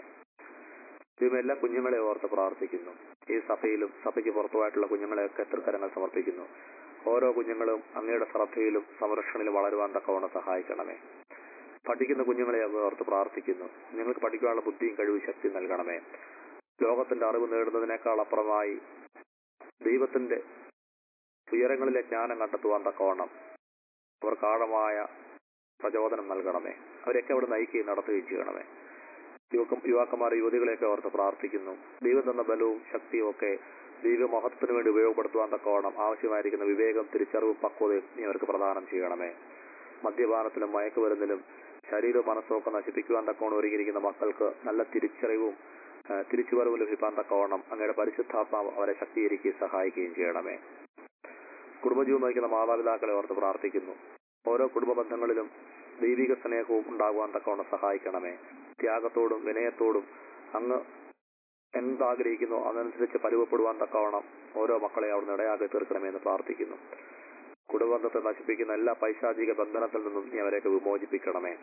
ദൈവം എല്ലാ കുഞ്ഞുങ്ങളെ ഓർത്ത് പ്രാർത്ഥിക്കുന്നു ഈ സഭയിലും സഭയ്ക്ക് പുറത്തുമായിട്ടുള്ള കുഞ്ഞുങ്ങളെയൊക്കെ തൃക്കരങ്ങൾ സമർപ്പിക്കുന്നു ഓരോ കുഞ്ഞുങ്ങളും അങ്ങയുടെ ശ്രദ്ധയിലും സംരക്ഷണയിലും വളരുവാൻ തക്കവണ്ണം സഹായിക്കണമേ പഠിക്കുന്ന കുഞ്ഞുങ്ങളെ അങ്ങ് ഓർത്ത് പ്രാർത്ഥിക്കുന്നു നിങ്ങൾക്ക് പഠിക്കാനുള്ള ബുദ്ധിയും കഴിവും ശക്തി നൽകണമേ ലോകത്തിന്റെ അറിവ് നേടുന്നതിനേക്കാൾ അപ്പുറമായി ദൈവത്തിന്റെ ഉയരങ്ങളിലെ ജ്ഞാനം കണ്ടെത്തുവാൻ തക്കവണ്ണം അവർക്ക് ആഴമായ പ്രചോദനം നൽകണമേ അവരെയൊക്കെ അവിടെ നയിക്കുകയും നടത്തുകയും ചെയ്യണമേ യുവക്കം യുവാക്കന്മാർ യുവതികളെയൊക്കെ ഓർത്ത് പ്രാർത്ഥിക്കുന്നു ദൈവം തന്ന ബലവും ശക്തിയും ഒക്കെ ദൈവമഹത്വത്തിന് വേണ്ടി ഉപയോഗപ്പെടുത്തുവാൻ തക്കവണ്ണം ആവശ്യമായിരിക്കുന്ന വിവേകം തിരിച്ചറിവും പക്വതയും നീ അവർക്ക് പ്രദാനം ചെയ്യണമേ മദ്യപാനത്തിലും മയക്കുമരുന്നിലും ശരീരവും മനസ്സും ഒക്കെ നശിപ്പിക്കുവാൻ തക്കവണ്ണം ഒരുങ്ങിയിരിക്കുന്ന മക്കൾക്ക് നല്ല തിരിച്ചറിവും ആ, തിരിച്ചുവരവും ലഭിക്കാൻ തക്കവണ്ണം അങ്ങയുടെ പരിശുദ്ധാത്മാവ് അവരെ ശക്തീകരിക്കുകയും സഹായിക്കുകയും ചെയ്യണമേ കുടുംബജീവൻ നയിക്കുന്ന മാതാപിതാക്കളെ ഓർത്ത് പ്രാർത്ഥിക്കുന്നു ഓരോ കുടുംബ ബന്ധങ്ങളിലും ദൈവിക സ്നേഹവും ഉണ്ടാകുവാൻ തക്കവണ്ണം സഹായിക്കണമേ ത്യാഗത്തോടും വിനയത്തോടും അങ്ങ് എന്താഗ്രഹിക്കുന്നു അതനുസരിച്ച് പരുവപ്പെടുവാൻ തക്കവണ്ണം ഓരോ മക്കളെ അവിടുന്ന് ഇടയാക്കി തീർക്കണമേ എന്ന് പ്രാർത്ഥിക്കുന്നു കുടുംബത്തെ നശിപ്പിക്കുന്ന എല്ലാ പൈശാചിക ബന്ധനത്തിൽ നിന്നും നീ അവരെയൊക്കെ വിമോചിപ്പിക്കണമേ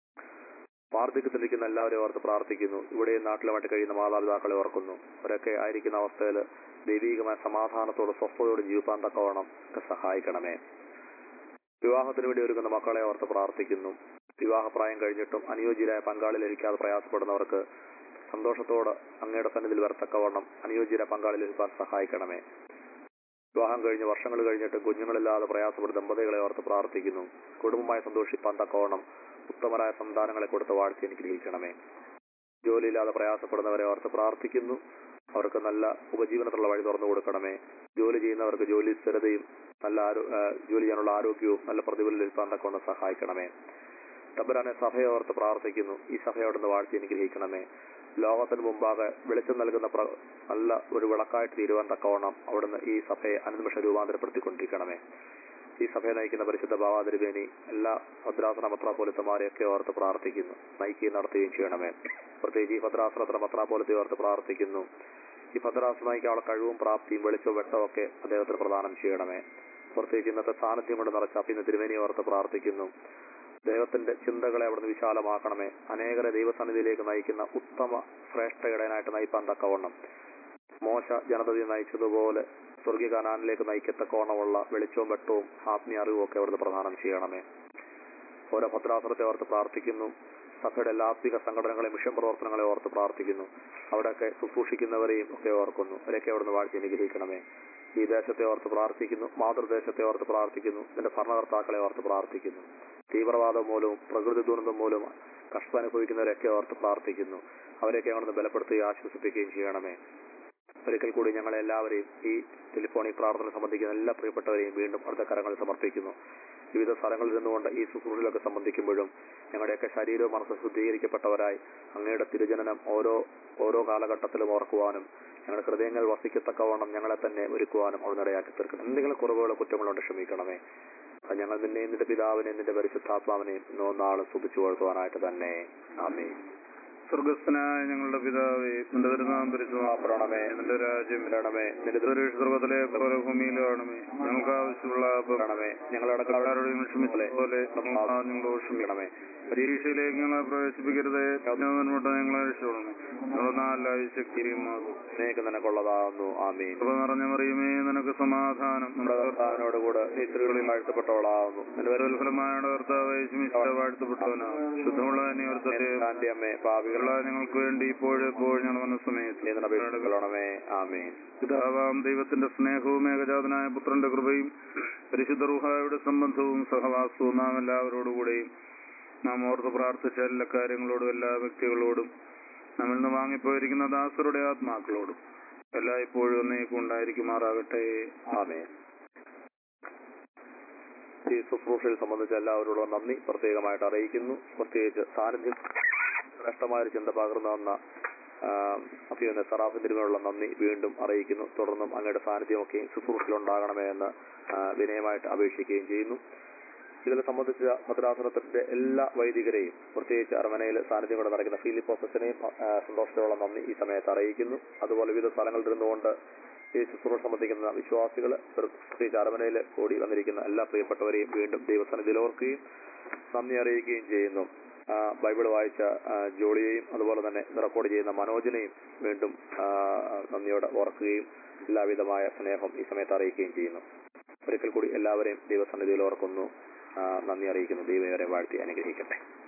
വാർദ്ധക്യത്തിലിരിക്കുന്ന എല്ലാവരെയും ഓർത്ത് പ്രാർത്ഥിക്കുന്നു ഇവിടെ നാട്ടിലുമായിട്ട് കഴിയുന്ന മാതാപിതാക്കളെ ഓർക്കുന്നു അവരൊക്കെ ആയിരിക്കുന്ന അവസ്ഥയിൽ ദൈവീകമായ സമാധാനത്തോടും സ്വസ്ഥതയോടും ജീവിപ്പാൻ തക്കവണ്ണം ഒക്കെ സഹായിക്കണമേ വിവാഹത്തിന് വേണ്ടി ഒരുങ്ങുന്ന മക്കളെ ഓർത്ത് പ്രാർത്ഥിക്കുന്നു വിവാഹപ്രായം കഴിഞ്ഞിട്ടും അനുയോജ്യരായ പങ്കാളി ലഭിക്കാതെ പ്രയാസപ്പെടുന്നവർക്ക് സന്തോഷത്തോടെ അങ്ങയുടെ സന്നിധിയിൽ വരത്തക്കവണ്ണം അനുയോജ്യരായ പങ്കാളി ലഭിക്കാൻ സഹായിക്കണമേ വിവാഹം കഴിഞ്ഞ് വർഷങ്ങൾ കഴിഞ്ഞിട്ട് കുഞ്ഞുങ്ങളില്ലാതെ പ്രയാസപ്പെടുന്ന ദമ്പതികളെ ഓർത്ത് പ്രാർത്ഥിക്കുന്നു കുടുംബമായി സന്തോഷിപ്പാൻ തക്കവണ്ണം ഉത്തമരായ സന്താനങ്ങളെ കൊടുത്ത് വാഴ്ച അനുഗ്രഹിക്കണമേ ജോലിയില്ലാതെ പ്രയാസപ്പെടുന്നവരെ ഓർത്ത് പ്രാർത്ഥിക്കുന്നു അവർക്ക് നല്ല ഉപജീവനത്തിലുള്ള വഴി തുറന്നു കൊടുക്കണമേ ജോലി ചെയ്യുന്നവർക്ക് ജോലി സ്ഥിരതയും നല്ല ആരോ- ആ, ജോലി ചെയ്യാനുള്ള ആരോഗ്യവും നല്ല പ്രതിഫലം ലഭിക്കാൻ തക്കൊണ്ട് സഹായിക്കണമേ തമ്പുരാനെ സഭയെ ഓർത്ത് പ്രാർത്ഥിക്കുന്നു ഈ സഭയോടൊന്ന് വാഴ്ത്തി അനുഗ്രഹിക്കണമേ ലോകത്തിന് മുമ്പാകെ വെളിച്ചം നൽകുന്ന പ്ര- നല്ല ഒരു വിളക്കായിട്ട് തീരുവാൻ തക്കവണ്ണം അവിടുന്ന് ഈ സഭയെ അനുനിമിഷം രൂപാന്തരപ്പെടുത്തിക്കൊണ്ടിരിക്കണമേ ഈ സഭയെ നയിക്കുന്ന പരിശുദ്ധ ഭാവാതിരുവേനി എല്ലാ ഭദ്രാസന മത്രാപോലിത്തമാരെയൊക്കെ ഓർത്ത് പ്രാർത്ഥിക്കുന്നു നയിക്കുകയും നടത്തുകയും ചെയ്യണമേ പ്രത്യേകിച്ച് ഈ ഭദ്രാസനത്തിന് മത്രാപോലത്തെ ഓർത്ത് പ്രാർത്ഥിക്കുന്നു ഈ ഭദ്രാസന നയിക്കാനുള്ള കഴിവും പ്രാപ്തിയും വെളിച്ചവും വെട്ടവും ഒക്കെ അദ്ദേഹത്തിന് പ്രദാനം ചെയ്യണമേ പ്രത്യേകിച്ച് ഇന്നത്തെ സാന്നിധ്യം കൊണ്ട് നിറച്ച പിന്നെ തിരുവേനി ഓർത്ത് പ്രാർത്ഥിക്കുന്നു ദൈവത്തിന്റെ ചിന്തകളെ അവിടുന്ന് വിശാലമാക്കണമേ അനേകരെ ദൈവസന്നിധിയിലേക്ക് നയിക്കുന്ന ഉത്തമ ശ്രേഷ്ഠ ഇടയനായിട്ട് നയിപ്പാൻ തക്കവണ്ണം മോശ ജനതയെ നയിച്ചതുപോലെ സ്വർഗീയ കനാനിലേക്ക് നയിക്കത്തക്കവണ്ണമുള്ള വെളിച്ചവും വെട്ടവും ആത്മീയ അറിവും ഒക്കെ അവിടുന്ന് പ്രദാനം ചെയ്യണമേ ഓരോ ഭദ്രാസനത്തെ ഓർത്ത് പ്രാർത്ഥിക്കുന്നു സഭയുടെ എല്ലാ ആത്മിക സംഘടനകളെ മിഷൻ പ്രവർത്തനങ്ങളെ ഓർത്ത് പ്രാർത്ഥിക്കുന്നു അവിടെയൊക്കെ ശുശ്രൂഷിക്കുന്നവരെയും ഒക്കെ ഓർക്കുന്നു അവരെയൊക്കെ അവിടുന്ന് വാഴ്ച അനുഗ്രഹിക്കണമേ ഈ ദേശത്തെ ഓർത്ത് പ്രാർത്ഥിക്കുന്നു മാതൃദേശത്തെ ഓർത്ത് പ്രാർത്ഥിക്കുന്നു ഇതിന്റെ ഭരണകർത്താക്കളെ ഓർത്ത് പ്രാർത്ഥിക്കുന്നു തീവ്രവാദം മൂലവും പ്രകൃതി ദുരന്തം മൂലവും കഷ്ടം അനുഭവിക്കുന്നവരെയൊക്കെ ഓർത്ത് പ്രാർത്ഥിക്കുന്നു അവരെയൊക്കെ അവിടുന്ന് ബലപ്പെടുത്തുകയും ആശ്വസിപ്പിക്കുകയും ചെയ്യണമേ ഒരിക്കൽ കൂടി ഞങ്ങളെ എല്ലാവരെയും ഈ ടെലിഫോണിക് പ്രാർത്ഥന സംബന്ധിക്കുന്ന എല്ലാ പ്രിയപ്പെട്ടവരെയും വീണ്ടും അടുത്ത കരങ്ങളിൽ സമർപ്പിക്കുന്നു വിവിധ സ്ഥലങ്ങളിൽ നിന്നുകൊണ്ട് ഈ ശുശ്രൂഷയിലൊക്കെ സംബന്ധിക്കുമ്പോഴും ഞങ്ങളുടെയൊക്കെ ശരീരവും മനസ്സും ശുദ്ധീകരിക്കപ്പെട്ടവരായി അങ്ങയുടെ തിരുജനനം ഓരോ ഓരോ കാലഘട്ടത്തിലും ഓർക്കുവാനും ഞങ്ങളുടെ ഹൃദയങ്ങൾ വസിക്കത്തക്കവണ്ണം ഞങ്ങളെ തന്നെ ഒരുക്കുവാനും അവിടെ ഇടയാക്കി തീർക്കണം എന്തെങ്കിലും കുറവുകളോ കുറ്റങ്ങളുണ്ട് ക്ഷമിക്കണമേ അത് ഞങ്ങൾ നിന്നെയും നിന്റെ പിതാവിനെയും നിന്റെ പരിശുദ്ധാത്മാവിനെയും ഇന്നോ നാളും സുഖിച്ചു കൊഴുക്കുവാനായിട്ട് തന്നെ ആമേ സ്വർഗസ്ഥനായ ഞങ്ങളുടെ പിതാവേ നിന്റെ തിരുനാം പ്രണമേ നിന്റെ രാജ്യം വരണമേ നിന്റെ സുരേഷ് സർവത്തിലെ പോലെ ഭൂമിയിലും ആണമേ ഞങ്ങൾക്ക് ആവശ്യമുള്ള വരണമേ ഞങ്ങളുടെ ആരോടും ക്ഷമിച്ച പോലെ ഞങ്ങളോട് ക്ഷമിക്കണമേ പരീക്ഷയിലേക്ക് ഞങ്ങളെ പ്രവേശിപ്പിക്കരുത് ജ്ഞാനമുട്ട ഞങ്ങളെ രക്ഷപ്പെടണമേ തുറന്നല്ല ശക്തിയുമാകും സ്നേഹിക്ക് നിനക്കുള്ളതാകുന്നു ആമീൻ കൃപ നിറഞ്ഞ മറിയുമേ നിനക്ക് സമാധാനം നമ്മുടെ കർത്താവിനോട് കൂടെ ഈ സ്ത്രീകളിൽ വാഴ്ത്തപ്പെട്ടവളാകുന്നു നിന്റെ വരവിൽ ഫലമായ കർത്താവ് യേശുമിശിഹ വാഴ്ത്തപ്പെട്ടവനാണ് ശുദ്ധമുള്ള അന്യർത്ഥത്തെ ശാന്തി അമ്മേ പാപികളുടെ ഉള്ള ഞങ്ങൾക്ക് വേണ്ടി ഇപ്പോഴും എപ്പോഴും ഞങ്ങൾ വന്ന സമയത്ത് അപേക്ഷിക്കണമേ ആമീൻ പിതാവാം ദൈവത്തിന്റെ സ്നേഹവും ഏകജാതനായ പുത്രന്റെ കൃപയും പരിശുദ്ധ റുഹായുടെ സംബന്ധവും സഹവാസവും നാം എല്ലാവരോടുകൂടെയും നാം ഓർത്ത് പ്രാർത്ഥിച്ച എല്ലാ കാര്യങ്ങളോടും എല്ലാ വ്യക്തികളോടും നമ്മിൽ നിന്ന് വാങ്ങിപ്പോയിരിക്കുന്ന ദാസരുടെ ആത്മാക്കളോടും എല്ലായ്പ്പോഴും ഒന്നേക്കും ഉണ്ടായിരിക്കുമാറാകട്ടെ ആമേൻ ഈ ശുശ്രൂഷയിൽ സംബന്ധിച്ച എല്ലാവരോടും നന്ദി പ്രത്യേകമായിട്ട് അറിയിക്കുന്നു പ്രത്യേകിച്ച് സാന്നിധ്യം ശ്രേഷ്ഠമായ ഒരു ചിന്ത പകർന്നു അഭിയുന്ന സറാഫിന് തിരുമലുള്ള നന്ദി വീണ്ടും അറിയിക്കുന്നു തുടർന്നും അങ്ങയുടെ സാന്നിധ്യമൊക്കെ ശുശ്രൂഷയിൽ ഉണ്ടാകണമേ എന്ന് ആ, വിനയമായിട്ട് അപേക്ഷിക്കുകയും ചെയ്യുന്നു ഇതിൽ സംബന്ധിച്ച ഭദ്രാസനത്തിന്റെ എല്ലാ വൈദികരെയും പ്രത്യേകിച്ച് അരമനയിൽ സാന്നിധ്യം കൊണ്ട് നടക്കുന്ന ഫിലിപ്പ് ഓഫീസിനെയും ആ, സന്തോഷത്തോളം നന്ദി ഈ സമയത്ത് അറിയിക്കുന്നു അതുപോലെ വിവിധ സ്ഥലങ്ങളിൽ ഇരുന്നുകൊണ്ട് ഈ ശുശ്രൂഷ സംബന്ധിക്കുന്ന വിശ്വാസികൾ പ്രത്യേകിച്ച് അരമനയിൽ കൂടി വന്നിരിക്കുന്ന എല്ലാ പ്രിയപ്പെട്ടവരെയും വീണ്ടും ദൈവസന്നിധിയിൽ ഓർക്കുകയും നന്ദി അറിയിക്കുകയും ചെയ്യുന്നു ആ, ബൈബിൾ വായിച്ച ആ, ജോളിയെയും അതുപോലെ തന്നെ ഇത് റെക്കോർഡ് ചെയ്യുന്ന മനോജിനെയും വീണ്ടും ആ, നന്ദിയോടെ ഓർക്കുകയും എല്ലാവിധമായ സ്നേഹം ഈ സമയത്ത് അറിയിക്കുകയും ചെയ്യുന്നു ഒരിക്കൽ കൂടി എല്ലാവരെയും ദൈവസന്നിധിയിൽ ഓർക്കുന്നു ആ, നന്ദി അറിയിക്കുന്നു ദൈവം ഇവരെ വാഴ്ത്തി അനുഗ്രഹിക്കട്ടെ